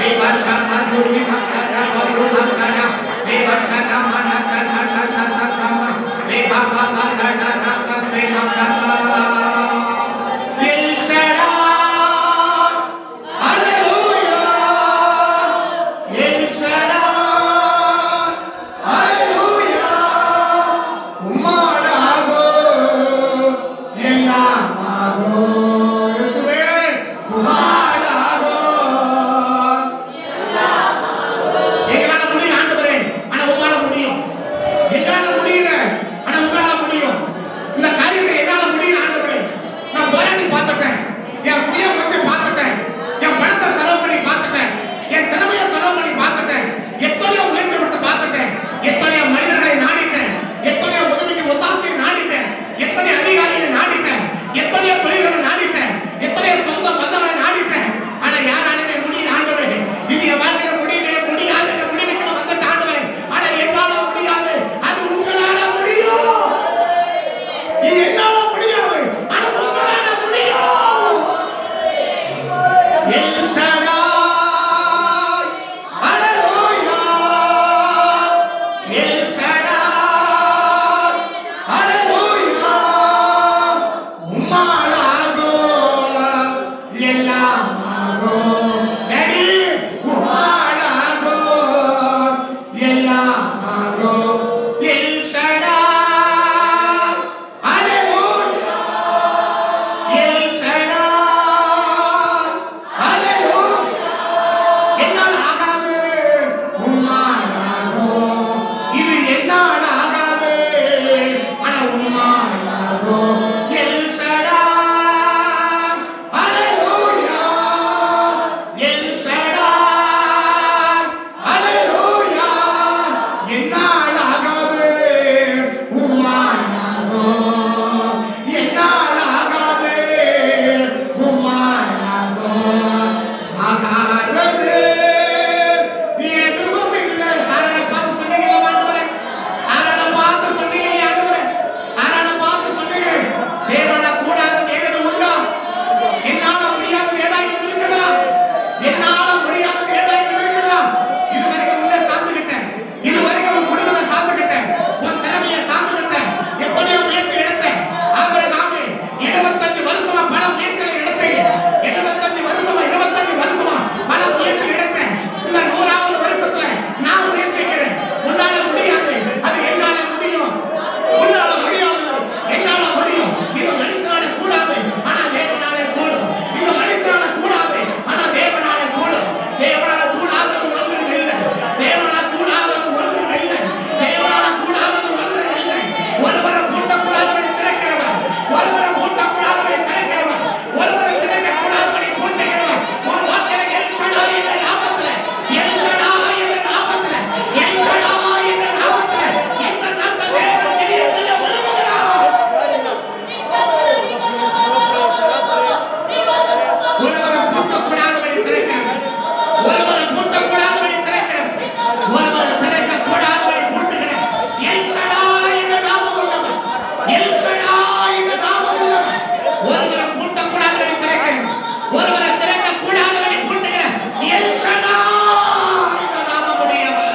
எங்களால முடியும் ஆண்டவரே ஆனா உங்களால முடியும் எங்களால முடியல ஆனா உங்களால முடியும் இந்த காரியத்தை என்னால முடியும் ஆண்டவரே நான் போராடி பார்த்துட்டேன் என் சுய வச்சு பார்த்துட்டேன் என் பணத்தை செலவு பண்ணி பார்த்துட்டேன் என் திறமையை செலவு பண்ணி பார்த்துட்டேன் எத்தனையோ முயற்சி விட்டு பார்த்துட்டேன் எத்தனையோ மனிதர்களை நாடிட்டேன் எத்தனையோ உதவிக்கு ஒத்தாசையை நாடிட்டேன் எத்தனை அதிகாரிகளை நாடிட்டேன் எத்தனையோ தொழில்களை நாடிட்டேன் எத்தனையோ சொந்த பந்தங்களை நாடிட்டேன் ஆனா யாராலுமே முடியல ஆண்டவரே இது என் வாழ்க்கையில முடியல முடியாது என்ற முடிவுக்குள்ள வந்துட்டு ஆண்டவரே ஆனா என்னால முடியாது அது உங்களால முடியும் இது என்னால முடியாது ஆனா உங்களால முடியும் El Shaddai hallelujah El Shaddai hallelujah உம்மாலாகோ எல்லாம் ஆகும் டேடி உம்மாலாகோ எல்லாம் ஆகும் El Shaddai hallelujah El Shaddai hallelujah என்னால் ஆகாது உம்மால் ஆகும் இது என்னால் ஆகாது ஆனா உம்மால் ஆகும் El Shaddai hallelujah El Shaddai hallelujah என்னால் ஆகாது உம்மால் ஆகும் என்னால் ஆகாது உம்மால் ஆகும் ஆகாதது எதுவும் இல்லை சாரண பார்த்து சொன்னீங்களே ஆண்டவரே சாரண பார்த்து சொன்னீங்களே ஆண்டவரே சாரண பார்த்து சொன்னீங்களே தேவன கூடாது ஏதாவது உண்டா என்னால முடியாது ஏதாவது இருக்குதா என்னால முடியாது ஏதாவது இருக்குதா இதுவரைக்கும் உன்னை சார்ந்துகிட்டேன் இதுவரைக்கும் உன் குடும்பத்தை சார்ந்துகிட்டேன் உன் திறமையை சார்ந்துகிட்டேன் எத்தனையோ முயற்சி எடுத்தேன் ஆகவே நாமே இருபத்தஞ்சு வருஷமா பல முயற்சிகளை எடுத்தேன் இருபத்தஞ்சு வருஷமா இருபத்தஞ்சு வருஷமா பல முயற்சி எடுத்தேன் இந்த நூறாவது வருஷத்துல நான் முயற்சிக்கிறேன் உன்னால முடியாது அது என்னால முடியும் உன்னால முடியாது என்னால முடியும் இது மனுஷனால கூடாது ஆனா தேவனால கூடும் இது மனுஷனால கூடாது ஆனா தேவனால கூடும் தேவனால கூடாதது ஒன்றும் இல்லை தேவனால கூடாதது ஒன்றும் இல்லை தேவனால கூடாதது ஒன்றும் இல்லை ஒருவரை கூட்டக்கூடாதவனை திறக்கிறவர் ஒருவரை கூட்டக்கூடாதவனை திறக்கிறவர் ஒருவரை திறக்கக்கூடாதவனை கூட்டுகிறவர் ஒரு வார்த்தையில எல் ஷடாய் என்ற நாமத்துல எல் ஷடாய் என்ற நாமத்துல எல் ஷடாய் என்ற நாமத்துல இந்த நாம தேவன் கிரியை செய்ய விரும்புகிறார் ஒருவரை கூட்டக்கூடாதவனை திறக்கிறவர் ஒருவரை கூட்டக்கூடாதவனை திறக்கிறவர் ஒருவரை திறக்கக்கூடாதவனை கூட்டுகிறவர் எல் ஷடாய் என்ற நாமம் உள்ளவர் எல் ஷடாய் என்ற நாமம் உள்ளவர் ஒருவரை கூட்டக்கூடாதவனை திறக்கிறவர் ஒருவரை திறக்கக்கூடாதவனை கூட்டுகிறவர் எல் ஷடாய் என்ற நாமம் உடையவர்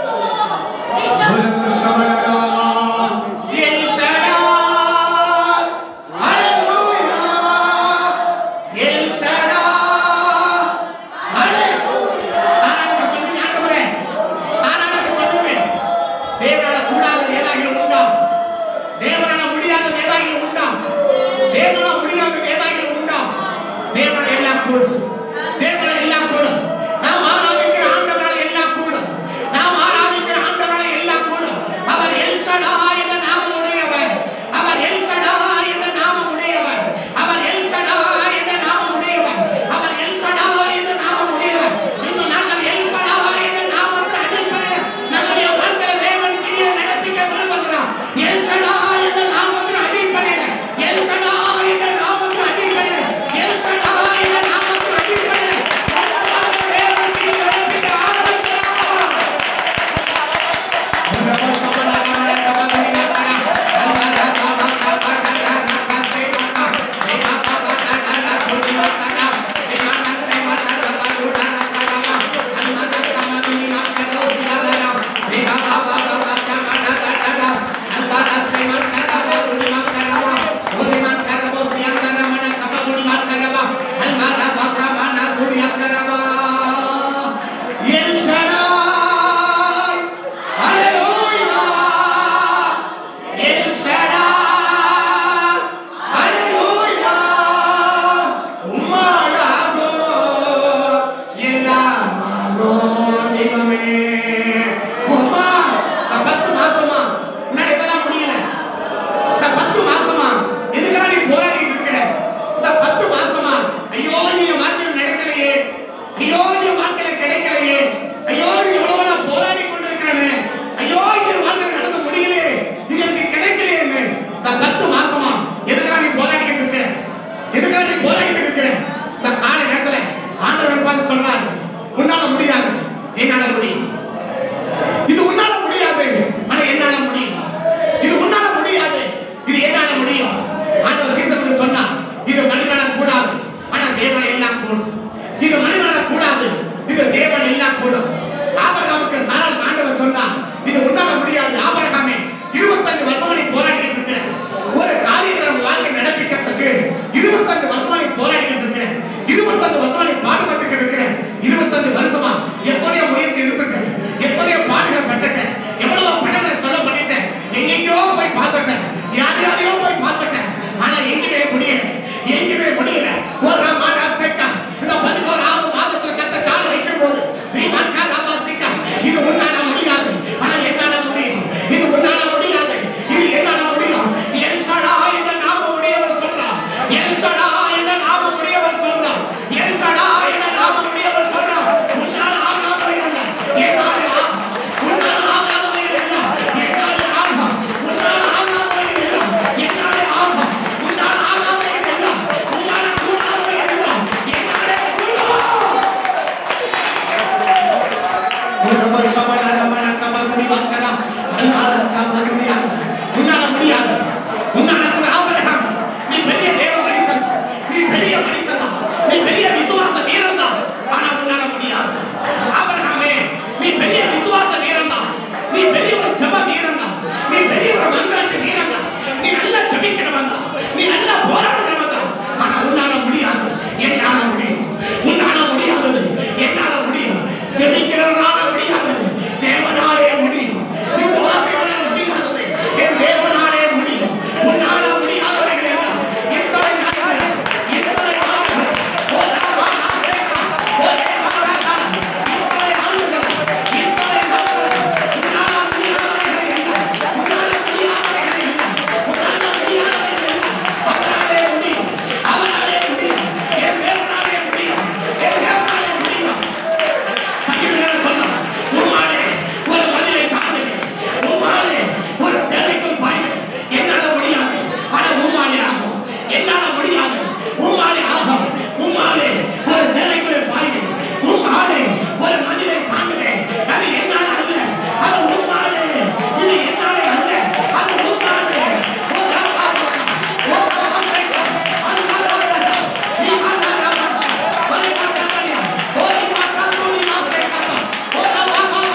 El Shaddai hallelujah El Shaddai hallelujah சாராளுக்கு சொல்லுங்க ஆண்டவரே சாராளுக்கு சொல்லுங்க தேவனால கூடாத வேதாகிகள் உண்டா தேவனால முடியாத வேதாகிகள் உண்டா தேவனால முடியாத வேதாகிகள் உண்டா தேவனால எல்லாம் கூடும் தேவனால எல்லாம் கூடும் நாம் ஆராதிக்கிற ஆண்டவரால் எல்லாம் கூடும் நாம் ஆராதிக்கிற ஆண்டவரால் எல்லாம் கூடும் அவர் எல் ஷடாய் என்ற நாமம் உடையவர் அவர் எல் ஷடாய் என்ற நாமம் உடையவர் அவர் எல் ஷடாய் என்ற நாமம் உடையவர் அவர் எல் ஷடாய் என்ற நாமம் உடையவர் இன்று நாங்கள் எல் ஷடாய் என்ற நாமத்தை அடிப்படையில் நம்முடைய வாழ்க்கையில தேவன் கிரியை நடப்பிக்க விரும்புகிறார் எல் ஷடாய் என்ற நாமத்தின் அடிப்படையில் எல் ஷடாய் என்ற நாமத்தின் அடிப்படையில் எல் ஷடாய் என்ற நாமத்தின் போராடிட்டு இருக்கிறேன் இந்த கால நேரத்துல ஆண்டவர் பார்த்து சொல்றாரு உன்னால முடியாது என்னால முடியும் இது உன்னால முடியாது ஆனா என்னால முடியும் இது உன்னால முடியாது இது என்னால முடியும் ஆண்டவர் சீசனுக்கு சொன்னா இது மனிதனால கூடாது ஆனா தேவன் எல்லாம் கூடும் இது மனிதனால கூடாது இது தேவன் எல்லாம் கூடும் ஆபரகாமுக்கு சாரால் ஆண்டவர் சொன்னா இது உன்னால முடியாது ஆபரகாமே இருபத்தஞ்சு வருஷமா நீ போராடிட்டு இருக்கிற ஒரு காரியத்தை உன் வாழ்க்கை நடப்பிக்கிறதுக்கு இருபத்தஞ்சு வருஷமா நீ போராடிட்டு இருக்கிற இருபத்தஞ்சு வருஷமா நீ பாடுபட்டு இருக்கிற இருபத்தஞ்சு வருஷமா எத்தனையோ முயற்சி எடுத்துட்டேன் எத்தனையோ பாடுகள் பட்டுட்டேன் எவ்வளவு படங்களை சொல்ல பண்ணிட்டேன் எங்கெங்கயோ போய் பார்த்துட்டேன் யார் யாரையோ போய் பார்த்துட்டேன் ஆனா எங்கேயுமே முடியல எங்கேயுமே முடியல ஒரு மாதா சேர்க்கா இந்த பதினோராவது மாதத்துல கத்த கால வைக்கும் போது ஸ்ரீமான் காலாமா சிக்கா இது உன்னால முடியாது ஆனா என்னால முடியும் இது உன்னால முடியாது இது என்னால முடியும் எல்சடா என்ற நாம உடையவர் சொல்றார் எல்சடா என்ற நாம உடையவர் சொல்றார் எல்சடா என்ற நாம உடையவர் சொல்றார் உன்னால ஆகாதவை அல்ல என்னால ஆகும் உன்னால ஆகாதவை அல்ல என்னால ஆகும் உன்னால ஆகாதவை அல்ல என்னால ஆகும் உன்னால ஆகாதவை அல்ல உன்னால கூடாதவை அல்ல என்னால கூடும் உன்னால முடியாது உன்னால கூட ஆபரகம் நீ பெரிய தேவ மனுஷன் நீ பெரிய மனுஷன் தான். நீ பெரிய விசுவாச வீரன் தான் ஆனா உன்னால முடியாது ஆபரகாமே நீ பெரிய விசுவாச வீரன் தான் நீ பெரிய ஒரு ஜெப வீரன் தான் நீ பெரிய ஒரு மன்றாட்டு வீரன் தான் நீ நல்லா ஜெபிக்கிறவன் தான் நீ நல்லா போராடுகிறவன் தான் ஆனா உன்னால முடியாது என்னால முடியும் உன்னால முடியாதது என்னால முடியும் ஜெபிக்கிறவனால முடியாதது தேவனாலே முடியும் விசுவாசிகளால முடியாதது என் தேவனாலே முடியும் உன்னால முடியாதவைகள் எல்லாம் எத்தனை நாட்கள் எத்தனை நாட்கள் ஒரே மாநாட்டேக்கா, ஒரே மாநாட்டா, இத்தனை ஆண்டுகள், இத்தனை நாட்கள், உன்னால முடியாதவைகள் எல்லாம், உன்னால முடியாதவைகள் எல்லாம், உன்னால முடியாதவைகள் எல்லாம், அவராலே முடியும், அவராலே முடியும், என் தேவனாலே முடியும், என் தேவனாலே முடியும். சங்கீதக்காரன் சொன்னான், உம்மாலே ஒரு மதிலை சாப்பிடுங்க. உம்மாலே ஒரு சேலைக்குள் பாயுங்க. என்னால முடியாது. ஆனா உம்மாலே ஆகும். என்னால முடியாது. உம்மாலே ஆகும். உம்மாலே ஒரு சேலைக்குள்ளே பாயுங்க. உம்மாலே ஒரு மதிலை தாண்டுவேன். அது என்னால அல்ல. அது உம்மாலே. இது என்னாலே அல்ல. அது உம்மாலே. ஒரு ராமாவா. ஒரு ராமாசேகா. அது ராமாவா. நீ ராமாவா. ஒரு ராமாவா. ஒரு ராமாவா. ஒரு ராமாவா.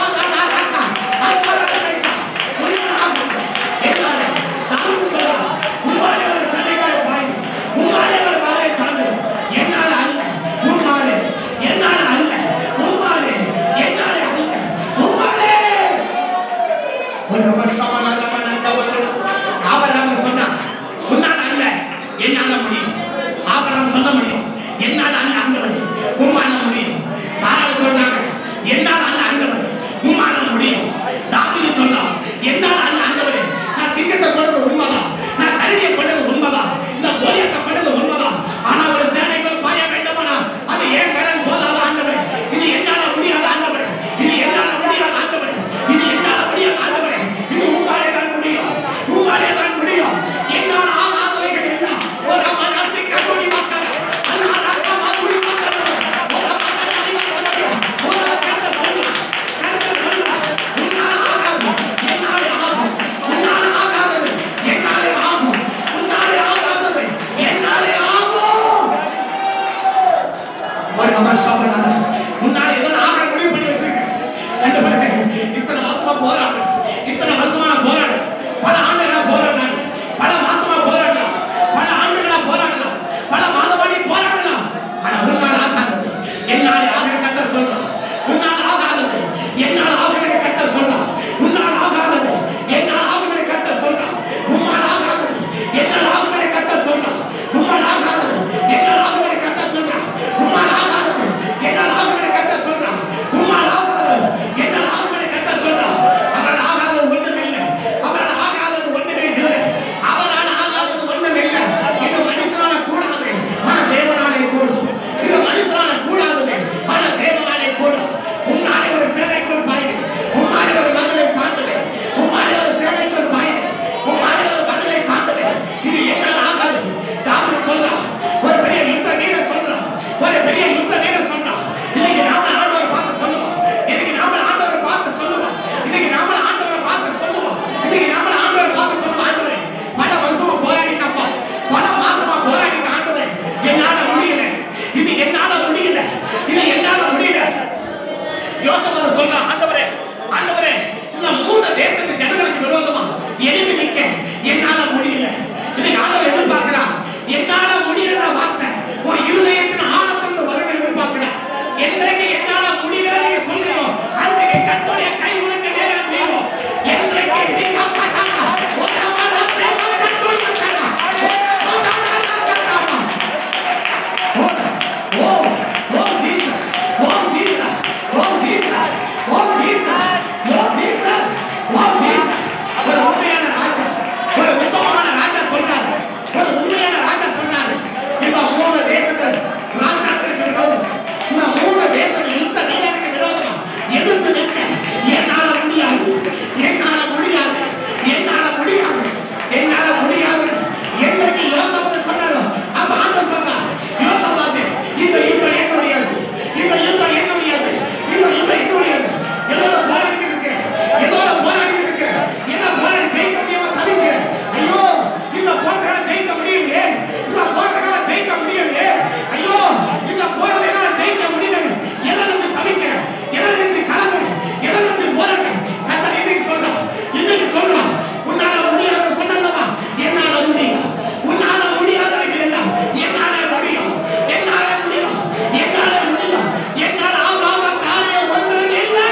என்னால முடியும் ஆபரணம் சொல்ல முடியும் என்னால அல்ல ஆண்டவரே உம்மால முடியும் சாராள் சொன்னாங்க என்னால அல்ல ஆண்டவரே உம்மால முடியும் தாவீது சொன்னான் என்னால அல்ல ஆண்டவரே நான் சிங்கத்தை கொண்டது உண்மைதான் நான் கருவியை கொண்டது உண்மைதான் இந்த கோலியத்தை கொண்டது உண்மைதான் ஆனா ஒரு சேனைகள் பாய வேண்டுமானா அது ஏன் கடன் போதாத ஆண்டவரே இது என்னால முடியாத ஆண்டவரே இது என்னால முடியாத ஆண்டவரே இது என்னால முடியாத ஆண்டவரே இது உம்மாலே தான் முடியும் உம்மாலே தான் முடியும் என்னால் ஆகாதவைகள் எல்லாம் ஒரு மனசை கண்மொழி மக்கள் அல்லா ரத்த மதுரி மக்கள் ஒரு மனசை கண்மொழி ஒரு கருத்தை சொல்லு கருத்தை சொல்லு உன்னால் ஆகாது என்னாலே ஆகும் உன்னால் ஆகாதது என்னாலே ஆகும் உன்னாலே ஆகாதது என்னாலே ஆகும் ஒரு வருஷம் உன்னால ஏதோ ஆக முடிவு பண்ணி வச்சிருக்கேன் ரெண்டு பேரும் இத்தனை மாசமா போராடு இத்தனை வருஷமா நான் போராடு பல ஆண்டுகளா போராடலாம் பல மாசமா போராடலாம் பல ஆண்டுகளா போராடலாம் பல மாதமாடி போராடலாம் ஆனா உன்னால ஆகாதது என்னால ஆகிற கட்ட சொல்றான் உன்னால ஆகாதது என்னால் ஆகிற கட்ட சொல்றான் உன்னால் ஆகாதது என்னால் ஆகிற கட்ட சொல்றான் உம்மால் ஆகாதது என்னால் ஆகிற கட்ட சொல்றான் உம்மால் ஆகாதது என்னால் ஆகிற கட்ட சொல்றான் உம்மால் ஆகாதது என்னால் ஒரு பெரிய யுத்த வீரர் சொன்னான் இன்னைக்கு நாம ஆண்டவரை பார்த்து சொல்லுவோம் இன்னைக்கு நாம ஆண்டவரை பார்த்து சொல்லுவோம் இன்னைக்கு நாம ஆண்டவரை பார்த்து சொல்லுவோம் இன்னைக்கு நாம ஆண்டவரை பார்த்து சொல்லுவோம் ஆண்டவரே பல வருஷமா போராடிட்டப்பா பல மாசமா போராடிட்ட ஆண்டவரே என்னால முடியல இது என்னால முடியல இது என்னால முடியல யோசனை சொல்ற ஆண்டவரே ஆண்டவரே இந்த மூணு தேசத்து ஜனங்களுக்கு விரோதமா எழுதி நிக்க என்னால முடியல இன்னைக்கு ஆண்டவர் எதிர்பார்க்கிறான் என்னால முடியல வார்த்தை உன் இருதயத்தின் ஆழத்திலிருந்து வரும் எதிர்பார்க்கிறேன் என்றைக்கு என்னால முடியல நீங்க சொல்றீங்க அன்றைக்கு கத்தோடைய கை உனக்கு நேரம் செய்வோம் என்றைக்கு நீங்க பார்த்தாங்க ஒரு வாரம் சேவை கத்தோடைய கத்தாங்க. ஒரு வாரம் கத்தாங்க. Oh, oh, Jesus. Oh, Jesus. Oh, Jesus. Oh, Jesus. Oh, Jesus. Oh, Jesus. ஒரு உண்மையான ராஜா ஒரு உத்தமமான ராஜா சொல்றாரு ஒரு உண்மையான ராஜா சொன்னாரு இந்த மூணு தேசத்து ராஜாக்களுக்கு விரோதம் இந்த மூணு தேசத்து யுத்த வீரனுக்கு விரோதமா எதிர்த்து நிற்க என்னால முடியாது என்னால முடியாது என்னால முடியாது என்னால முடியாது என்னைக்கு யோசனை சொன்னாரோ அப்ப ஆண்டவர் சொன்னார் யோசபாத்து இந்த யுத்தம் என்னுடையது இந்த யுத்தம் என்னுடையது இந்த யுத்தம் என்னுடையது எதோட போராடி இருக்கு எதோட போராடி இருக்கு என்ன போராடி ஜெயிக்க முடியாம தவிக்கிறேன் ஐயோ இந்த போராட்ட ஜெயிக்க முடியலையே இந்த போராட்ட ஜெயிக்க முடியலையே ஐயோ இந்த போராட்ட ஜெயிக்க முடியல எதை நினைச்சு தவிக்கிறேன் எதை நினைச்சு கலங்குறேன் எதை நினைச்சு போராட்டம் கத்தர் இன்னைக்கு சொல்றான் இன்னைக்கு சொல்றான் உன்னால முடியாது சொன்னல்லவா என்னால முடியும் உன்னால முடியாதவைகள் எல்லாம் என்னால முடியும் என்னால முடியும் என்னால முடியும் என்னால ஆகாத காரியம் ஒன்று இல்லை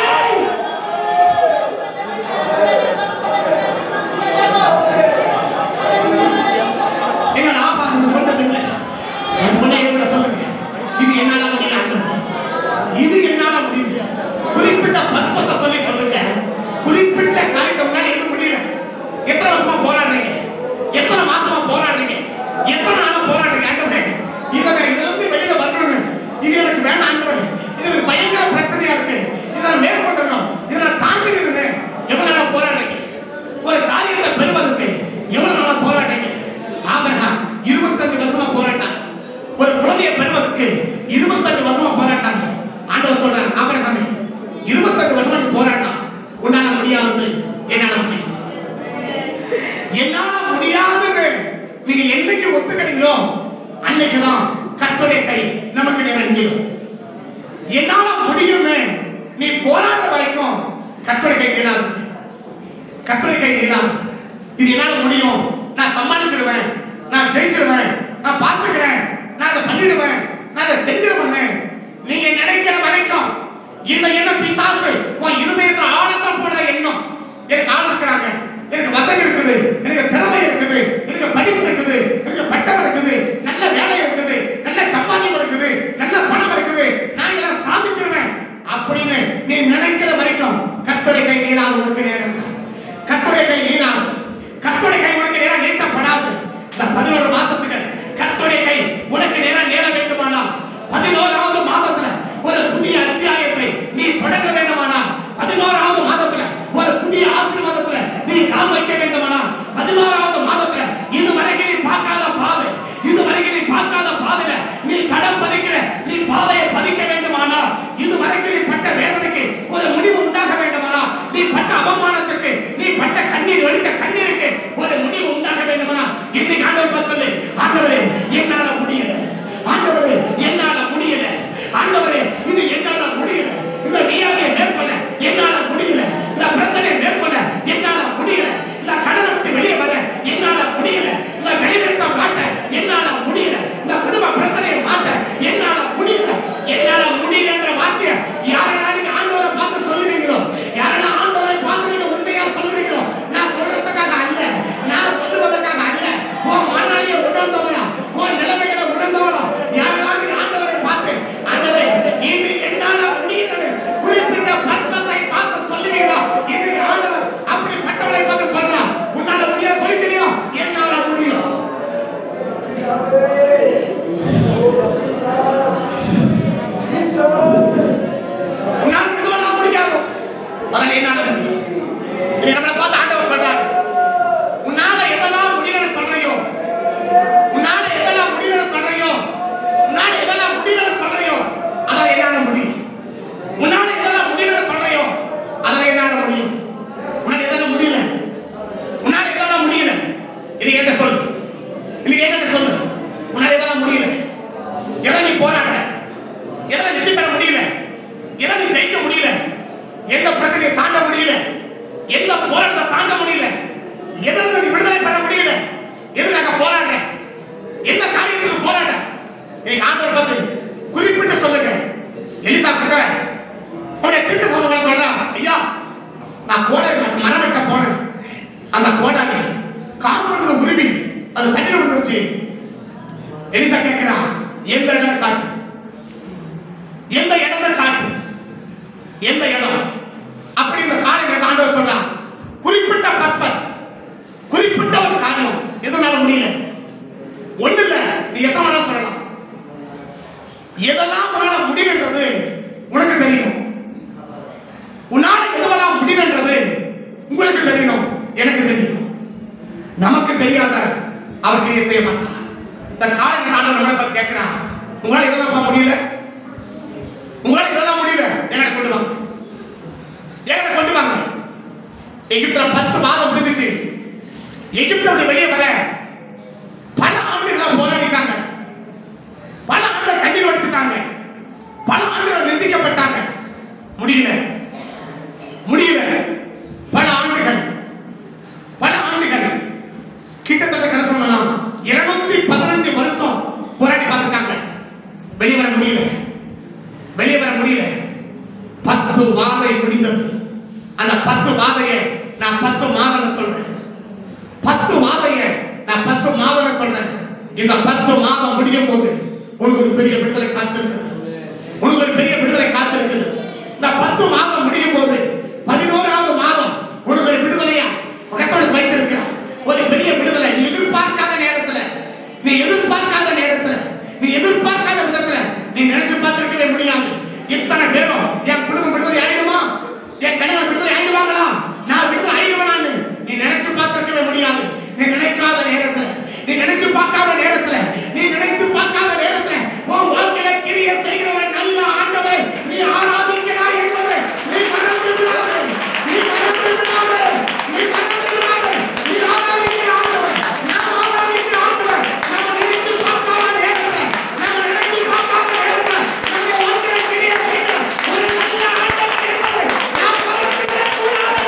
எங்க ஆபா அந்த கொண்டது இல்லை அந்த கொண்டை என்ன சொல்லுங்க இது என்னால முடியாது இது என்னால முடியும் குறிப்பிட்ட பர்பஸ சொல்லி சொல்லுங்க குறிப்பிட்ட காரியத்தை உங்களால எது முடியல எத்தனை வருஷமா போராடுறீங்க எத்தனை மாசமா போராடுறீங்க எத்தனை நாளா போராடுறீங்க ஆண்டவரே இதை நான் இதுல இருந்து வெளியில வரணும் இது எனக்கு வேண்டாம் ஆண்டவரே இது எனக்கு பயங்கர பிரச்சனையா இருக்கு இதை நான் மேற்கொள்ளணும் இதை நான் தாங்கிடணும் எவ்வளவு நாளா போராடுறீங்க ஒரு காரியத்தை பெறுவதற்கு எவ்வளவு நாளா போராடுறீங்க ஆபிரகாம் இருபத்தஞ்சு வருஷமா போராட்டான் ஒரு குழந்தையை பெறுவதற்கு இருபத்தஞ்சு வருஷமா போராட்டாங்க ஆண்டவர் சொல்றார் ஆபிரகாமே இருபத்தஞ்சு வருஷமா நீ போராட்டம் உன்னால முடியாது என்னால முடியும் என்னால முடியாதுன்னு நீங்க என்னைக்கு ஒத்துக்கிறீங்களோ அன்னைக்குதான் கர்த்தருடைய கை நமக்கு நிரம்பிடும் என்னால முடியும்னு நீ போராட்ட வரைக்கும் கர்த்தருடைய கை இயலாது கர்த்தருடைய கை இயலாது இது என்னால முடியும் நான் சமாளிச்சிருவேன் நான் ஜெயிச்சிருவேன் நான் பார்த்துக்கிறேன் நான் அதை பண்ணிடுவேன் நான் அதை செஞ்சிருவேன் நீங்க நினைக்கிற வரைக்கும் இந்த எண்ணம் பிசாசு உன் இருதயத்துல ஆழத்தை போடுற எண்ணம் எனக்கு ஆள் இருக்கிறாங்க எனக்கு வசதி இருக்குது எனக்கு திறமை இருக்குது எனக்கு படிப்பு இருக்குது எனக்கு பட்டம் இருக்குது நல்ல வேலை இருக்குது நல்ல சம்பாதியம் இருக்குது நல்ல பணம் இருக்குது நான் எல்லாம் சாதிச்சிருவேன் அப்படின்னு நீ நினைக்கிற வரைக்கும் கத்தரை கை நீளாது உனக்கு நேரம் கத்தரை கை நீளாது கத்தரை கை உனக்கு நேரம் நீட்டப்படாது இந்த பதினோரு மாசத்துக்கு கத்தரை கை உனக்கு நேரம் நேர வேண்டுமானால் பதினோராவது மாதத்துல ஒரு புதிய அத்தியாயத்தை நீ தொடங்க வேண்டுமானால் பதினோராவது மாதத்துல ஒரு புதிய ஆசீர்வாதத்துல நீ கால் வைக்க வேண்டுமானால் பதினோராவது மாதத்துல இதுவரைக்கும் நீ பார்க்காத பாதை இதுவரைக்கும் நீ பார்க்காத பாதையில நீ கடம் பதிக்கிற நீ பாதையை பதிக்க வேண்டுமானால் இதுவரைக்கும் நீ பட்ட வேதனைக்கு ஒரு முடிவு உண்டாக வேண்டுமானால் நீ பட்ட அவமானத்துக்கு நீ பட்ட கண்ணீர் வடித்த கண்ணீருக்கு ஒரு முடிவு உண்டாக வேண்டுமானால் இன்னைக்கு ஆண்டவர் பார்த்து சொல்லு ஆண்டவரே என்னால முடியல ஆண்டவரே என்னால முடியல ஆண்டவரே இது என்னால முடியல இந்த வியாதியை மேற்கொள்ள என்னால முடியல இந்த பிரச்சனையை மேற்கொள்ள என்னால முடியல இந்த கடனை விட்டு வெளியே வர என்னால முடியல இந்த வெளிநிறுத்தம் மாட்ட என்னால முடியல இந்த குடும்ப பிரச்சனையை மாட்ட என்னால முடியல என்னால முடியலன்ற வார்த்தையை யாரெல்லாம் நீங்க ஆண்டவரை பார்த்து சொல்லுவீங்களோ யாரெல்லாம் ஆண்டவரை பார்த்து நீங்க உண்மையா சொல்லுவீங்களோ நான் சொல்றதுக்காக அல்ல எதை நீ போராடுற எதை வெற்றி பெற முடியல எதை நீ ஜெயிக்க முடியல எந்த பிரச்சனையை தாண்ட முடியல எந்த போராட்டத்தை தாண்ட முடியல எதில் நீ விடுதலை பெற முடியல எதுக்காக போராடுற எந்த காரியத்துக்கு போராடுற இன்னைக்கு ஆண்டவர் பார்த்து குறிப்பிட்டு சொல்லுங்க எலிசா கிட்ட உடைய திட்ட சொல்லுங்க சொல்றா ஐயா நான் கோடை மரம் வெட்ட போனேன் அந்த கோடாலி காம்பவுண்ட்ல உருவி அது தண்ணி விட்டுருச்சு எலிசா கேட்கிறான் எந்த இடம் காட்டு எந்த இடத்தை காட்டு எந்த இடம் அப்படி இந்த காலையில ஆண்டவர் சொல்றான் குறிப்பிட்ட பர்பஸ் குறிப்பிட்ட ஒரு காரியம் எதனால முடியல ஒண்ணு இல்ல நீ எத்தனை வேணா சொல்லலாம் எதெல்லாம் உன்னால முடியுன்றது உனக்கு தெரியணும் உன்னால எதுவெல்லாம் முடியுன்றது உங்களுக்கு தெரியணும் எனக்கு தெரியணும் நமக்கு தெரியாத அவர் கிரியை செய்ய மாட்டார் இந்த காலையில் ஆண்டவர் நம்மளை பார்த்து கேட்கிறான் உங்களால இதெல்லாம் பண்ண முடியல உங்களால இதெல்லாம் முடியல எனக்கு கொண்டு வாங்க எனக்கு கொண்டு வாங்க எகிப்துல பத்து மாதம் முடிஞ்சிச்சு எகிப்தை விட்டு வெளியே வர பல ஆண்டுகளா போராடிட்டாங்க பல ஆண்டுகள் கண்ணீர் வடிச்சுட்டாங்க பல ஆண்டுகள் நிந்திக்கப்பட்டாங்க முடியல முடியல பல ஆண்டுகள் பல ஆண்டுகள் கிட்டத்தட்ட கதை சொல்லலாம் இருநூத்தி பதினஞ்சு வருஷம் போராடி பார்த்துட்டாங்க வெளியே வர முடியல வெளியே வர முடியல பத்து வாதை முடிந்தது அந்த பத்து வாதையை நான் பத்து மாதம் சொல்றேன் பத்து மாதைய நான் பத்து மாதம் சொல்றேன் இந்த பத்து மாதம் முடியும் போது உங்களுக்கு ஒரு பெரிய விடுதலை காத்திருக்குது உங்களுக்கு ஒரு பெரிய விடுதலை காத்திருக்குது இந்த பத்து மாதம் முடியும் போது பதினோராவது மாதம் உங்களுக்கு ஒரு விடுதலையா உனக்கு வைத்திருக்கிறார் ஒரு பெரிய விடுதலை நீ எதிர்பார்க்காத நேரத்துல நீ எதிர்பார்க்காத நேரத்துல நீ எதிர்பார்க்காத விதத்துல நீ நினைச்சு பார்த்திருக்கவே முடியாது இத்தனை பேரும் என் குடும்பம் விடுதலை ஆயிடுமா என் கணவன் விடுதலை ஆயிடுவாங்களா நான் விடுதலை ஆயிடுவேனான்னு நீ நினைச்சு பார்த்திருக்கவே முடியாது நீ நினைக்காத நேரத்துல நீ நினைச்சு பார்க்காத நேரத்துல நீ நினைத்து பார்க்காத நேரத்துல உன் வாழ்க்கையில கிரிய செய்கிறவன் நல்ல ஆண்டவரை நீ ஆராதிக்கிறாய் என்பதை நீ மறந்து விடாதே நீ மறந்து விடாதே நீ மறந்து விடாதே நீ ஆராதிக்கிற ஆண்டவர் நான் ஆராதிக்கிற ஆண்டவர் நம்ம நினைச்சு பார்க்காத நேரத்துல நம்ம நினைச்சு பார்க்காத நேரத்துல நம்ம வாழ்க்கையில கிரிய செய்கிற ஒரு நல்ல ஆண்டவர் என்பதை நாம் மறந்து விடக்கூடாது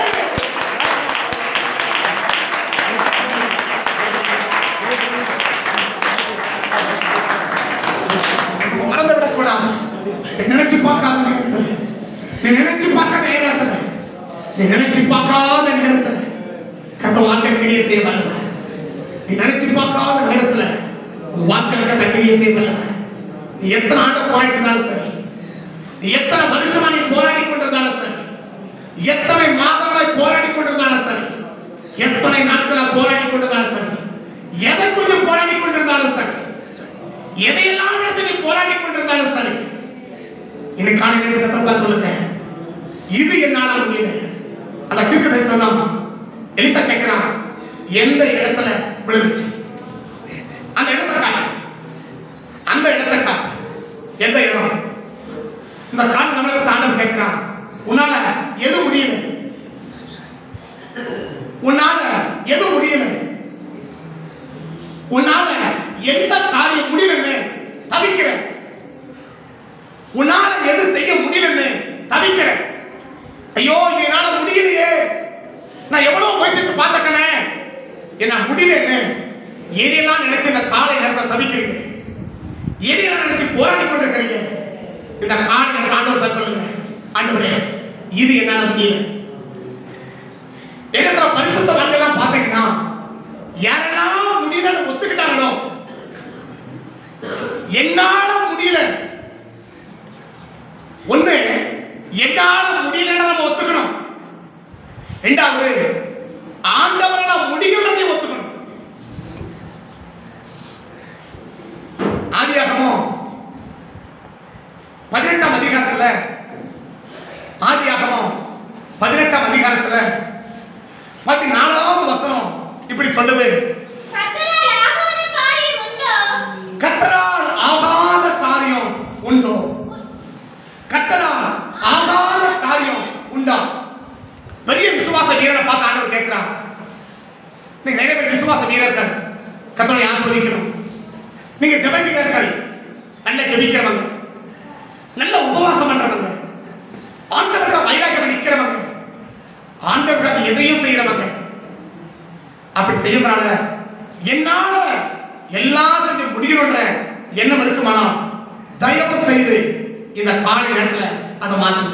மறந்து விடக்கூடாது நினைச்சு பார்க்காத நேரத்தில் நீ நினைச்சு பார்க்காத நேரத்தில் நீ நினைச்சு பார்க்காத நேரத்தில் கத்த வாழ்க்கை கிரியை செய்ய வல்லவ நீ நினைச்சு பார்க்காத நேரத்தில் உன் வாழ்க்கையில கத்த கிரியை செய்ய வல்லவ நீ எத்தனை ஆண்டு போராடினாலும் சரி நீ எத்தனை வருஷமா நீ போராடி கொண்டிருந்தாலும் சரி எத்தனை மாதங்களாய் போராடி கொண்டிருந்தாலும் சரி எத்தனை நாட்களா போராடி கொண்டிருந்தாலும் சரி எதை கொஞ்சம் போராடி கொண்டிருந்தாலும் சரி எதையெல்லாம் நினைச்சு நீ போராடி கொண்டிருந்தாலும் சரி இன்னைக்கு காலையில் கத்தப்பா சொல்லுங்க இது என்னால முடியல அந்த கிறுக்கதை சொன்னான் எலிசா கேட்கிறான் எந்த இடத்துல விழுந்துச்சு அந்த இடத்த காட்டு அந்த இடத்த காட்டு எந்த இடம் இந்த கால் நம்மளுக்கு தாண்டவம் கேட்கிறான் உன்னால எது முடியல உன்னால எது முடியல உன்னால எந்த காரியம் முடியலன்னு தவிக்கிற உன்னால எது செய்ய முடியலன்னு தவிக்கிற ஐயோ இது என்னால முடியலையே நான் எவ்வளவு முயற்சிட்டு பார்த்துட்டனே என்ன முடியலன்னு எதையெல்லாம் நினைச்சு இந்த காலை நேரத்தில் தவிக்கிறீங்க எதையெல்லாம் நினைச்சு போராடி கொண்டிருக்கிறீங்க இந்த காலை ஆண்டவர் சொல்லுங்க ஆண்டவரே இது என்னால முடியல இடத்துல பரிசுத்த வாங்கலாம் பாத்தீங்கன்னா யாரெல்லாம் முடியலன்னு ஒத்துக்கிட்டாங்களோ என்னால முடியல ஒண்ணு என்னால முடியலன்னு நம்ம ஒத்துக்கணும் ரெண்டாவது ஆண்டவரால முடியும்னு ஒத்துக்கணும் ஆதியாகமம் பதினெட்டாம் அதிகாரத்துல ஆதியாகமம் பதினெட்டாம் அதிகாரத்துல பதினாலாவது வசனம் இப்படி சொல்லுது கர்த்தரால் ஆகாத காரியம் உண்டோ? கத்தரால் ஆகாத காரியம் உண்டோ கத்தரால் ஆகாத காரியம் உண்டா பெரிய விசுவாச வீரனை பார்த்து ஆண்டவர் கேட்கிறான் நீங்க நிறைய பேர் விசுவாச வீரர்கள் கத்தரை ஆஸ்வதிக்கணும் நீங்க ஜெப வீரர்கள் நல்ல ஜெபிக்கிறவங்க நல்ல உபவாசம் பண்றவங்க ஆண்டவர்கள் வைராக்கியம் நிக்கிறவங்க ஆண்டவர்கள் எதையும் செய்யறவங்க அப்படி செய்யறதுனால என்னால எல்லாம் செஞ்சு முடிக்கணுன்ற எண்ணம் இருக்குமானால் தயவு செய்து இந்த காலை நேரத்துல அதை மாத்துங்க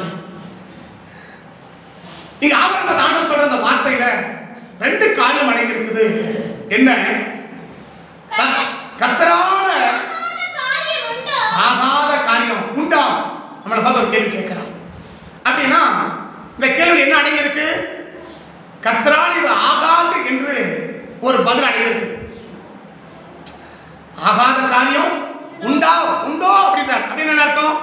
நீங்க ஆபரண தாண்ட சொல்ற அந்த வார்த்தையில ரெண்டு காரியம் அடங்கி இருக்குது என்ன க- கர்த்தரால காரியம் உண்டோ ஆகாத காரியம் உண்டா நம்மளை பார்த்து ஒரு கேள்வி கேட்கிறான் அப்படின்னா இந்த கேள்வி என்ன அடங்கி இருக்கு கர்த்தரால் இது ஆகாது என்று ஒரு பதில் அடங்கி இருக்கு ஆகாத காரியம் உண்டா உண்டோ அப்படின்றார் அப்படின்னு என்ன அர்த்தம்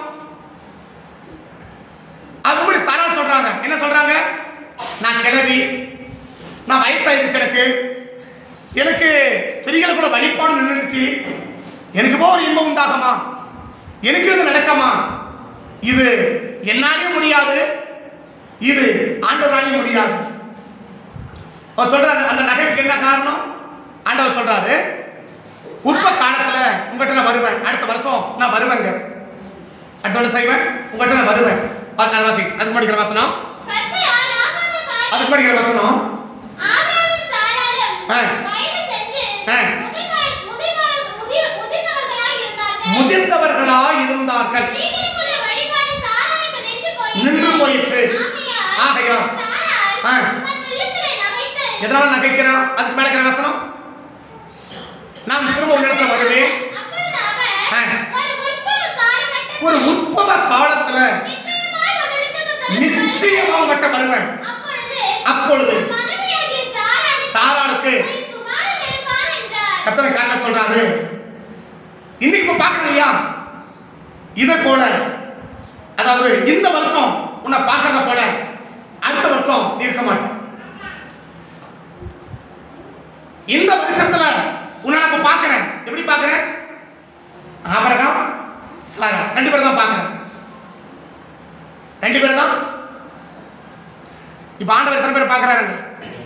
அதுபடி சரள சொல்றாங்க என்ன சொல்றாங்க நான் கிளவி நான் வயசாயிடுச்சு எனக்கு எனக்கு ஸ்திரீகள் கூட வழிபாடு நின்றுச்சு எனக்கு போ ஒரு இன்பம் உண்டாகுமா எனக்கு இது நடக்குமா இது என்னாலே முடியாது இது ஆண்டவராலே முடியாது அவர் சொல்றாரு அந்த நகைக்கு என்ன காரணம் ஆண்டவர் சொல்றாரு உற்ப காலத்துல உங்ககிட்ட நான் வருவேன் அடுத்த வருஷம் நான் வருவேங்க அடுத்த வருஷம் செய்வேன் உங்ககிட்ட நான் வருவேன் பதினாறு வாசி அதுக்கு படிக்கிற வசனம் கர்த்தரால் ஆகாத காரியம் அதுக்கு படிக்கிற வசனம் ஆபிரகாமும் சாராளும் ஆ. வயது சென்று ஆ. முதிர்வய- முதிர்வய- முதிர்- முதிர்ந்தவர்களாய் இருந்தார்கள். முதிர்ந்தவர்களா இருந்தார்கள் ஸ்திரீகளுக்குள்ள வழிபாடு சாராளுக்கு நின்று போயிற்று. நின்று போயிற்று. ஆகையால் ஆகையால் சாராள் ஆ. தன் உள்ளத்திலே நகைத்து, எதனால நகைக்கிறான் அதுக்கு மேல இருக்கிற வசனம் நான் திரும்ப ஒரு இடத்துல வருவேன் அப்பொழுது அவர் ஆ. ஒரு உற்பவ காலகட்டத்தில் ஒரு உற்பவ காலத்துல நிச்சயமாய் ஒரு இடத்துக்கு கடந்து நிச்சயமா உங்ககிட்ட வருவேன் அப்பொழுது அப்பொழுது மனைவியாகிய சாராள் சாராளுக்கு ஒரு குமாரன் இருப்பான் என்றார். கத்தனை காரண சொல்றாரு இன்னைக்கு இப்ப பாக்குறோம் இல்லையா இதை போல அதாவது இந்த வருஷம் உன்னை பார்க்கறத போல அடுத்த வருஷம் நீ இருக்க மாட்ட இந்த வருஷத்துல உன்னை நான் இப்ப பார்க்கிறேன் எப்படி பார்க்கிறேன் ஆபரகம் சாரா ரெண்டு பேரும் தான் பார்க்கிறேன் ரெண்டு பேரும் தான் இப்ப ஆண்டவர் எத்தனை பேர் பார்க்கறாருங்க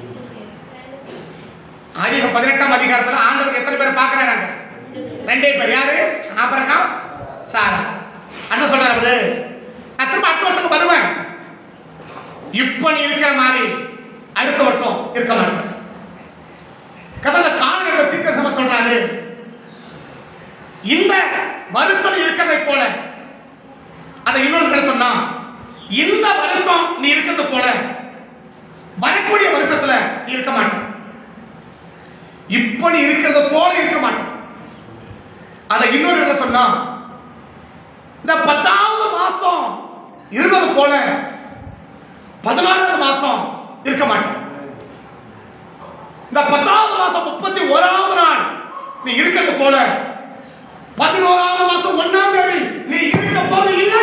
ஆதிகம் பதினெட்டாம் அதிகாரத்துல ஆண்டவர் எத்தனை பேர் பார்க்கறாங்க ரெண்டே பேர் யாரு ஆபரகம் சாரா அண்ணன் சொல்றாரு அவரு நான் திரும்ப அடுத்த வருஷம் வருவேன் இப்ப நீ இருக்கிற மாதிரி அடுத்த வருஷம் இருக்க மாட்டேன் கதை காலநிலை தீர்க்க சம சொல்றாரு இந்த வருஷம் இருக்கிறதை போல அதை இன்னொரு பேர் சொன்னா இந்த வருஷம் நீ இருக்கிறது போல வரக்கூடிய வருஷத்துல நீ இருக்க மாட்டேன் இப்ப நீ இருக்கிறது போல இருக்க மாட்டேன் அதை இன்னொரு இடத்துல சொன்னா இந்த பத்தாவது மாசம் இருந்தது போல பதினாறாவது மாசம் இருக்க மாட்டேன் இந்த பத்தாவது மாசம் முப்பத்தி ஓராவது நாள் நீ இருக்கிறது போல பதினோராவது மாசம் ஒன்னாம் தேதி நீ இருக்க போது இல்லை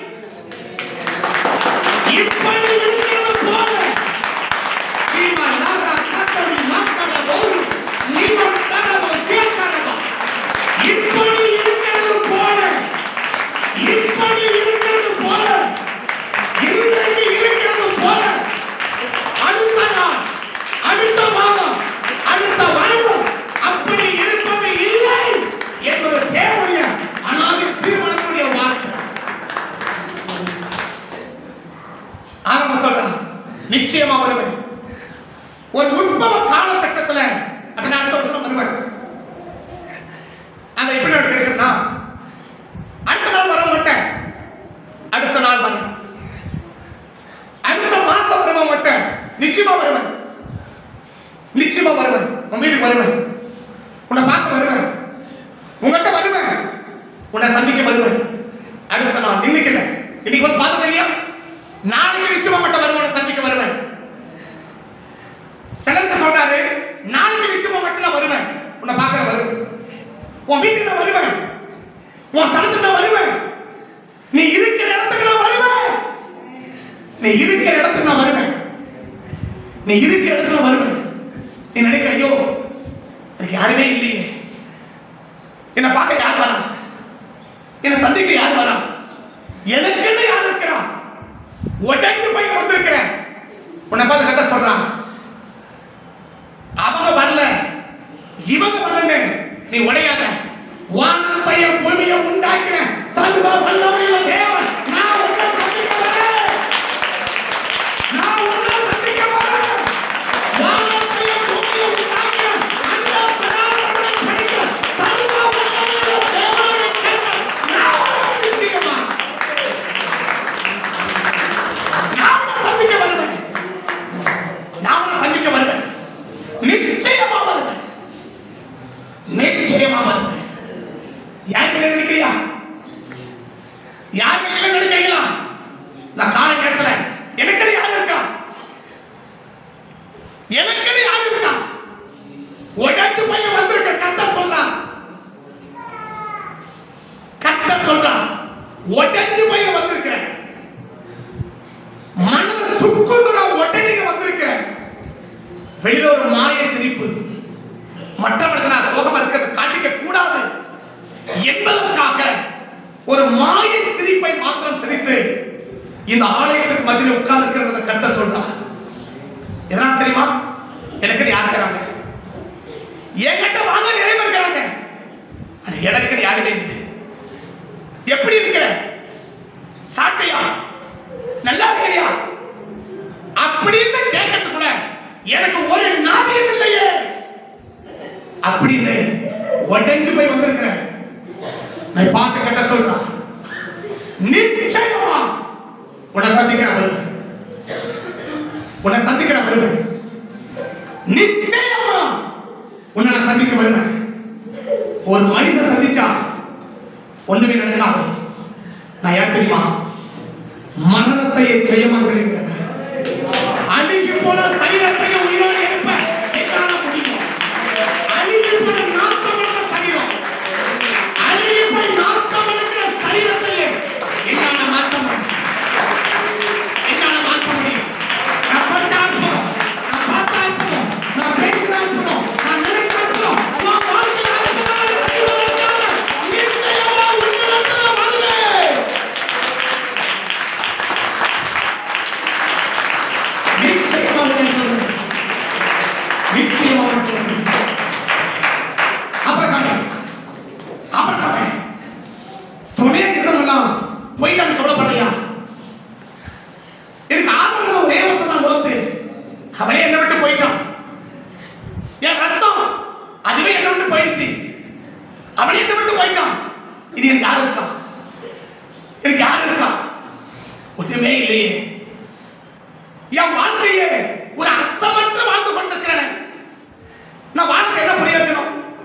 இப்ப நீ இருக்கிறது போல சீமா நாரா காத்தடி மாக்கட போது நீமா தரவ சேக்கறவ இப்ப நீ இருக்கிறது போல இப்ப நீ இருக்கிறது போல இன்றைக்கு இருக்கிறது போல அடுத்த நாள் அடுத்த மாதம் அடுத்த வருடம் அப்படி இருப்பது இல்லை என்பது தேவைய அனாதி சீர்மனக்கூடிய வார்த்தை ஆரம்ப சொல்றான் நிச்சயமா வருவேன் ஒரு உற்பவ காலகட்டத்துல அப்ப நான் அடுத்த வருஷம் வருவேன் அந்த எப்படி எனக்கு கிடைக்குன்னா அடுத்த நாள் வர மாட்டேன் அடுத்த நாள் வரேன் அடுத்த மாசம் வர மாட்டேன் நிச்சயமா வருவேன் நிச்சயமா வருவேன் உன் வீட்டுக்கு வருவேன் உன்னை பார்க்க வருவேன் உங்ககிட்ட வருவேன் உன்னை சந்திக்க வருவேன் அடுத்த நாள் இன்னைக்கு இல்ல இன்னைக்கு வந்து பார்த்துக்க இல்லையா நாளைக்கு நிச்சயமா மட்டும் வருவேன் உன்னை சந்திக்க வருவேன் சிலருக்கு சொல்றாரு நாளைக்கு நிச்சயமா மட்டும் நான் வருவேன் உன்னை பார்க்க வருவேன் உன் வீட்டுக்கு நான் வருவேன் உன் ஸ்தலத்துக்கு நான் வருவேன் நீ இருக்கிற இடத்துக்கு நான் வருவேன் நீ இருக்கிற இடத்துக்கு நான் வருவேன் நீ இருக்கிற இடத்துல நான் வருவேன் நீ நினைக்கிற ஐயோ எனக்கு யாருமே இல்லையே என்னை பார்க்க யார் வரா என்னை சந்திக்க யார் வரா எனக்குன்னு யார் இருக்கிறா உடஞ்சு போய் வந்திருக்கிறேன் உன்னை பார்த்து கட்ட சொல்றான் அவங்க வரல இவங்க வரல நீ உடையாத வானத்தையும் பூமியை உண்டாக்கின சர்வ வல்லமையுள்ள தேவன் நான் உன்னை சந்திக்க வரேன் நான் உன்னை சந்திக்க வரேன் வானத்தையும் பூமியை உண்டாக்கின அந்த சராசரனை படைத்த சர்வ வல்லமையுள்ள தேவனை கேட்ட நான் உன்னை நிச்சயமா நான் உன்னை சந்திக்க வருவேன் நான் உன்னை சந்திக்க வருவேன் நிச்சயமா வருவேன் நிச்சயமா வருவேன் யார் மேல நினைக்கிறியா யார் மேல நினைக்கிறீங்களா நான் கால நேரத்துல எனக்கு யார் இருக்கா எனக்கு யார் இருக்கா உடச்சு பையன் வந்திருக்க கத்த சொல்றான் கத்த சொல்றான் உடஞ்சு பையன் வந்திருக்கிறேன் மனதை சுக்குன்ற உடனே வந்திருக்கிறேன் வெளியில ஒரு மாய சிரிப்பு மற்றவர்களுக்கு நான் சோகமா இருக்கிறது காட்டிக்க கூடாது என்பதற்காக ஒரு மாய சிரிப்பை மாத்திரம் சிரித்து இந்த ஆலயத்துக்கு மத்தியில் உட்கார்ந்து கத்த சொல்றான் எதனால் தெரியுமா எனக்கு யார் இருக்கிறாங்க என்கிட்ட வாங்க நிறைய பேர் இருக்கிறாங்க ஆனா எனக்கு யாருமே இல்லை எப்படி இருக்கிற சாப்பிட்டியா நல்லா இருக்கிறியா அப்படின்னு கேட்கறது கூட எனக்கு ஒரு நாதியம் இல்லையே அப்படின்னு உடஞ்சு போய் வந்திருக்கிறேன் நான் பார்த்து கட்ட சொல்றான் நிச்சயமா உன்னை சந்திக்கிற வருவேன் உன்னை சந்திக்கிற வருவேன் நிச்சயமா உன்னை நான் சந்திக்க வருவேன் ஒரு மனுஷன் சந்திச்சா ஒண்ணுமே நடக்காது நான் யார் தெரியுமா மரணத்தை ஜெயமாக அழுகி போன சரீரத்தையும் உயிரோடு எழுப்ப என்னால முடியும் அழுகி போன நாத்தமற்ற சரீரம் அழுகி போய் நாத்தமற்ற சரீரத்தையே என்னால மாற்ற முடியும் என்னால மாற்ற முடியும் நான் பட்டா இருப்போம் நான் பார்த்தா இருப்போம் நான் பேசுறா இருப்போம் நான் நினைச்சா இருப்போம் நான் வாழ்க்கையில அடுத்ததாக செய்வதற்காக நிச்சயமா உன்னிடத்தில் வருவேன் நிச்சயமா உன்னிடத்தில் வருவேன். நிச்சயமா உன்னிடத்தில் வருவேன். அப்புறம் தானே அப்புறம் தானே துணையா இருந்தவங்களாம் போயிட்டான்னு சொல்லப்படுறியா எனக்கு ஆதரவு ஒரே ஒருத்தன் தான் லோத்து அவனே என்னை விட்டு போயிட்டான் என் ரத்தம் அதுவே என்னை விட்டு போயிடுச்சு அவனே என்னை விட்டு போயிட்டான் இது எனக்கு யாரு இருக்கா எனக்கு யாரு இருக்கா ஒற்றுமே இல்லையே என் வாழ்க்கையே ஒரு அர்த்தமற்ற வாழ்ந்து கொண்டிருக்கிறேன் நான் வாழ்க்கை என்ன பிரயோஜனம்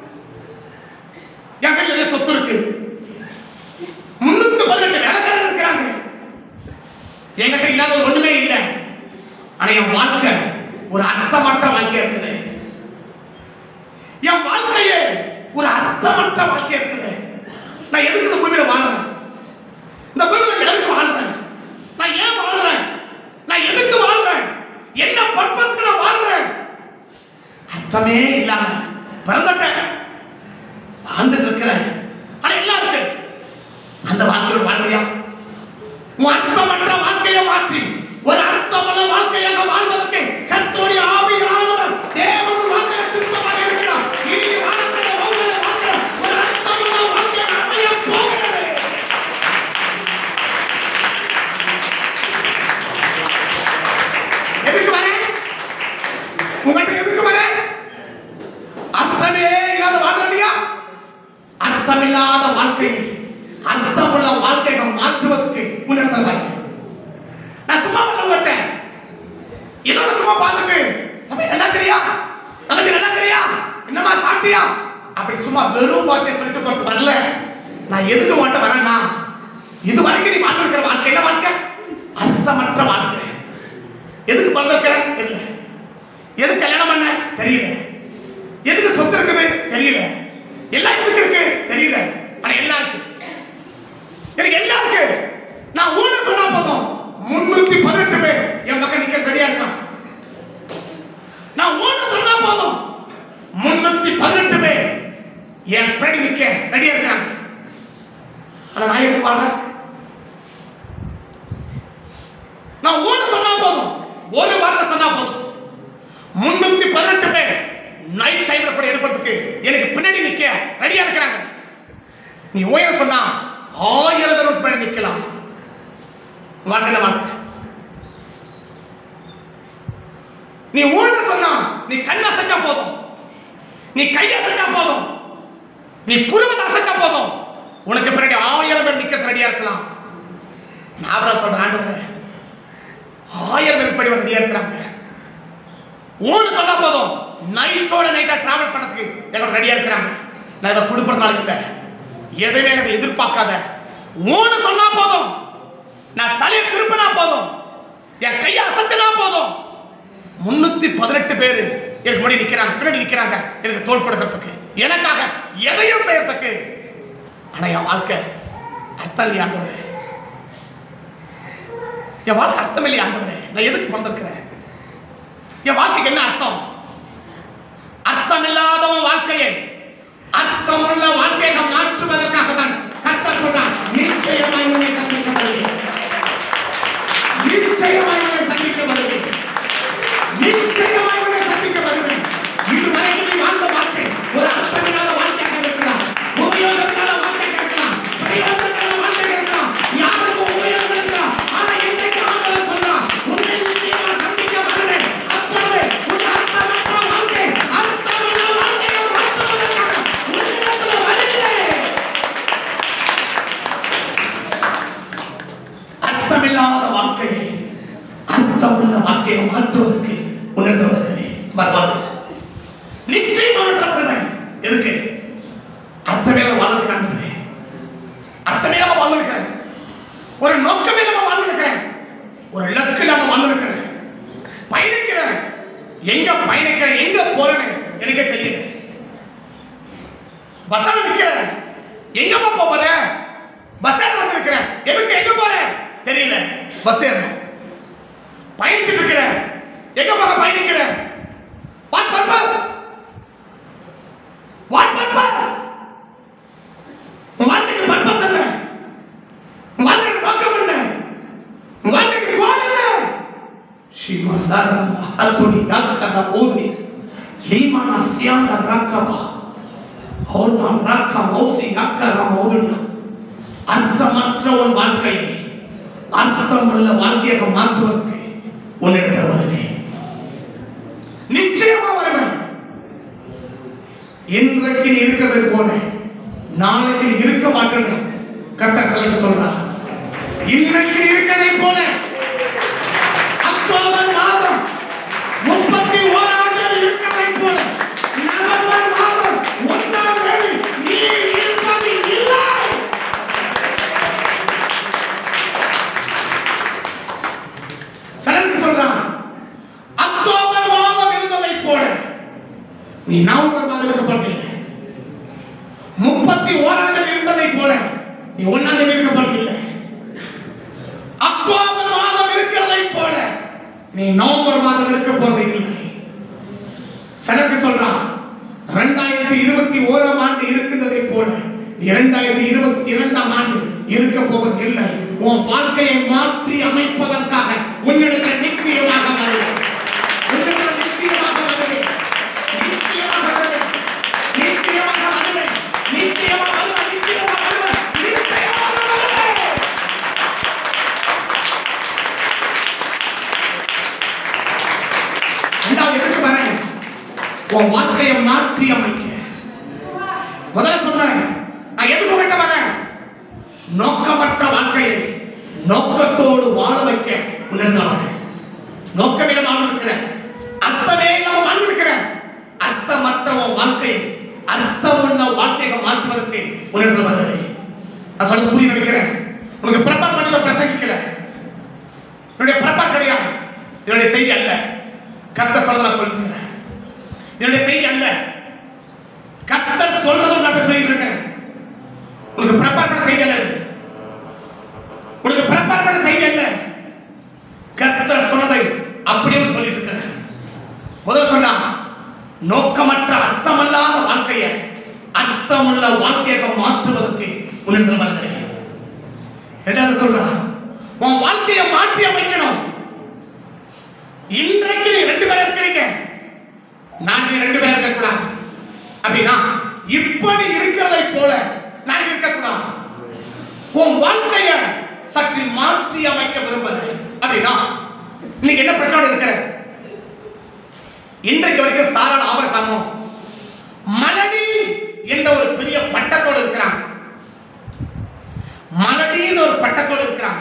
என் கையில் நிறைய சொத்து இருக்கு முன்னூத்தி பதினெட்டு வேலைக்காரர் இருக்கிறாங்க என்கிட்ட இல்லாத ஒண்ணுமே இல்லை ஆனா என் வாழ்க்கை ஒரு அர்த்தமற்ற வாழ்க்கை இருக்குது என் வாழ்க்கையே ஒரு அர்த்தமற்ற வாழ்க்கை இருக்குது நான் எதுக்கு இந்த பூமியில வாழ்றேன் இந்த பூமியில எதுக்கு வாழ்றேன் நான் ஏன் வாழ்றேன் நான் எதுக்கு வாழ்றேன் என்ன பர்பஸ்க்கு நான் வாழ்றேன் அர்த்தமே இல்லாம பிறந்துட்டேன் வாழ்ந்துட்டு இருக்கிறேன் ஆனா எல்லாம் இருக்கு அந்த வாழ்க்கை ஒரு வாழ்க்கையா உன் அர்த்தமற்ற வாழ்க்கையை மாற்றி ஒரு அர்த்தமுள்ள வாழ்க்கையாக வாழ்வதற்கு கர்த்தருடைய ஆவியானவர் தேவன் வாழ்க்கையை சுத்தமாக இருக்கிறார் இனி வாழக்கூடிய ஒவ்வொரு வாழ்க்கை ஒரு அர்த்தமுள்ள வாழ்க்கையாக அமைய போகிறது எதுக்கு வரேன் உங்கள்கிட்ட எதுக்கு வரேன் அர்த்தமே இல்லாத வாழ்றா அர்த்தமில்லாத வாழ்க்கை அர்த்தமுள்ள வாழ்க்கையை மாற்றுவதற்கு முன்னெடுத்த நான் சும்மா பண்ண மாட்டேன் இதோட சும்மா பார்த்துட்டு தம்பி நல்லா தெரியா தம்பி நல்லா தெரியா என்னமா சாப்பிட்டியா அப்படி சும்மா வெறும் வார்த்தை சொல்லிட்டு போட்டு வரல நான் எதுக்கு வாட்ட வரேன்னா இது வரைக்கும் நீ வாழ்ந்திருக்கிற வாழ்க்கை என்ன வாழ்க்கை அர்த்தமற்ற வாழ்க்கை எதுக்கு பிறந்திருக்கிற தெரியல எதுக்கு கல்யாணம் பண்ண தெரியல எதுக்கு சொத்து இருக்குது தெரியல எல்லாம் எதுக்கு இருக்கு தெரியல ஆனா எல்லாம் இருக்கு எனக்கு எல்லாம் இருக்கு நான் ஊன சொன்னா போதும் முன்னூத்தி பதினெட்டு பேர் என் பக்கம் நிக்க ரெடியா இருக்கான் நான் ஊன சொன்னா போதும் முன்னூத்தி பதினெட்டு பேர் என் பின்னாடி நிக்க ரெடியா இருக்காங்க ஆனா நான் எதுக்கு பாடுறேன் நான் ஊன சொன்னா போதும் ஒரு வார்த்தை சொன்னா போதும் முன்னூத்தி பதினெட்டு பேர் நைட் டைம்ல கூட எடுப்பதற்கு எனக்கு பின்னாடி நிக்க ரெடியா இருக்கிறாங்க நீ உயர சொன்னா ஆயிரம் பேர் உட்பட நிக்கலாம் வாழ்க்கை வாழ்க்கை நீ ஊழல சொன்னா நீ கண்ணை அசைச்சா போதும் நீ கையை அசைச்சா போதும் நீ புருவத்தை அசைச்சா போதும் உனக்கு பின்னாடி ஆயிரம் பேர் நிக்க ரெடியா இருக்கலாம் நான் அப்புறம் சொல்றேன் ஆண்டவரே ஆயிரம் பேர் இப்படி ரெடியா இருக்கிறாங்க ஊழல் சொன்னா போதும் நைட்டோட நைட்டா டிராவல் பண்ணதுக்கு எங்களுக்கு ரெடியா இருக்கிறாங்க நான் இதை கொடுப்பறதுனால இல்லை எதுவுமே எனக்கு எதிர்பார்க்காத ஊன்னு சொன்னா போதும் நான் தலையை திருப்பினா போதும் என் கையை அசைச்சனா போதும் முன்னூத்தி பதினெட்டு பேர் எனக்கு முன்னாடி நிக்கிறாங்க பின்னாடி நிக்கிறாங்க எனக்கு தோல் கொடுக்கறதுக்கு எனக்காக எதையும் செய்யறதுக்கு ஆனா என் வாழ்க்கை அர்த்தம் இல்லையா ஆண்டவரே என் வாழ்க்கை அர்த்தம் இல்லையா ஆண்டவரே நான் எதுக்கு பிறந்திருக்கிறேன் என் வாழ்க்கைக்கு என்ன அர்த்தம் அர்த்தம் இல்லாதவன் வாழ்க்கையை அர்த்தமுள்ள வாழ்க்கையை மாற்றுவதற்காக தான் கர்த்தர் சொன்னார் நிச்சயமாய் உன்னை சந்திக்க வருவேன் நிச்சயமாய் உன்னை சந்திக்க வருவேன் நிச்சயமாய் உன்னை சந்திக்க வருவேன் இதுவரை நீ வாழ்ந்த வாழ்க்கை ஒரு அர்த்தமில்லாத வாழ்க்கையாக இருக்கலாம் உபயோகமில்லாத வாழ்க்கையாக இருக்கலாம் பிரயோஜனமில்லாத வாழ்க்கையாக இருக்கலாம் யாருக்கும் உபயோகம் இருக்கலாம் ஆனா இன்றைக்கு ஆண்டவர் சொல்றார் உன்னை நிச்சயமா சந்திக்க வருவேன் அப்பொழுது உன் அர்த்தமற்ற வாழ்க்கை அர்த்தமுள்ள வாழ்க்கையை மாற்றுவதற்காக உன்னிடத்தில் வருகிறேன் அர்த்தமில்லாத வாழ்க்கையை அர்த்தமுள்ள வாழ்க்கையை மாற்றுவதற்கு உணர்ந்து வருகிறேன் வருவாரு நிச்சயமாக வருவேன் எதுக்கு அர்த்தமே வாழ்ந்துருக்கிறேன் அர்த்தமே நம்ம வாழ்ந்துருக்கிறேன் ஒரு நோக்கமே நம்ம வாழ்ந்துருக்கிறேன் ஒரு இலக்கு நம்ம வாழ்ந்துருக்கிறேன் பயணிக்கிறேன் எங்க பயணிக்கிறேன் எங்க போறேன்னு எனக்கே தெரியல பஸ்ஸால நிக்கிறேன் எங்கப்பா போக போறேன் பஸ் ஏற வந்திருக்கிறேன் எதுக்கு எங்க போறேன் தெரியல பஸ் ஏறணும் பயணிச்சுட்டு இருக்கிறேன் எங்க போக பயணிக்கிறேன் வாட் பர்பஸ் வாட் பர்பஸ் வாழ்க்கைக்கு பர்பஸ் என்ன வாழ்க்கைக்கு நோக்கம் என்ன வாழ்க்கைக்கு கோல் என்ன ஸ்ரீமந்தாரா மஹல்துனி யாக்கரா ஓதி லீமானா சியாந்தா ராக்கவா ஹோனா ராக்கா மௌசி யாக்கரா மௌதுனியா அர்த்தமற்ற ஒரு வாழ்க்கையை அர்த்தமுள்ள வாழ்க்கையாக மாற்றுவதற்கு உன்னிடத்தில் வருவேன் நிச்சயமா வருவேன் இன்றைக்கு நீ இருக்கிறது போல நாளைக்கு நீ இருக்க மாட்டேன்னு கத்த சொல்ல சொல்றார் இன்றைக்கு நீ இருக்கிறதை போல அக்டோபர் மாதம் முப்பத்தி ஓராம் தேதி இருக்கிறதை போல நவம்பர் மாதம் ஒன்றாம் தேதி நீ இருப்பது இல்லை சரக்கு சொல்றான் அக்டோபர் மாதம் இருந்ததை போல நீ நவம்பர் மாதம் இருக்கப்பட்டில்லை முப்பத்தி ஓராம் தேதி இருந்ததை போல நீ ஒன்னாம் தேதி இருக்கப்பட்டில்லை அக்டோபர் மாதம் இருக்கிறதை போல நீ நவம்பர் மாதம் இருக்க போறது இல்லை சரக்கு சொல்றான் ரெண்டாயிரத்தி இருபத்தி ஓராம் ஆண்டு இருக்கின்றதை போல இரண்டாயிரத்தி இருபத்தி இரண்டாம் ஆண்டு இருக்க போவது இல்லை உன் வாழ்க்கையை மாற்றி அமைப்பதற்காக உன்னிடத்தில் நிச்சயமாக வருவேன் உன்னிடத்தில் நிச்சயமாக வருவேன் நிச்சயமாக வருவேன் நிச்சயமாக வருவேன் நிச்சயமாக வருவேன் நிச்சயமாக வருவேன் நிச்சயமாக வருவேன் ரெண்டாவது எதுக்கு வரேன் உன் வாழ்க்கையை மாற்றி அமைக்க முதல்ல சொல்றேன் நான் எதுக்கு அமைக்க வரேன் நோக்கமற்ற வாழ்க்கையை நோக்கத்தோடு வாழ வைக்க உணர்ந்தவன் நோக்கமே வாழ இருக்கிறேன் அர்த்தமே இல்லாம வாழ் இருக்கிறேன் அர்த்தமற்ற உன் வாழ்க்கையை அர்த்தமுள்ள வாழ்க்கையை மாற்றுவதற்கு உணர்ந்தவர்களே நான் சொல்றது புரிய நினைக்கிறேன் உனக்கு பிரபார் பண்ணி பிரசங்கிக்கல என்னுடைய பிரபார் கிடையாது என்னுடைய செய்தி அல்ல கத்த சொல்றத நான் சொல்லிருக்கிறேன் என்னுடைய செய்தி அல்ல கத்தர் சொல்றதும் நான் சொல்லிட்டு இருக்கேன் உனக்கு ப்ரிப்பேர் பண்ண செய்தி அல்ல இது. உனக்கு ப்ரிப்பேர் பண்ண செய்தி அல்ல கத்தர் சொன்னதை அப்படியே சொல்லிட்டு இருக்கிறேன் முதல்ல சொன்னா நோக்கமற்ற அர்த்தமல்லாத வாழ்க்கையை அர்த்தமுள்ள வாழ்க்கையாக மாற்றுவதற்கு உன்னிடத்தில் வருகிறேன் ரெண்டாவது சொல்றா உன் வாழ்க்கையை மாற்றி அமைக்கணும் இன்றைக்கு நீ ரெண்டு பேரும் இருக்கிறீங்க நாளைக்கு ரெண்டு பேரும் இருக்கக்கூடாது அப்படின்னா இப்ப நீ இருக்கிறதை போல நாளைக்கு இருக்க இருக்கக்கூடாது உன் வாழ்க்கைய சற்று மாற்றி அமைக்க விரும்புகிறேன் அப்படின்னா இன்னைக்கு என்ன பிரச்சனை இருக்கிற இன்றைக்கு வரைக்கும் சாரான் ஆபரகாமும் மலடி என்ற ஒரு பெரிய பட்டத்தோடு இருக்கிறாங்க மலடின்னு ஒரு பட்டத்தோடு இருக்கிறாங்க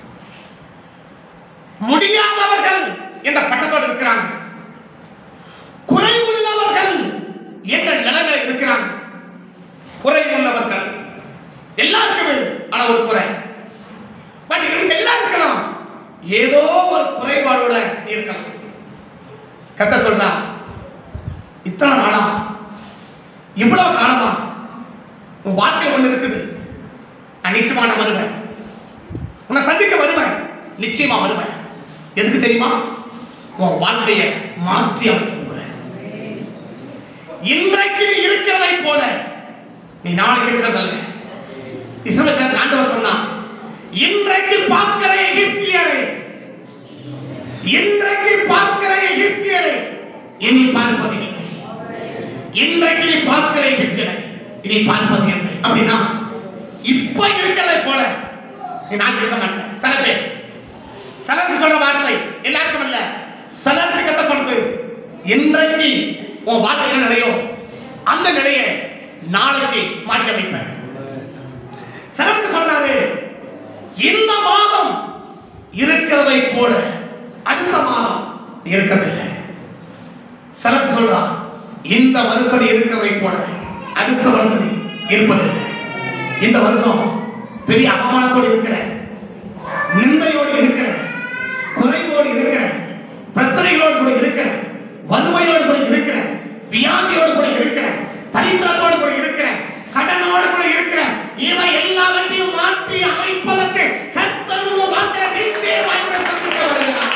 முடியாதவர்கள் என்ற பட்டத்தோடு இருக்கிறாங்க குறைவுள்ளவர்கள் என்ற நிலைமையில் இருக்கிறாங்க குறைவுள்ளவர்கள் எல்லாருக்குமே ஆனா ஒரு குறை பட் இவங்க எல்லாம் இருக்கலாம் ஏதோ ஒரு குறைபாடோட நீ இருக்கலாம் கத்த சொல்றா இத்தனை நாளா இவ்வளவு காலமா உன் வாழ்க்கை ஒண்ணு இருக்குது நான் நிச்சயமா நான் வருவேன் உன்னை சந்திக்க வருவேன் நிச்சயமா வருவேன் எதுக்கு தெரியுமா உன் வாழ்க்கையை மாற்றி அமைக்க போறேன் இன்றைக்கு நீ இருக்கிறதை போல நீ நாளைக்கு இருக்கிறதல்ல இஸ்ரவேல் ஆண்டவர் சொன்னா இன்றைக்கு பார்க்கிற எகிப்தியரை இன்றைக்கு பார்க்கிற எகிப்தியரை இனி பார்ப்பது இல்லை இன்றைக்கு நீ பார்க்கிற எகிப்தியரை இனி பார்ப்பது இல்லை அப்படின்னா இப்ப இருக்கிறதை போல நீ நான் இருக்க மாட்டேன் சில பேர் சிலருக்கு சொல்ற வார்த்தை எல்லாருக்கும் இல்ல சிலருக்கு கத்த சொல்றது இன்றைக்கு உன் வாழ்க்கை என்ன நிலையோ அந்த நிலையை நாளைக்கு மாற்றி அமைப்பேன் சிலருக்கு சொல்றாரு இந்த மாதம் இருக்கிறதை போல அடுத்த மாதம் இருக்கிறதில்லை சிலருக்கு சொல்றா இந்த வருஷம் இருக்கிறதை போல அடுத்த வருஷம் இருப்பதில்லை இந்த வருஷம் பெரிய அவமானத்தோடு இருக்கிற நிந்தையோடு இருக்கிற குறைவோடு இருக்கிற பிரச்சனைகளோடு கூட இருக்கிற வறுமையோடு கூட இருக்கிற வியாதியோடு கூட இருக்கிற தரித்திரத்தோடு கூட இருக்கிற கடனோடு கூட இருக்கிற இவை எல்லாவற்றையும் மாற்றி அமைப்பதற்கு கர்த்தருடைய வார்த்தை நிச்சயமாய் உங்களை சந்திக்க வருகிறார்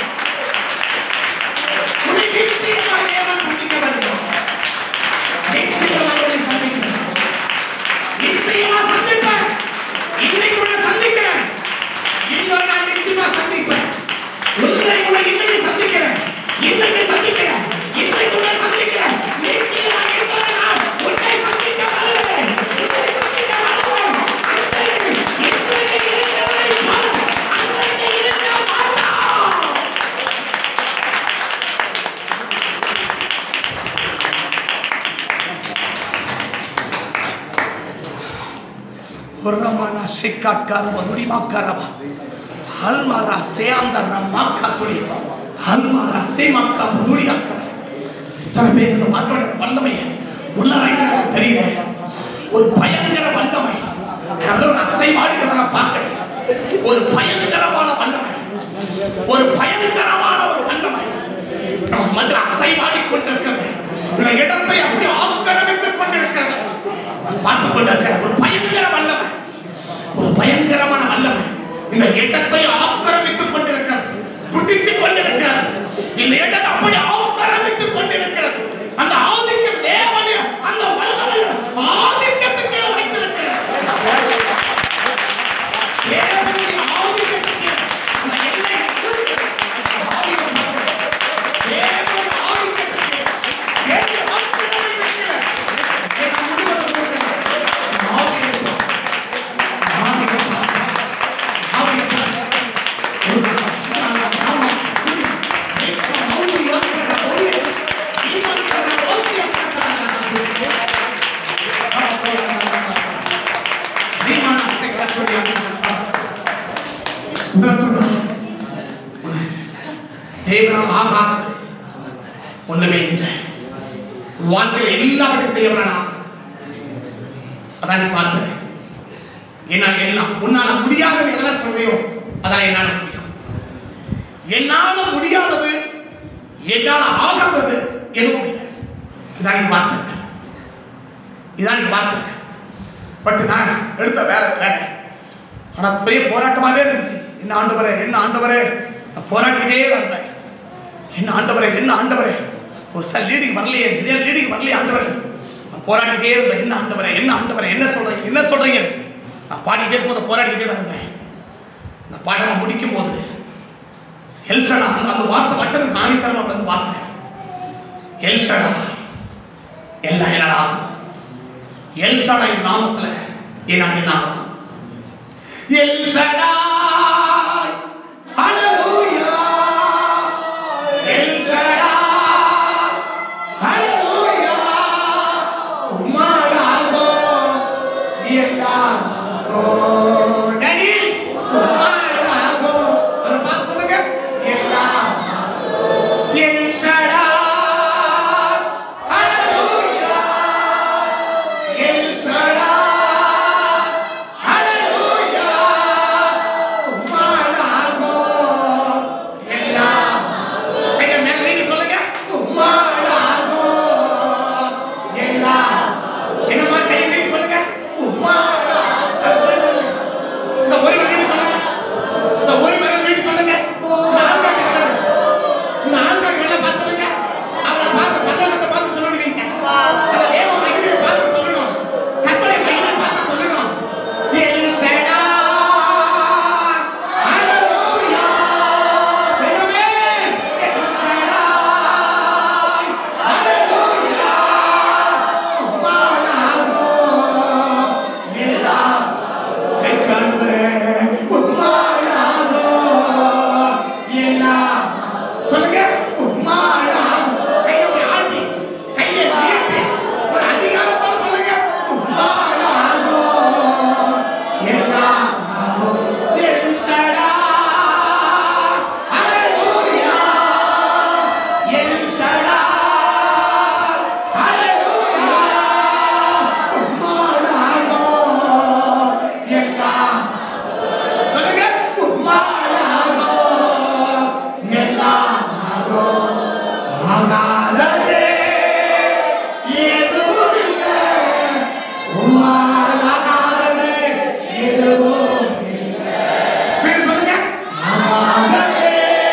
உன்னை நிச்சயமாய் தேவன் சந்திக்க வருகிறார் நிச்சயமாய் உன்னை சந்திக்கிறார் நிச்சயமா சந்திப்பேன் இன்னைக்கு உன்னை சந்திக்கிறேன் இன்னொரு நாள் நிச்சயமா சந்திப்பேன் உன்னை உன்னை இன்னைக்கு சந்திக்கிறேன் இன்னைக்கு சந்திக்கிறேன் இன்னைக்கு உன்னை சந்திக்கிறேன் நிச்சயமா இன்னொரு நாள் உன்னை சந்திக்க வருவேன் உன்னை சந்திக்க வருவேன் அன்றைக்கு இன்றைக்கு இருக்கிறவரை போல அன்றைக்கு இருக்க மாட்டோம் Ramana Shikakara Maduri Makaraba. Halmara Seandara Makaturi. Halmara Semaka Maduri Akara. இத்தனை பேர் இந்த வாக்கோட வல்லமை உள்ளாரை எனக்கு தெரியல ஒரு பயங்கர வல்லமை நல்ல ஒரு அசைவாடிக்கிறத நான் பார்க்கிறேன் ஒரு பயங்கரமான வல்லமை ஒரு பயங்கரமான ஒரு வல்லமை நம்ம மதுரை அசைவாடி கொண்டிருக்கிறது இந்த இடத்தை அப்படி ஆக்கிரமித்துக் கொண்டிருக்கிறது பார்த்துக் கொண்டிருக்கிற ஒரு பயங்கர வல்லமை ஒரு பயங்கரமான வல்லமை இந்த இடத்தை ஆக்கிரமித்துக் கொண்டிருக்கிறது துடித்துக் கொண்டிருக்கிறது இந்த இடத்தை அப்படி ஆக்கிரமித்துக் கொண்டிருக்கிறது அந்த ஆதிக்க தேவனை அந்த வல்லமை ஆதிக்கத்துக்கு வைத்திருக்கிறது தேவனுடைய ஆதிக்கத்துக்கு அந்த எல்லை ஆதிக்கம் தேவனுடைய ஆதிக்கத்துக்கு எல்லை ஆதிக்கம் இருக்கிறது. இதை நான் முழுவதும் சொல்றேன். ஆதிக்கம். ஆதிக்கம். ஆதிக்கம். ஒரு சத்தம். ஆமா. இப்ப மௌனி இருக்கிற ஒளி. இவன் இருக்கிற ஓசியம் தீர்மானத்தை கற்றுடைய உங்களை சொல்றேன். தேவனால் ஆகாதது ஒண்ணுமே இல்லை உன் வாழ்க்கையில எல்லாவற்றையும் செய்ய வேணாம் அதான் நீ பார்க்கிறேன் என்னால் எல்லாம் உன்னால முடியாதது எதெல்லாம் சொல்றியோ அதான் என்னால முடியும் என்னால முடியாதது என்னால ஆகாதது எதுவும் இல்லை இதான் நீ பார்த்திருக்க இதான் நீ பார்த்திருக்க பட் நான் எடுத்த வேலை வேலை ஆனா பெரிய போராட்டமாவே இருந்துச்சு என்ன ஆண்டவரே என்ன ஆண்டவரே நான் போராடிக்கிட்டே தான் இருந்தேன் என்ன ஆண்டவரே என்ன ஆண்டவரே ஒரு சார் லீடிங் வரலையே நிறைய லீடிங் வரலையே ஆண்டவரே நான் போராடிக்கிட்டே இருந்தேன் என்ன ஆண்டவரே என்ன ஆண்டவரே என்ன சொல்றீங்க என்ன சொல்றீங்க நான் பாடிக்கிட்டே இருக்கும்போது போராடிக்கிட்டே தான் இருந்தேன் இந்த பாடலை முடிக்கும் போது எல்சடா அந்த அந்த வார்த்தை மட்டும் நாணித்தரம் அப்படின்னு வார்த்தை எல்சடா எல்லாம் என்னடா எல்சடா நாமத்துல என்னால் எல்லாம் El Shaddai hallelujah El Shaddai hallelujah உம்மாலாகோ எல்லாம் டேடி உம்மாலாகோ அதை பார்த்து சொல்லுங்க எல்லாம் El Shaddai hallelujah El Shaddai hallelujah உம்மாலாகோ எல்லாம் கையை மேல நீட்டி சொல்லுங்க உம்மாலாகோ எல்லாம் என்னம்மா கையை நீட்டி சொல்லுங்க உம்மாலாகோ இந்த ஒரு நீட்டி சொல்லுங்க இந்த ஒரு விரல் நீட்டி சொல்லுங்க இந்த ஆள்காட்டி விரல். இந்த ஆள்காட்டி விரலை பார்த்து சொல்லுங்க அவரை பார்த்து பல்லவத்தை பார்த்து சொல்லுவீங்க அந்த தேவ மகிமையை பார்த்து சொல்லணும் கற்பனை மகிமை பார்த்து சொல்லணும் எல் ஷடாய் ஹalleluya தெய்வமே எல் ஷடாய் ஹalleluya உம்மாலாகோ எல்லாம் கைக்காணுகிறே உம்மாலாகோ எல்லாம் சொல்லுங்க உம்மாலாகோ கையை ஆட்டி கையை நீட்டி ஒரு அதிகாரத்தோட சொல்லுங்க உம்மாலாகோ எல்லாம் El Shaddai hallelujah El Shaddai hallelujah உம்மாலாகோ எல்லாம் சொல்லுங்க உம்மாலாகோ எல்லாம் ஆகாததே எதுவும் இல்லை உம்மாலாகாதது எதுவும் இல்லை பின்ன சொல்லுங்க ஆகாததே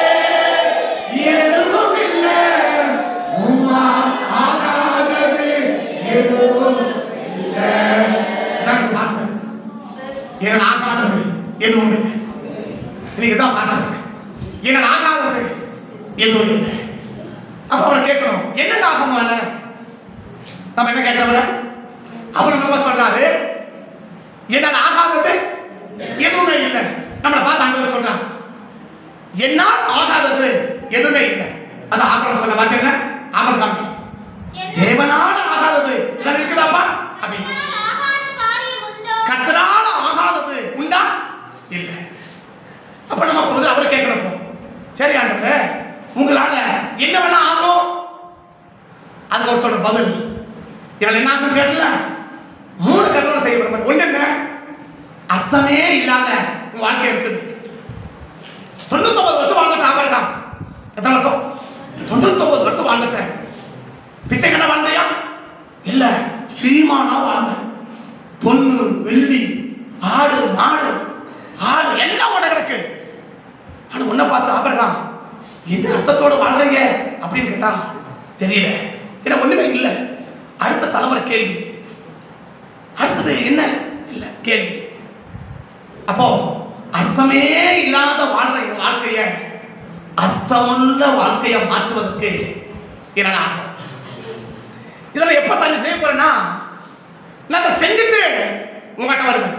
எதுவும் இல்லை உம்மா ஆகாதது எதுவும் இல்லை நான் பார்த்தேன் என்னால் ஆகாதது எதுவும் இல்லை இன்னைக்கு தான் பார்த்தேன் என்னால் ஆகாதது எதுவும் இல்லை அப்ப அவரை கேட்கணும் என்னங்க ஆகுமான நம்ம என்ன கேட்கிறவர அவர் நம்ம சொல்றாரு என்னால் ஆகாதது எதுவுமே இல்லை நம்மளை பார்த்து ஆண்டவர் சொல்றான் என்னால் ஆகாதது எதுவுமே இல்லை அது ஆபரம் சொல்ல மாட்டேங்க ஆபரம் காமி தேவனால ஆகாதது இதெல்லாம் இருக்குதாப்பா அப்படின்னு ஆகாத காரியம் உண்டோ கத்தரால ஆகாதது உண்டா இல்லை அப்ப நம்ம வந்து அவர் கேட்கிறப்போ சரி ஆண்டவரே உங்களால என்ன வேணா ஆகும் அதுக்கு அவர் சொல்ற பதில் இவன் என்ன ஆகும் கேட்டல மூணு கத்தோட செய்ய விரும்புற ஒண்ணு என்ன அர்த்தமே இல்லாத உன் வாழ்க்கை இருக்குது தொண்ணூத்தொன்பது வருஷம் வாழ்ந்துட்டேன் ஆபரகம் எத்தனை வருஷம் தொண்ணூத்தொன்பது வருஷம் வாழ்ந்துட்டேன் பிச்சை கடை வாழ்ந்தையா இல்ல சீமானா வாழ்ந்தேன் பொண்ணு வெள்ளி ஆடு மாடு ஆடு எல்லாம் உட கிடக்கு ஆனா உன்னை பார்த்து ஆபரகம் என்ன அர்த்தத்தோட வாழ்றீங்க அப்படின்னு கேட்டா தெரியல ஏன்னா ஒண்ணுமே இல்லை அடுத்த தலைமுறை கேள்வி அடுத்தது என்ன இல்ல கேள்வி அப்போ அர்த்தமே இல்லாத வாழ்ற என் வாழ்க்கைய அர்த்தமுள்ள வாழ்க்கைய மாற்றுவதற்கு என்ன ஆகும் இதெல்லாம் எப்ப சாமி செய்ய போறேன்னா நான் அதை செஞ்சுட்டு உங்ககிட்ட வருவேன்